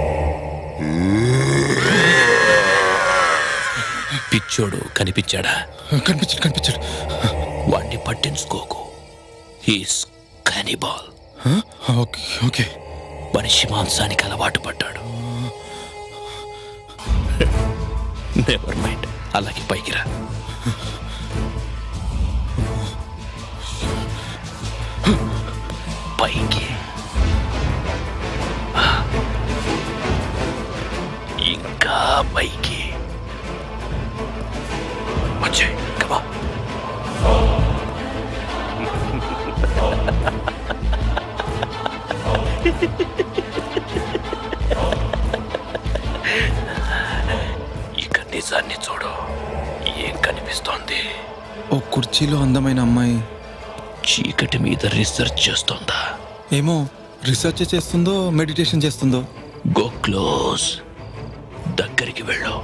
పిచ్చోడు కనిపించాడా కనిపించాడు కనిపించాడు వాణ్ణి పట్టించుకోకు హీస్ కానిబాల్ ఓకే ఓకే మనిషి మాంసానికి అలవాటు పడ్డాడు నెవర్ మైండ్ అలాగే పైకి రా పైకి ఇంకా పైకి వచ్చే కమా ఇక నిజాన్ని చూడు ఏం కనిపిస్తోంది ఓ కుర్చీలో అందమైన అమ్మాయి చీకటి మీద రీసెర్చ్ చేస్తోందా ఏమో రీసెర్చ్ చేస్తుందో మెడిటేషన్ చేస్తుందో గో క్లోజ్ దగ్గరికి వెళ్ళు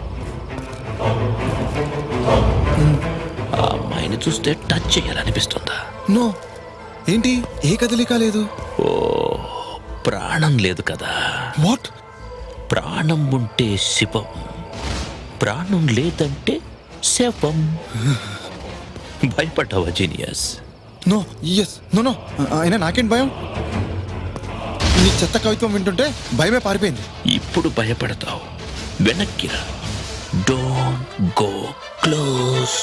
ఆ అమ్మాయిని చూస్తే టచ్ చేయాలనిపిస్తుందా నో ఏంటి ఏ కదలిక లేదు ఓ ప్రాణం లేదు కదా వాట్ ప్రాణం ఉంటే శివం ప్రాణం లేదంటే శవం భయపడ్డావా genius no yes no no అయినా నాకేంటి భయం నీ చెత్త కవిత్వం వింటుంటే భయమే పారిపోయింది ఇప్పుడు భయపడతావు వెనక్కిరా డోంట్ గో క్లోజ్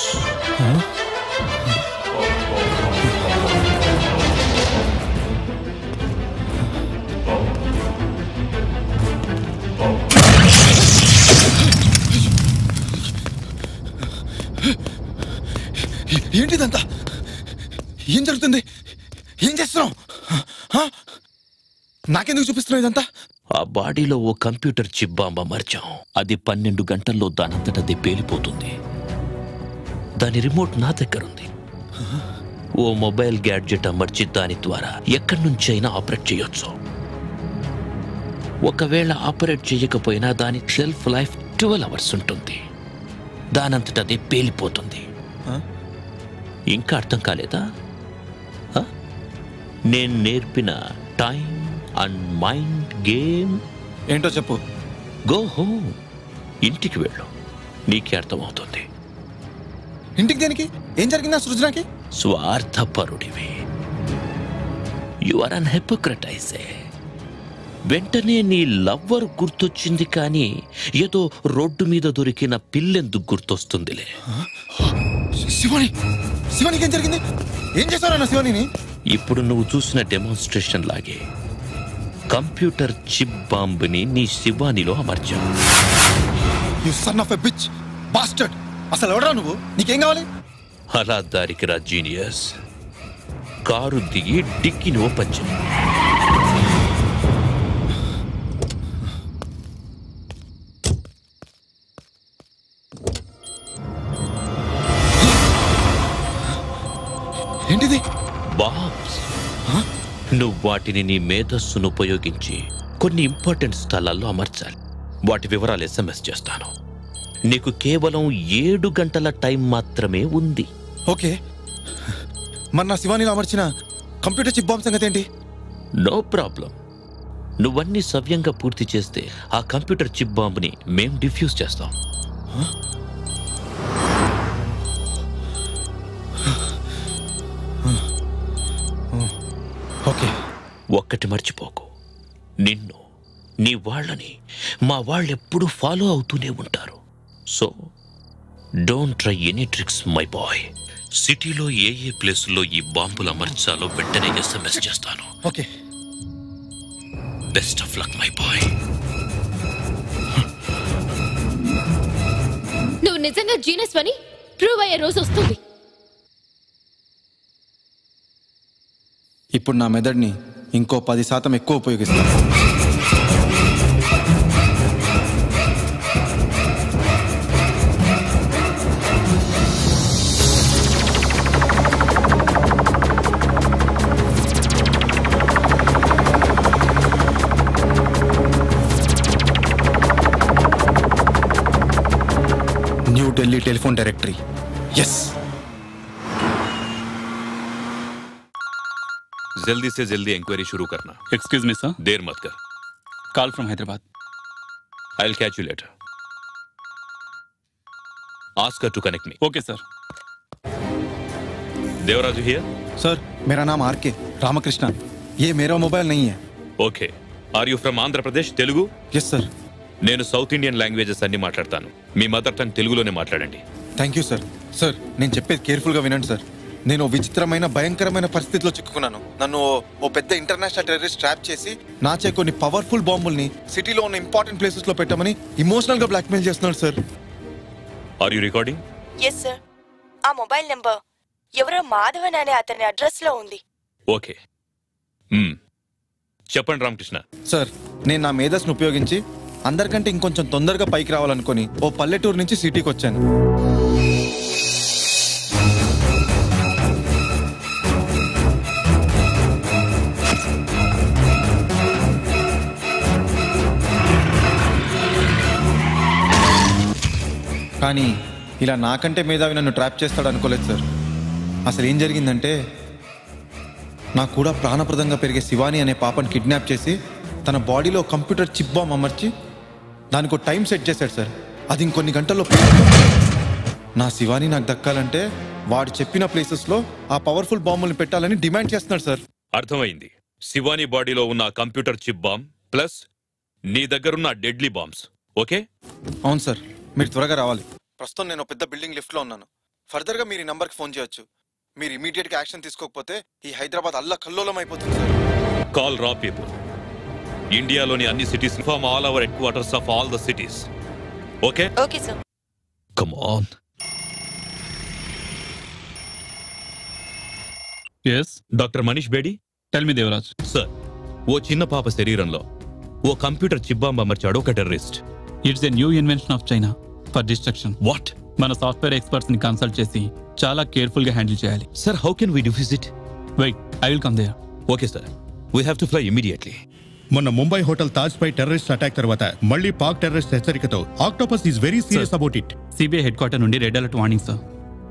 ఏంటిదంతా ఏం జరుగుతుంది ఏం చేస్తున్నావు హ? నాకెందుకు చూపిస్తున్నావు ఇదంతా ఆ బాడీలో ఓ కంప్యూటర్ చిప్ బాంబ అమర్చాం అది పన్నెండు గంటల్లో దానంతటదే పేలిపోతుంది దాని రిమోట్ నా దగ్గరుంది ఓ మొబైల్ గ్యాడ్జెట్ అమర్చి దాని ద్వారా ఎక్కడి నుంచైనా ఆపరేట్ చేయొచ్చు ఒకవేళ ఆపరేట్ చేయకపోయినా దాని సెల్ఫ్ లైఫ్ ట్వెల్వ్ అవర్స్ ఉంటుంది దానంతటదే పేలిపోతుంది ఇంకా అర్థం కాలేదా ఆ? నేను నేర్పిన టైం అండ్ మైండ్ గేమ్ ఏంటో చెప్పు గో హోమ్ ఇంటికి వెళ్ళు నీకే అర్థమవుతుంది ఇంటికి దేనికి ఏం జరిగిందా సృజనకి స్వార్థపరుడివి యు ఆర్ అన్ హెపోక్రటైజే వెంటనే నీ లవ్వర్ గుర్తొచ్చింది కానీ ఏదో రోడ్డు మీద దొరికిన పిల్లెందుకు గుర్తొస్తుందిలే శివాని శివానికి ఏం జరిగింది ఏం చేశారన్న శివానిని ఇప్పుడు నువ్వు చూసిన డెమాన్స్ట్రేషన్ లాగే కంప్యూటర్ చిప్ బాంబుని నీ శివానిలో అమర్చావు you son of a bitch bastard అసలు ఎవడరా నువ్వు నీకేం కావాలి అలా దారికి రా జీనియస్ కారు దిగి డిక్కిని ఓపెన్ చేయి ఏంటిది బాంబ్స్ నువ్వు వాటిని నీ మేధస్సును ఉపయోగించి కొన్ని ఇంపార్టెంట్ స్థలాల్లో అమర్చాలి వాటి వివరాలు ఎస్ఎంఎస్ చేస్తాను నీకు కేవలం ఏడు గంటల టైం మాత్రమే ఉంది ఓకే మరి నా శివానిలో అమర్చిన కంప్యూటర్ చిప్ బాంబ్ సంగతి ఏంటి నో ప్రాబ్లం నువ్వన్నీ సవ్యంగా పూర్తి చేస్తే ఆ కంప్యూటర్ చిప్ బాంబుని మేం డిఫ్యూజ్ చేస్తాం ఓకే ఒక్కటి మర్చిపోకు నిన్ను నీ వాళ్ళని మా వాళ్ళెప్పుడూ ఫాలో అవుతూనే ఉంటారు so don't try any tricks my boy సిటీలో ఏ ఏ ప్లేసుల్లో ఈ బాంబులు అమర్చాలో వెంటనే ఎస్ఎంఎస్ చేస్తాను okay best of luck my boy నువ్వు నిజంగా జీనస్ అని ప్రూవ్ అయ్యే రోజు వస్తుంది ఇప్పుడు నా మెదడుని ఇంకో పది శాతం ఎక్కువ ఉపయోగిస్తాను New Delhi telephone directory yes जल्दी से जल्दी इंक्वायरी शुरू करना एक्सक्यूज मी सर देर मत कर call from Hyderabad I will catch you later ask her to connect me okay sir Devaraju here sir मेरा नाम आर के रामकृष्ण ये मेरा मोबाइल नहीं है okay are you from Andhra Pradesh Telugu yes sir నేను సౌత్ ఇండియన్ లాంగ్వేజెస్ అన్ని మాట్లాడతాను మీ మదర్ టంగ్ తెలుగులోనే మాట్లాడండి థ్యాంక్ యూ సార్ సార్ నేను చెప్పేది కేర్ఫుల్గా వినండి సార్ నేను ఓ విచిత్రమైన భయంకరమైన పరిస్థితిలో చిక్కుకున్నాను నన్ను ఓ- ఓ పెద్ద ఇంటర్నేషనల్ టెర్రరిస్ట్ ట్రాప్ చేసి నాచే కొన్ని పవర్ఫుల్ బాంబుల్ని సిటీలో ఉన్న ఇంపార్టెంట్ ప్లేసెస్లో పెట్టమని ఇమోషనల్గా బ్లాక్మెయిల్ చేస్తున్నాడు sir are you recording yes sir ఆ మొబైల్ నెంబర్ ఎవరో మాధవన్ అనే అతని అడ్రస్ లో ఉంది ఓకే మ్మ్. చెప్పండి రామకృష్ణ సార్ నేను నా మేధస్సును ఉపయోగించి అందరికంటే ఇంకొంచెం తొందరగా పైకి రావాలనుకొని ఓ పల్లెటూరు నుంచి సిటీకి వచ్చాను కానీ ఇలా నాకంటే మేధావి నన్ను ట్రాప్ చేస్తాడు అనుకోలేదు సార్ అసలు ఏం జరిగిందంటే నాకు కూడా ప్రాణప్రదంగా పెరిగే శివాని అనే పాపని కిడ్నాప్ చేసి తన బాడీలో కంప్యూటర్ చిప్ బాంబ్ అమర్చి దానికి ఒక టైం సెట్ చేశాడు సార్ అది ఇంకొన్ని గంటల్లో పేలుతుంది. నా శివాని నాకు దక్కాలంటే వాడు చెప్పిన ప్లేసెస్లో ఆ పవర్ఫుల్ బాంబుల్ని పెట్టాలని డిమాండ్ చేస్తున్నాడు సార్ అర్థమైంది శివాని బాడీలో ఉన్న కంప్యూటర్ చిప్ బాంబ్ ప్లస్ నీ దగ్గరున్న డెడ్లీ బాంబ్స్ ఓకే అవును సార్ మీరు త్వరగా రావాలి ప్రస్తుతం నేను ఒక పెద్ద బిల్డింగ్ లిఫ్ట్లో ఉన్నాను ఫర్దర్గా మీరు ఈ నంబర్కి ఫోన్ చేయొచ్చు మీరు ఇమీడియట్గా యాక్షన్ తీసుకోకపోతే ఈ హైదరాబాద్ అల్లా కల్లోలం అయిపోతుంది సార్ కాల్ రా పీపుల్ ఇండియాలోని అన్ని cities inform all our headquarters of all the cities okay okay sir come on yes doctor Manish Bedi tell me Devaraj sir ఓ చిన్న పాప శరీరంలో ఓ కంప్యూటర్ చిప్ బాంబ్ అమర్చాడు ఒక terrorist it's a new invention of China for destruction what మన software experts ని consult చేసి చాలా కేర్ఫుల్ గా హ్యాండిల్ చేయాలి sir how can we defuse it wait I will come there okay sir we have to fly immediately మొన్న Mumbai hotel Taj పై terrorist attack తర్వాత మళ్ళీ పాక్ టెర్రరిస్ట్ హెచ్చరికతో octopus is very serious about it CBI headquarter నుండి red alert warning sir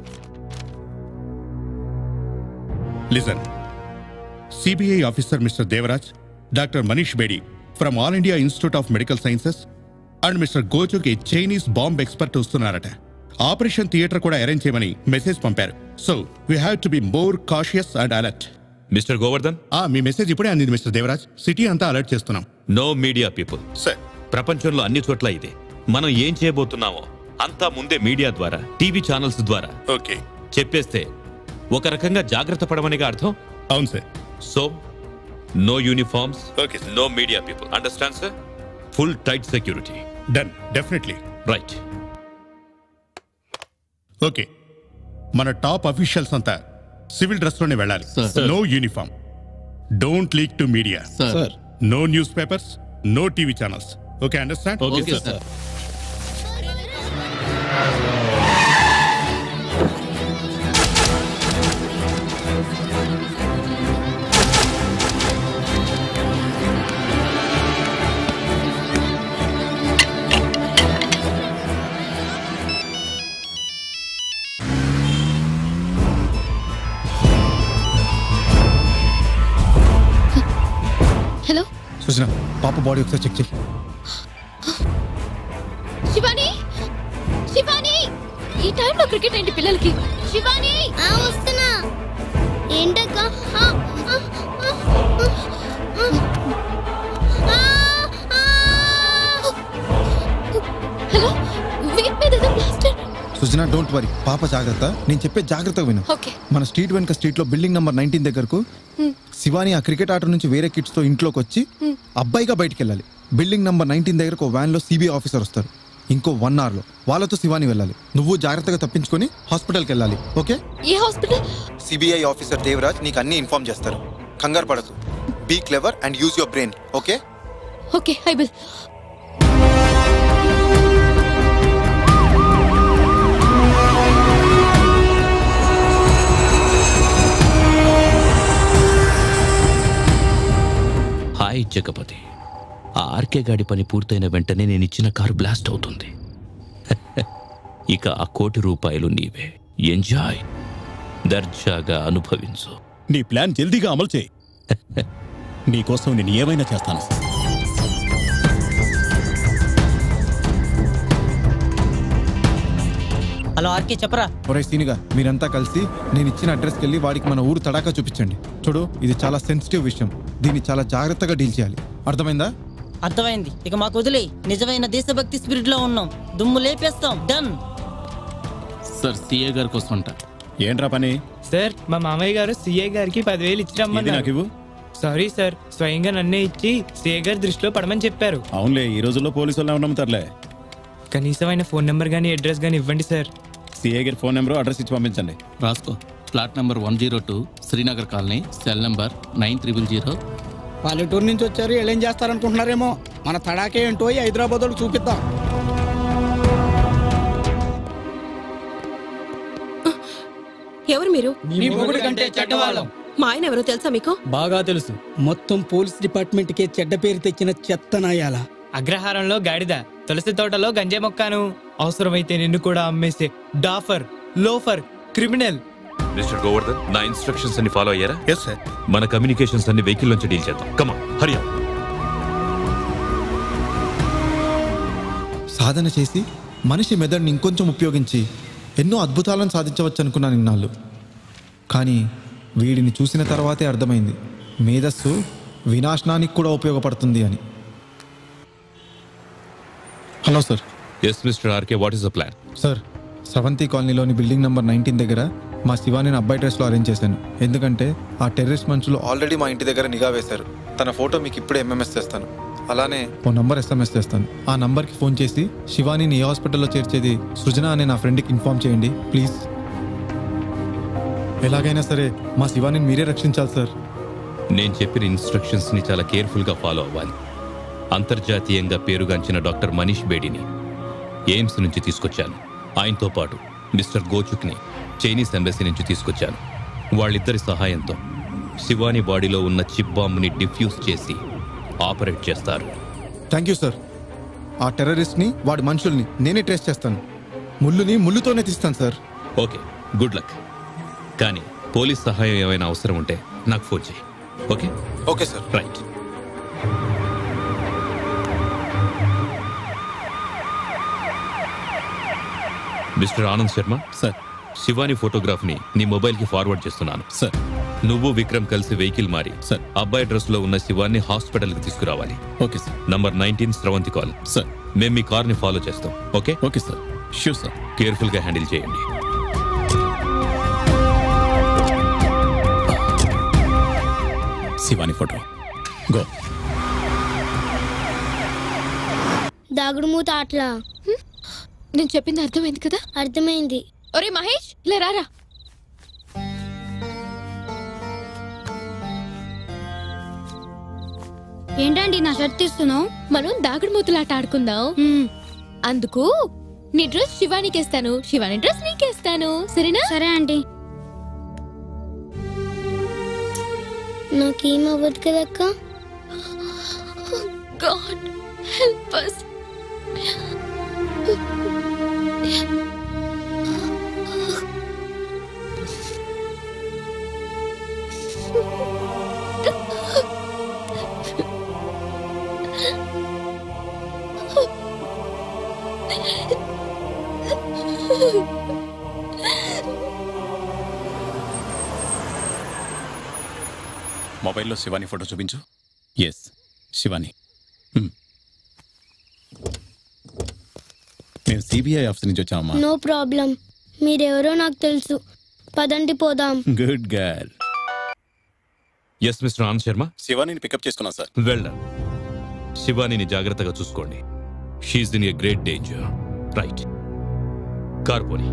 listen CBI officer mister Devaraj doctor Manish Bedi from all India institute of medical sciences and mister Gochuki Chinese bomb expert వస్తున్నారట operation theatre కూడా arrange చేయమని message పంపారు so we have to be more cautious and alert mister Govardhan మీ message ఇప్పుడే అందింది mister Devaraj city అంతా alert చేస్తున్నాం no media people sir ప్రపంచంలో అన్ని చోట్ల ఇదే మనం ఏం చేయబోతున్నామో అంతా ముందే మీడియా ద్వారా టీవీ ఛానల్స్ ద్వారా ఓకే చెప్పేస్తే ఒక రకంగా జాగ్రత్త పడమనిగా అర్థం అవును sir so no uniforms okay no media people understand sir full tight security done definitely right okay మన టాప్ అఫీషియల్స్ అంతా సివిల్ డ్రెస్ లోనే వెళ్ళాలి Sir. No uniform don't leak to media Sir. No newspapers no TV channels okay understand Okay, Okay, sir. Hello Sujana పాప body ఒకసారి check చేయి శివాని శివాని ఈ టైంలో cricket ఏంటి పిల్లలకి శివాని వస్తున్నా ఏంటక్క ఆ, ఆ, ఆ, ఆ, ఆ, ఆ. హలో వీప్ మీద ఏదో బ్లాస్టర్ సుజన డోంట్ వరీ పాప జాగ్రత్త నేను చెప్పే జాగ్రత్తగా విను ఓకే మన స్ట్రీట్ వెనుక స్ట్రీట్ లో బిల్డింగ్ నంబర్ నైన్టీన్ దగ్గరకు Hmm. శివాని ఆ క్రికెట్ ఆట నుంచి వేరే కిడ్స్ తో ఇంట్లోకి వచ్చి Hmm. అబ్బాయిగా బయటికి వెళ్ళాలి బిల్డింగ్ నంబర్ నైన్టీన్ దగ్గరకు ఒక వ్యాన్ లో సిబిఐ ఆఫీసర్ వస్తారు ఇంకో వన్ అవర్ లో వాళ్ళతో శివాని వెళ్ళాలి నువ్వు జాగ్రత్తగా తప్పించుకొని హాస్పిటల్కి వెళ్ళాలి ఓకే ఏ హాస్పిటల్ సిబిఐ ఆఫీసర్ దేవరాజ్ నీకు అన్ని ఇన్ఫార్మ్ చేస్తారు కంగారు పడకు be clever and use your brain okay okay I will hi Jagapathi ఆ ఆర్కే గాడి పని పూర్తయిన వెంటనే నేను ఇచ్చిన కారు బ్లాస్ట్ అవుతుంది ఇక ఆ కోటి రూపాయలు నీవే ఎంజాయ్ దర్జాగా అనుభవించు నీ ప్లాన్ జల్దీగా అమలు చేయి నీకోసం నేను ఏమైనా చేస్తాను హలో ఆర్కే చెప్పరా ఒరే సీనిగా మీరంతా కలిసి నేను ఇచ్చిన అడ్రస్కి వెళ్ళి వాడికి మన ఊరు తడాకా చూపించండి చూడు ఇది చాలా సెన్సిటివ్ విషయం దీన్ని చాలా జాగ్రత్తగా డీల్ చేయాలి అర్థమైందా అర్థమైంది ఇక మాకు వదిలే నిజమైన దేశభక్తి స్పిరిట్ లో ఉన్నాం దుమ్ము లేపేస్తాం డన్ సార్ సిఏ గారి కోసం అంట ఏంట్రా పని సార్ మా మామయ్య గారు సీఏ గారికి పదివేలు ఇది నాకు ఇచ్చిరమ్మన్నారు ఇవ్వు సారీ సార్ స్వయంగా నన్నే ఇచ్చి సీఏ గారి దృష్టిలో పడమని చెప్పారు అవునులే ఈ రోజుల్లో పోలీసు వాళ్ళు నమ్ముతారులే కనీసం ఆయన ఫోన్ నెంబర్ కానీ అడ్రస్ కానీ ఇవ్వండి సార్ సిఏ గారి ఫోన్ నెంబర్ అడ్రస్ ఇచ్చి పంపించండి రాసుకో flat number one zero two Srinagar colony cell number nine triple zero పల్లెటూరు నుంచి వచ్చారు ఏం చేస్తారనుకుంటున్నారేమో మన తడాకే ఏంటో ఈ హైదరాబాద్ వాళ్ళకి చూపిద్దాం ఎవరు మీరు నీ మొగుడు కంటే చెడ్డవాళ్ళం. మా ఆయన ఎవరో తెలుసా మీకు బాగా తెలుసు మొత్తం పోలీస్ డిపార్ట్మెంట్ కే చెడ్డ పేరు తెచ్చిన చెత్త నాయాల అగ్రహారంలో గాడిద తులసి తోటలో గంజే మొక్కాను అవసరమైతే నిన్ను కూడా అమ్మేసే duffer loafer criminal mister Govardhan నా ఇన్స్ట్రక్షన్స్ అన్ని ఫాలో అయ్యారా ఎస్ సార్ మన కమ్యూనికేషన్స్ అన్ని వెహికల్ నుంచి డీల్ చేద్దాం కమా హరియా సాధన చేసి మనిషి మెదడుని ఇంకొంచెం ఉపయోగించి ఎన్నో అద్భుతాలను సాధించవచ్చు అనుకున్నాను ఇన్నాళ్ళు కానీ వీడిని చూసిన తర్వాతే అర్థమైంది మేధస్సు వినాశనానికి కూడా ఉపయోగపడుతుంది అని hello sir yes mister RK what is the plan sir seventy కాలనీలోని బిల్డింగ్ నెంబర్ నైన్టీన్ దగ్గర మా శివాని అబ్బాయి డ్రెస్లో అరేంజ్ చేశాను ఎందుకంటే ఆ టెర్రరిస్ట్ మనుషులు ఆల్రెడీ మా ఇంటి దగ్గర నిఘా వేశారు తన ఫోటో మీకు ఇప్పుడే ఎంఎంఎస్ చేస్తాను అలానే ఓ నంబర్ ఎస్ఎంఎస్ చేస్తాను ఆ నంబర్కి ఫోన్ చేసి శివానీని ఏ హాస్పిటల్లో చేర్చేది సృజన అనే నా ఫ్రెండ్కి ఇన్ఫార్మ్ చేయండి ప్లీజ్ ఎలాగైనా సరే మా శివాని మీరే రక్షించాలి సార్ నేను చెప్పిన ఇన్స్ట్రక్షన్స్ ని చాలా కేర్ఫుల్ గా ఫాలో అవ్వాలి అంతర్జాతీయంగా పేరుగాంచిన డాక్టర్ మనీష్ బేడిని ఎయిమ్స్ నుంచి తీసుకొచ్చాను ఆయనతో పాటు మిస్టర్ గోచుక్ని చైనీస్ ఎంబసీ నుంచి తీసుకొచ్చాను వాళ్ళిద్దరి సహాయంతో శివాని బాడీలో ఉన్న చిప్ బాంబ్ని డిఫ్యూజ్ చేసి ఆపరేట్ చేస్తారు థ్యాంక్ యూ సార్ ఆ టెర్రరిస్ట్ని వాడి మనుషుల్ని నేనే ట్రేస్ చేస్తాను ముళ్ళుని ముళ్ళుతోనే తీస్తాను సార్ ఓకే గుడ్ లక్ కానీ పోలీస్ సహాయం ఏమైనా అవసరం ఉంటే నాకు ఫోన్ చేయి okay okay sir right mister Anand Sharma sir Shivani photograph ని నీ మొబైల్ కి ఫార్వర్డ్ చేస్తున్నాను సార్ నువ్వు విక్రమ్ కలిసి వెహికల్ మారి సార్ అబ్బాయి డ్రెస్ లో ఉన్న శివాన్ని హాస్పిటల్ కి తీసుకురావాలి okay sir number nineteen Sravanthi call sir మేము మీ కార్ ని ఫాలో చేస్తాం okay okay sir sure sir careful గా హ్యాండిల్ చేయండి శివాని ఫోటో గో దాగుడు మూత ఆటలా నేను చెప్పింది అర్థమైంది కదా అర్థమైంది ఒరే మహేష్ ఇలా రారా ఏంటండి నా షర్ట్ తీస్తున్నావు మనం దాగుడు మూతలాట ఆడుకుందాం అందుకు నీ డ్రెస్ శివానికి ఇస్తాను శివాని డ్రెస్ నీకేస్తాను సరేనా సరే ఆంటీ నాకేం అవ్వదు కదక్క గాడ్ హెల్ప్ us మొబైల్లో శివాని ఫోటో చూపించు ఎస్ శివాని హ్మ్. మేము సిబిఐ ఆఫీస్ నుంచి వచ్చామమ్మా నో ప్రాబ్లం మీరెవరో నాకు తెలుసు పదండి పోదాం good girl yes mister Anand Sharma శివానిని పికప్ చేసుకున్నాం సార్ వెల్ డన్ శివానిని జాగ్రత్తగా చూసుకోండి she's in a great danger right car పోనీ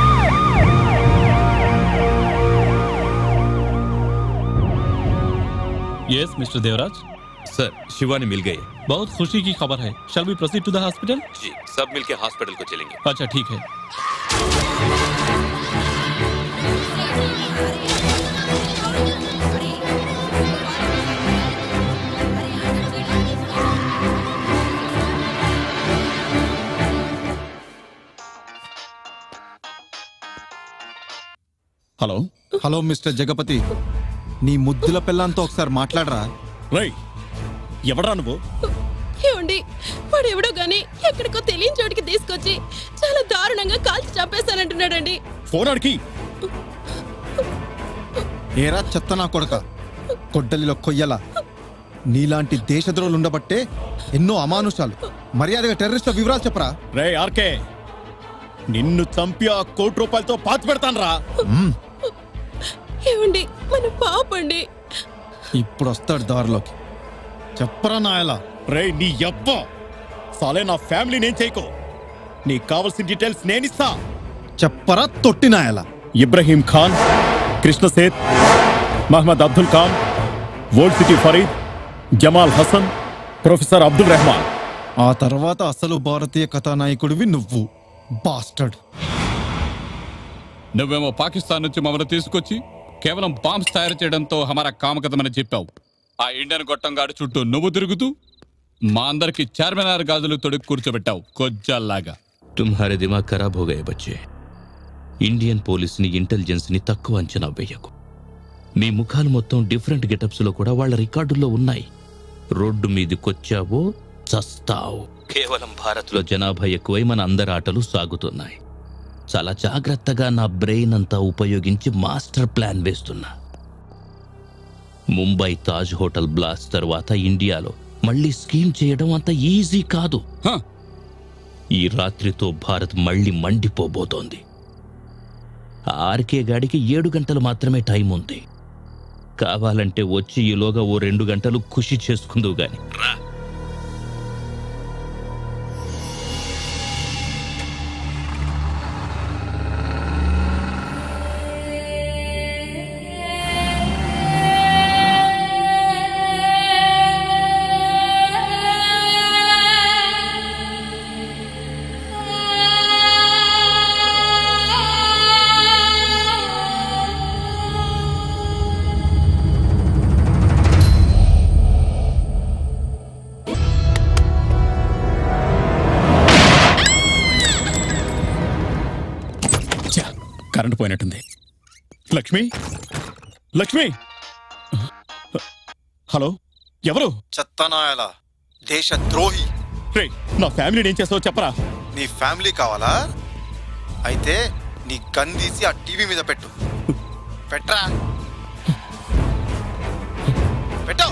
yes mister Devaraj sir Shivani मिल गई बहुत खुशी की खबर है shall we proceed to the hospital जी सब मिलके हॉस्पिटल को चलेंगे अच्छा ठीक है హలో హలో మిస్టర్ జగపతి నీ ముద్దుల పిల్లంతో ఒకసారి మాట్లాడరా రై ఎవడరా నువ్వు ఏమండి వాడు ఎవడో గాని ఎక్కడికో తెలియని చోటికి తీసుకొచ్చి చాలా దారుణంగా కాల్చి చంపేస్తానంటున్నాడండి ఫోన్ అడికి ఏరా చెత్త నా కొడక కొడ్డలిలో కొయ్యల నీలాంటి దేశద్రోహులు ఉండబట్టే ఎన్నో అమానుషాలు మర్యాదగా టెర్రరిస్ట్ల వివరాలు చెప్పరా రే ఆర్కే నిన్ను చంపి ఆ కోటి రూపాయలతో పాతి పెడతాను రా ఏమండి మన పాపండి ఇప్పుడు వస్తాడు దారిలోకి చెప్పరా నాయలా రే నీ అబ్బ సాలే నా ఫ్యామిలీ నేను చేయకో నీకు కావాల్సిన డీటెయిల్స్ నేనిస్తా చెప్పరా తొట్టి నాయలా Ibrahim Khan Krishna Seth Mohammed Abdul Khan old city Farid Jamal Hasan professor Abdul Rehman ఆ తర్వాత అసలు భారతీయ కథానాయకుడివి నువ్వు బాస్టర్డ్ నువ్వేమో పాకిస్తాన్ నుంచి మమ్మల్ని తీసుకొచ్చి కేవలం బాంబ్స్ తయారు చేయడంతో హమారా కామకథమని చెప్పావు ఆ ఇండియన్ గొట్టంగాడు చుట్టూ నువ్వు తిరుగుతూ మా అందరికి చార్మినార్ గాజులు తొడిగి కూర్చోబెట్టావు కొజ్జాల్లాగా तुम्हारे दिमाग खराब हो गए बच्चे ఇండియన్ పోలీస్ని ఇంటెలిజెన్స్ని తక్కువ అంచనా వేయకు మీ ముఖాలు మొత్తం డిఫరెంట్ గెటప్స్లో కూడా వాళ్ళ రికార్డుల్లో ఉన్నాయి రోడ్డు మీదకొచ్చావో చస్తావు కేవలం భారత్లో జనాభా ఎక్కువై మన అందరి ఆటలు సాగుతున్నాయి చాలా జాగ్రత్తగా నా బ్రెయిన్ అంతా ఉపయోగించి మాస్టర్ ప్లాన్ వేస్తున్నా ముంబై తాజ్ హోటల్ బ్లాస్ట్ తర్వాత ఇండియాలో మళ్ళీ స్కీమ్ చేయడం అంత ఈజీ కాదు ఈ రాత్రితో భారత్ మళ్ళీ మండిపోబోతోంది ఆర్కే గాడికి ఏడు గంటలు మాత్రమే టైం ఉంది కావాలంటే వచ్చి ఈలోగా ఓ రెండు గంటలు ఖుషి చేసుకుందువు గాని రా ఛా, కరెంటు పోయినట్టుంది లక్ష్మి లక్ష్మి హలో ఎవరు చెత్తనాయల దేశ ద్రోహి రే నా ఫ్యామిలీని ఏం చేస్తావో చెప్పరా నీ ఫ్యామిలీ కావాలా అయితే నీ గన్ తీసి ఆ టీవీ మీద పెట్టు పెట్టరా పెట్టు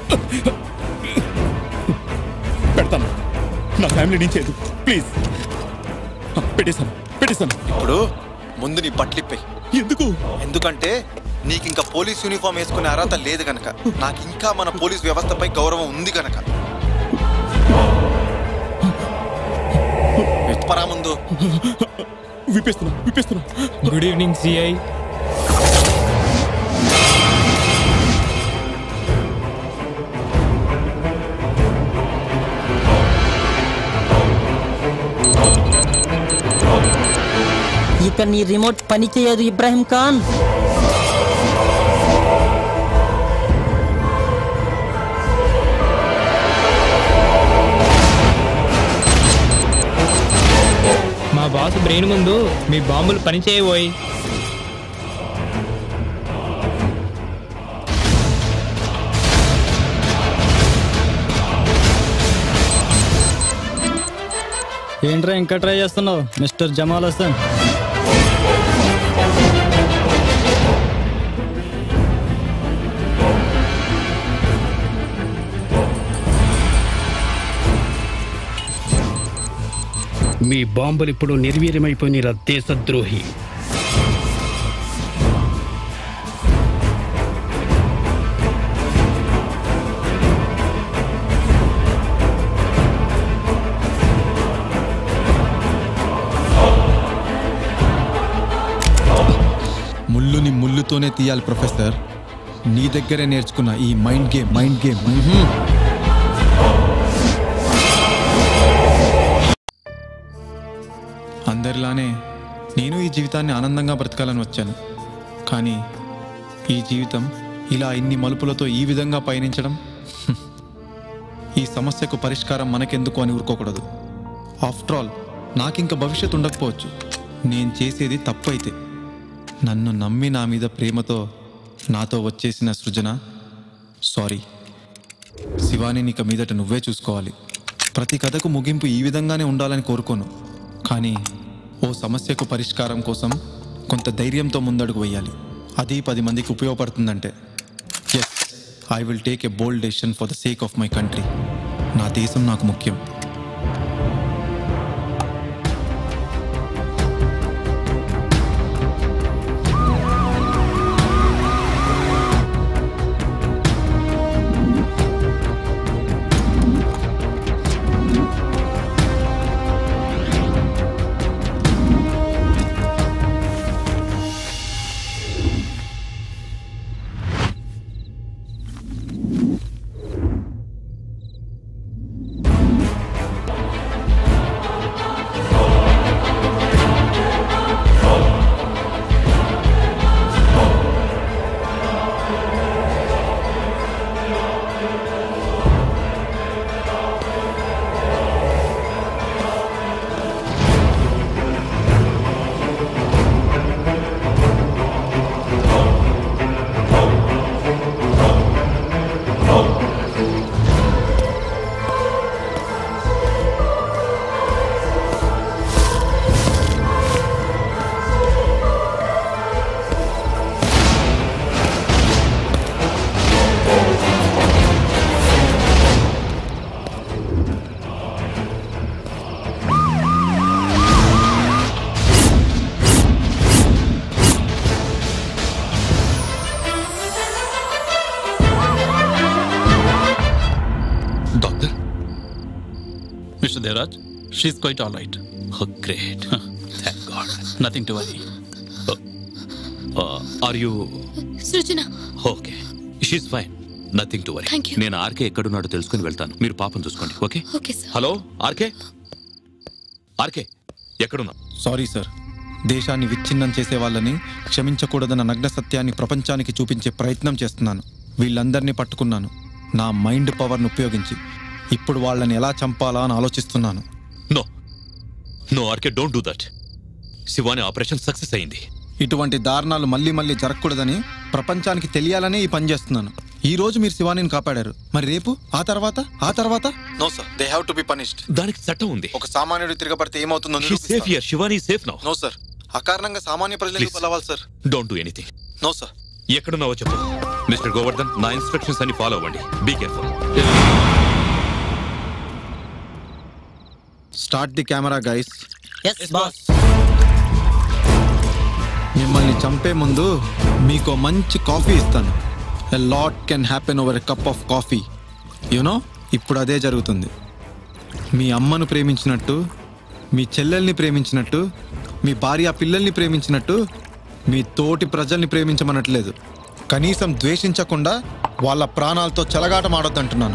పెడతాను నా ఫ్యామిలీ నుంచి చేయదు ప్లీజ్ పెట్టేశాను పెట్టేశాను ఇప్పుడు ముందు నీ బట్టలిప్పాయి ఎందుకు ఎందుకంటే నీకు ఇంకా పోలీస్ యూనిఫామ్ వేసుకునే అర్హత లేదు గనక నాకు ఇంకా మన పోలీస్ వ్యవస్థపై గౌరవం ఉంది గనక విప్పరా ముందు విప్పిస్తున్నా విప్పిస్తున్నా గుడ్ ఈవినింగ్ సిఐ ఇక నీ రిమోట్ పని చేయదు ఇబ్రాహిం ఖాన్ మా బాస్ బ్రెయిన్ ముందు మీ బాంబులు పని చేయబోయి ఏంట్రా ఇంకా ట్రై చేస్తున్నావు మిస్టర్ జమాల్ హసన్ మీ బాంబులు ఇప్పుడు నిర్వీర్యమైపోయిన దేశద్రోహి ముళ్ళుని ముళ్ళుతోనే తీయాలి ప్రొఫెసర్ నీ దగ్గరే నేర్చుకున్న ఈ మైండ్ గేమ్ మైండ్ గేమ్ అందరిలానే నేను ఈ జీవితాన్ని ఆనందంగా బ్రతకాలని వచ్చాను కానీ ఈ జీవితం ఇలా ఇన్ని మలుపులతో ఈ విధంగా పయనించడం హ్మ్. ఈ సమస్యకు పరిష్కారం మనకెందుకు అని ఊరుకోకూడదు ఆఫ్టర్ ఆల్ నాకింక భవిష్యత్తు ఉండకపోవచ్చు నేను చేసేది తప్పు అయితే నన్ను నమ్మి నా మీద ప్రేమతో నాతో వచ్చేసిన సృజన సారీ శివాని నీక మీదట నువ్వే చూసుకోవాలి ప్రతి కథకు ముగింపు ఈ విధంగానే ఉండాలని కోరుకోను కానీ ఓ సమస్యకు పరిష్కారం కోసం కొంత ధైర్యంతో ముందడుగు వేయాలి అది పది మందికి ఉపయోగపడుతుందంటే yes I will take a bold decision for the sake of my country నా దేశం నాకు ముఖ్యం mister Devaraj she's quite all right great thank god nothing to worry are you Srujana okay she's fine nothing to worry Thank you. నేను RK ఎక్కడున్నాడో తెలుసుకుని వెళ్తాను మీరు పాపం చూసుకోండి okay okay sir hello RK RK ఎక్కడున్నా సారీ సార్ దేశాన్ని విచ్ఛిన్నం చేసే వాళ్ళని క్షమించకూడదన్న నగ్న సత్యాన్ని ప్రపంచానికి చూపించే ప్రయత్నం చేస్తున్నాను వీళ్ళందరినీ పట్టుకున్నాను నా మైండ్ పవర్ను ఉపయోగించి ఇప్పుడు వాళ్ళని ఎలా చంపాలా అని ఆలోచిస్తున్నాను no no RK don't do that Shivani operation success అయింది ఇటువంటి దారుణాలు మళ్ళీ మళ్ళీ జరగకూడదని ప్రపంచానికి తెలియాలనే ఈ పని చేస్తున్నాను ఈ రోజు మీరు శివానిని కాపాడారు మరి రేపు ఆ తర్వాత ఆ తర్వాత no sir they have to be punished దానికి చట్టం ఉంది ఒక సామాన్యుడు తిరగబడితే ఏమవుతుందో safe here Shivani safe now no sir అకారణంగా సామాన్య ప్రజలు ఎందుకు బలవాలి sir don't do anything no sir ఎక్కడున్నావో చెప్పు మిస్టర్ గోవర్ధన్ నా ఇన్స్ట్రక్షన్స్ అన్ని ఫాలో అవ్వండి be careful start the camera guys yes boss మిమ్మల్ని చంపే ముందు మీకు మంచి కాఫీ ఇస్తాను a lot can happen over a cup of coffee you know ఇప్పుడు అదే జరుగుతుంది మీ అమ్మను ప్రేమించినట్టు మీ చెల్లెల్ని ప్రేమించినట్టు మీ భార్య పిల్లల్ని ప్రేమించినట్టు మీ తోటి ప్రజల్ని ప్రేమించమనట్లేదు కనీసం ద్వేషించకుండా వాళ్ళ ప్రాణాలతో చెలగాటమాడొద్దంటున్నాను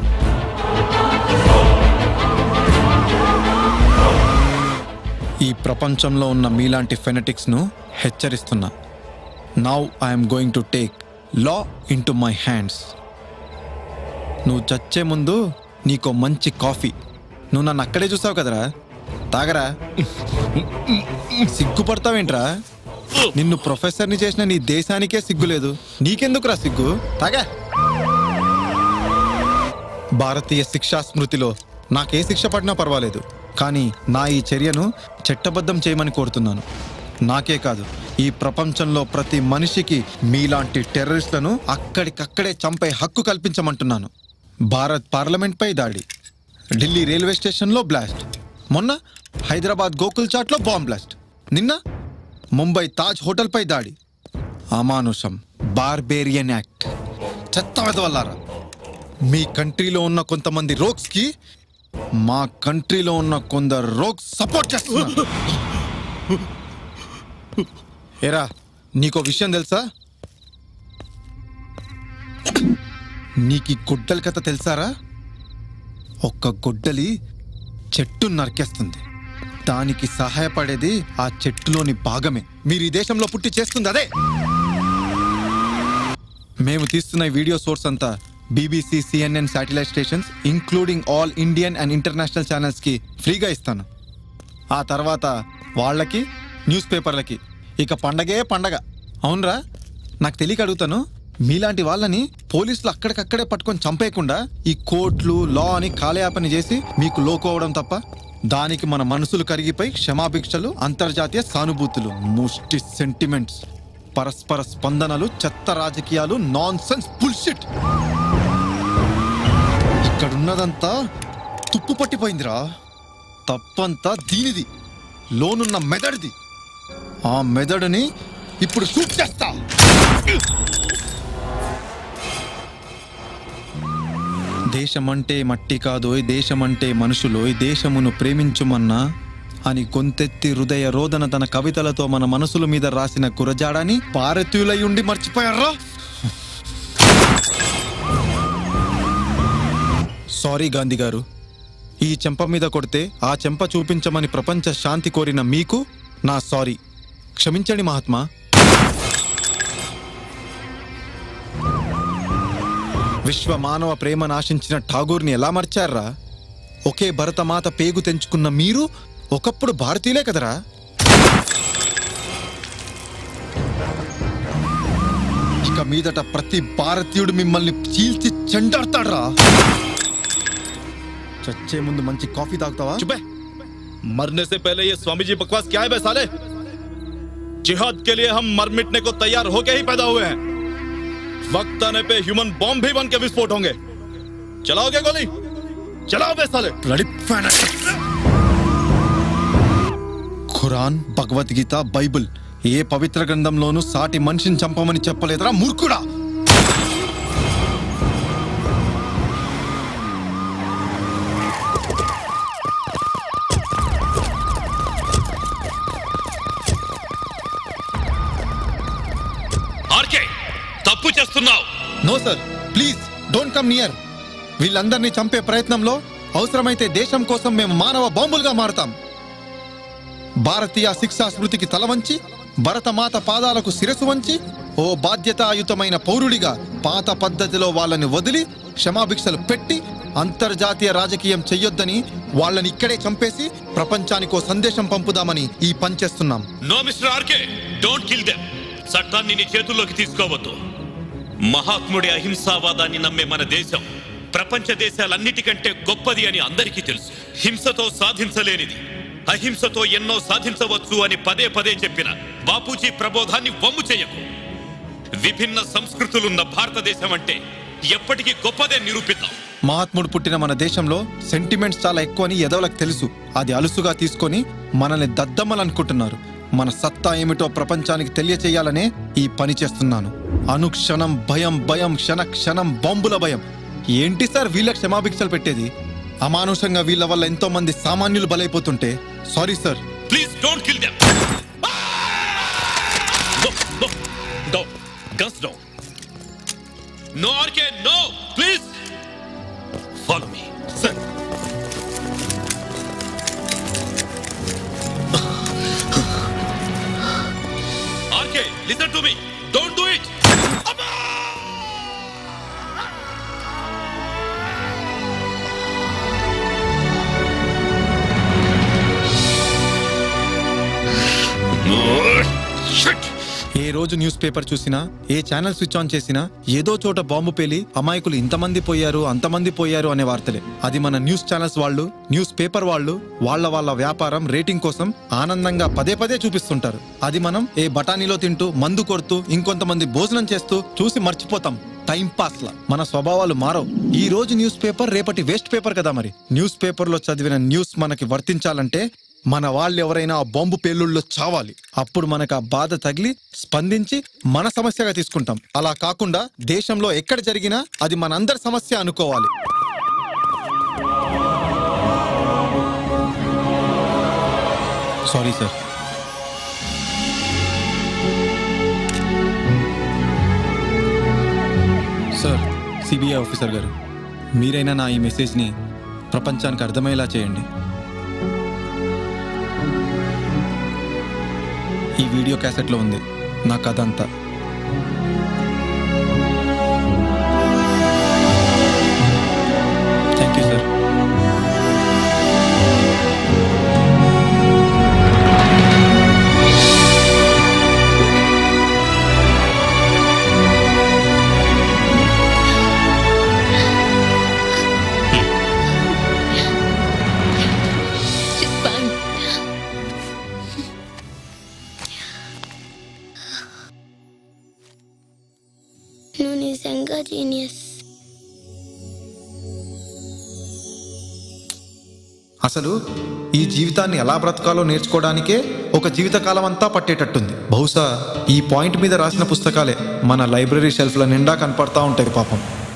ఈ ప్రపంచంలో ఉన్న మీలాంటి ఫెనటిక్స్ను హెచ్చరిస్తున్నా now I'm going to take law into my hands నువ్వు చచ్చే ముందు నీకో మంచి కాఫీ నువ్వు నన్ను అక్కడే చూసావు కదరా తాగరా సిగ్గుపడతావేంట్రా నిన్ను ప్రొఫెసర్ని చేసిన నీ దేశానికే సిగ్గు లేదు నీకెందుకురా సిగ్గు తాగా భారతీయ శిక్షా స్మృతిలో నాకే శిక్ష పడినా పర్వాలేదు కానీ నా ఈ చర్యను చట్టబద్ధం చేయమని కోరుతున్నాను నాకే కాదు ఈ ప్రపంచంలో ప్రతి మనిషికి మీలాంటి టెర్రరిస్టులను అక్కడికక్కడే చంపే హక్కు కల్పించమంటున్నాను భారత్ పార్లమెంట్పై దాడి ఢిల్లీ రైల్వే స్టేషన్లో బ్లాస్ట్ మొన్న హైదరాబాద్ గోకుల్ చాట్లో బాంబ్ బ్లాస్ట్ నిన్న ముంబై తాజ్ హోటల్పై దాడి అమానుషం బార్బేరియన్ యాక్ట్ చెత్త వెదవల్లారా మీ కంట్రీలో ఉన్న కొంతమంది రోగ్స్ కి మా కంట్రీలో ఉన్న కొందరు రోగ్స్ సపోర్ట్ చేస్తున్నారు ఏరా నీకో విషయం తెలుసా నీకు ఈ గుడ్డల కథ తెలుసారా ఒక్క గుడ్డలి చెట్టు నరికేస్తుంది దానికి సహాయపడేది ఆ చెట్టులోని భాగమే మీరు ఈ దేశంలో పుట్టి చేస్తుంది అదే మేము తీస్తున్న ఈ వీడియో సోర్స్ అంతా BBC CNN satellite stations including all Indian and international ఛానల్స్కి ఫ్రీగా ఇస్తాను ఆ తర్వాత వాళ్ళకి న్యూస్ పేపర్లకి ఇక పండగే పండగ అవునరా నాకు తెలియక అడుగుతాను మీలాంటి వాళ్ళని పోలీసులు అక్కడికక్కడే పట్టుకొని చంపేయకుండా ఈ కోర్టులు లా అని కాలయాపన చేసి మీకు లోకోవడం తప్ప దానికి మన మనసులు కరిగిపోయి క్షమాభిక్షలు అంతర్జాతీయ సానుభూతులు ముష్టి సెంటిమెంట్స్ పరస్పర స్పందనలు చెత్త రాజకీయాలు నాన్ సెన్స్ బుల్షిట్ ఇక్కడున్నదంతా తుప్పు పట్టిపోయిందిరా తప్పంతా దీనిది లోనున్న మెదడుది ఆ మెదడుని ఇప్పుడు షూట్ చేస్తా దేశమంటే మట్టి కాదోయ్ దేశమంటే మనుషులోయ్ దేశమును ప్రేమించుమన్నా అని గొంతెత్తి హృదయ రోదన తన కవితలతో మన మనసుల మీద రాసిన గురజాడని భారతీయులై ఉండి మర్చిపోయారా సారీ గాంధీ గారు ఈ చెంప మీద కొడితే ఆ చెంప చూపించమని ప్రపంచ శాంతి కోరిన మీకు నా సారీ క్షమించండి మహాత్మా విశ్వ మానవ ప్రేమ నాశించిన ఠాగూర్ని ఎలా మర్చారా ఒకే భరతమాత పేగు తెంచుకున్న మీరు ఒకప్పుడు భారతీయులే కదరా ఇక మీదట ప్రతి భారతీయుడు మిమ్మల్ని చీల్చి చెండాడతాడ్రా చచ్చే ముందు మంచి కాఫీ తాగుతావా मरने से पहले ये स्वामी जी बकवास क्या है बे साले जिहाद के लिए हम मर मिटने को तैयार होके ही पैदा हुए हैं वक्त आने पे ह्यूमन बॉम्ब भी बन के विस्फोट होंगे चलाओगे गोली चलाओ बे साले ఖురాన్ భగవద్గీత బైబిల్ ఏ పవిత్ర గ్రంథంలోనూ సాటి మనిషిని చంపమని చెప్పలేదురా మూర్ఖుడా చేస్తున్నావు no sir please don't come near వీళ్ళందరినీ చంపే ప్రయత్నంలో అవసరమైతే దేశం కోసం మేము మానవ బాంబులుగా మారుతాం భారతీయ శిక్షా స్మృతికి తల వంచి భరతమాత పాదాలకు శిరసు వంచి ఓ బాధ్యతాయుతమైన పౌరుడిగా పాత పద్ధతిలో వాళ్ళని వదిలి క్షమాభిక్షలు పెట్టి అంతర్జాతీయ రాజకీయం చెయ్యొద్దని వాళ్ళని ఇక్కడే చంపేసి ప్రపంచానికో సందేశం పంపుదామని ఈ పని చేస్తున్నాం no mister RK don't kill them చట్టాన్ని నీ చేతుల్లోకి తీసుకోవద్దు మహాత్ముడి అహింసావాదాన్ని నమ్మే మన దేశం ప్రపంచ దేశాలన్నిటికంటే గొప్పది అని అందరికీ తెలుసు హింసతో సాధించలేనిది అహింసతో ఎన్నో సాధించవచ్చు అని పదే పదే చెప్పిన బాపూజీ ప్రబోధాన్ని వమ్ము చేయకు విభిన్న సంస్కృతులున్న భారతదేశం అంటే ఎప్పటికీ గొప్పదే నిరూపిద్దాం మహాత్ముడు పుట్టిన మన దేశంలో సెంటిమెంట్స్ చాలా ఎక్కువని ఎదవలకు తెలుసు అది అలుసుగా తీసుకొని మనల్ని దద్దమ్మలనుకుంటున్నారు మన సత్తా ఏమిటో ప్రపంచానికి తెలియచేయాలనే ఈ పని చేస్తున్నాను అనుక్షణం భయం భయం క్షణ క్షణం బాంబుల భయం ఏంటి సార్ వీళ్ళ క్షమాభిక్షలు పెట్టేది అమానుషంగా వీళ్ళ వల్ల ఎంతో మంది సామాన్యులు బలైపోతుంటే sorry sir please don't kill them no no no guns no no RK no please follow me sir RK listen to me don't do it ఏ రోజు న్యూస్ పేపర్ చూసినా ఏ ఛానల్ స్విచ్ ఆన్ చేసినా ఏదో చోట బాంబు పేలి అమాయకులు ఇంతమంది పోయారు అంతమంది పోయారు అనే వార్తలే అది మన న్యూస్ ఛానల్స్ వాళ్ళు న్యూస్ పేపర్ వాళ్ళు వాళ్ళ వాళ్ళ వ్యాపారం రేటింగ్ కోసం ఆనందంగా పదే పదే చూపిస్తుంటారు అది మనం ఏ బఠానీలో తింటూ మందు కొడుతూ ఇంకొంతమంది భోజనం చేస్తూ చూసి మర్చిపోతాం టైం పాస్ లా మన స్వభావాలు మారవు ఈ రోజు న్యూస్ పేపర్ రేపటి వేస్ట్ పేపర్ కదా మరి న్యూస్ పేపర్ లో చదివిన న్యూస్ మనకి వర్తించాలంటే మన వాళ్ళు ఎవరైనా ఆ బాంబు పేలుళ్ళలో చావాలి అప్పుడు మనకు ఆ బాధ తగిలి స్పందించి మన సమస్యగా తీసుకుంటాం అలా కాకుండా దేశంలో ఎక్కడ జరిగినా అది మనందరి సమస్య అనుకోవాలి sorry sir sir CBI officer గారు మీరైనా నా ఈ మెసేజ్ని ప్రపంచానికి అర్థమయ్యేలా చేయండి ఈ వీడియో క్యాసెట్లో ఉంది నా కథ అంతా థ్యాంక్ యూ సార్ నువ్వు నిజంగా జీనియస్ అసలు ఈ జీవితాన్ని ఎలా బ్రతకాలో నేర్చుకోవడానికే ఒక జీవితకాలం అంతా పట్టేటట్టుంది బహుశా ఈ పాయింట్ మీద రాసిన పుస్తకాలే మన లైబ్రరీ షెల్ఫ్ల నిండా కనపడతా ఉంటాయి పాపం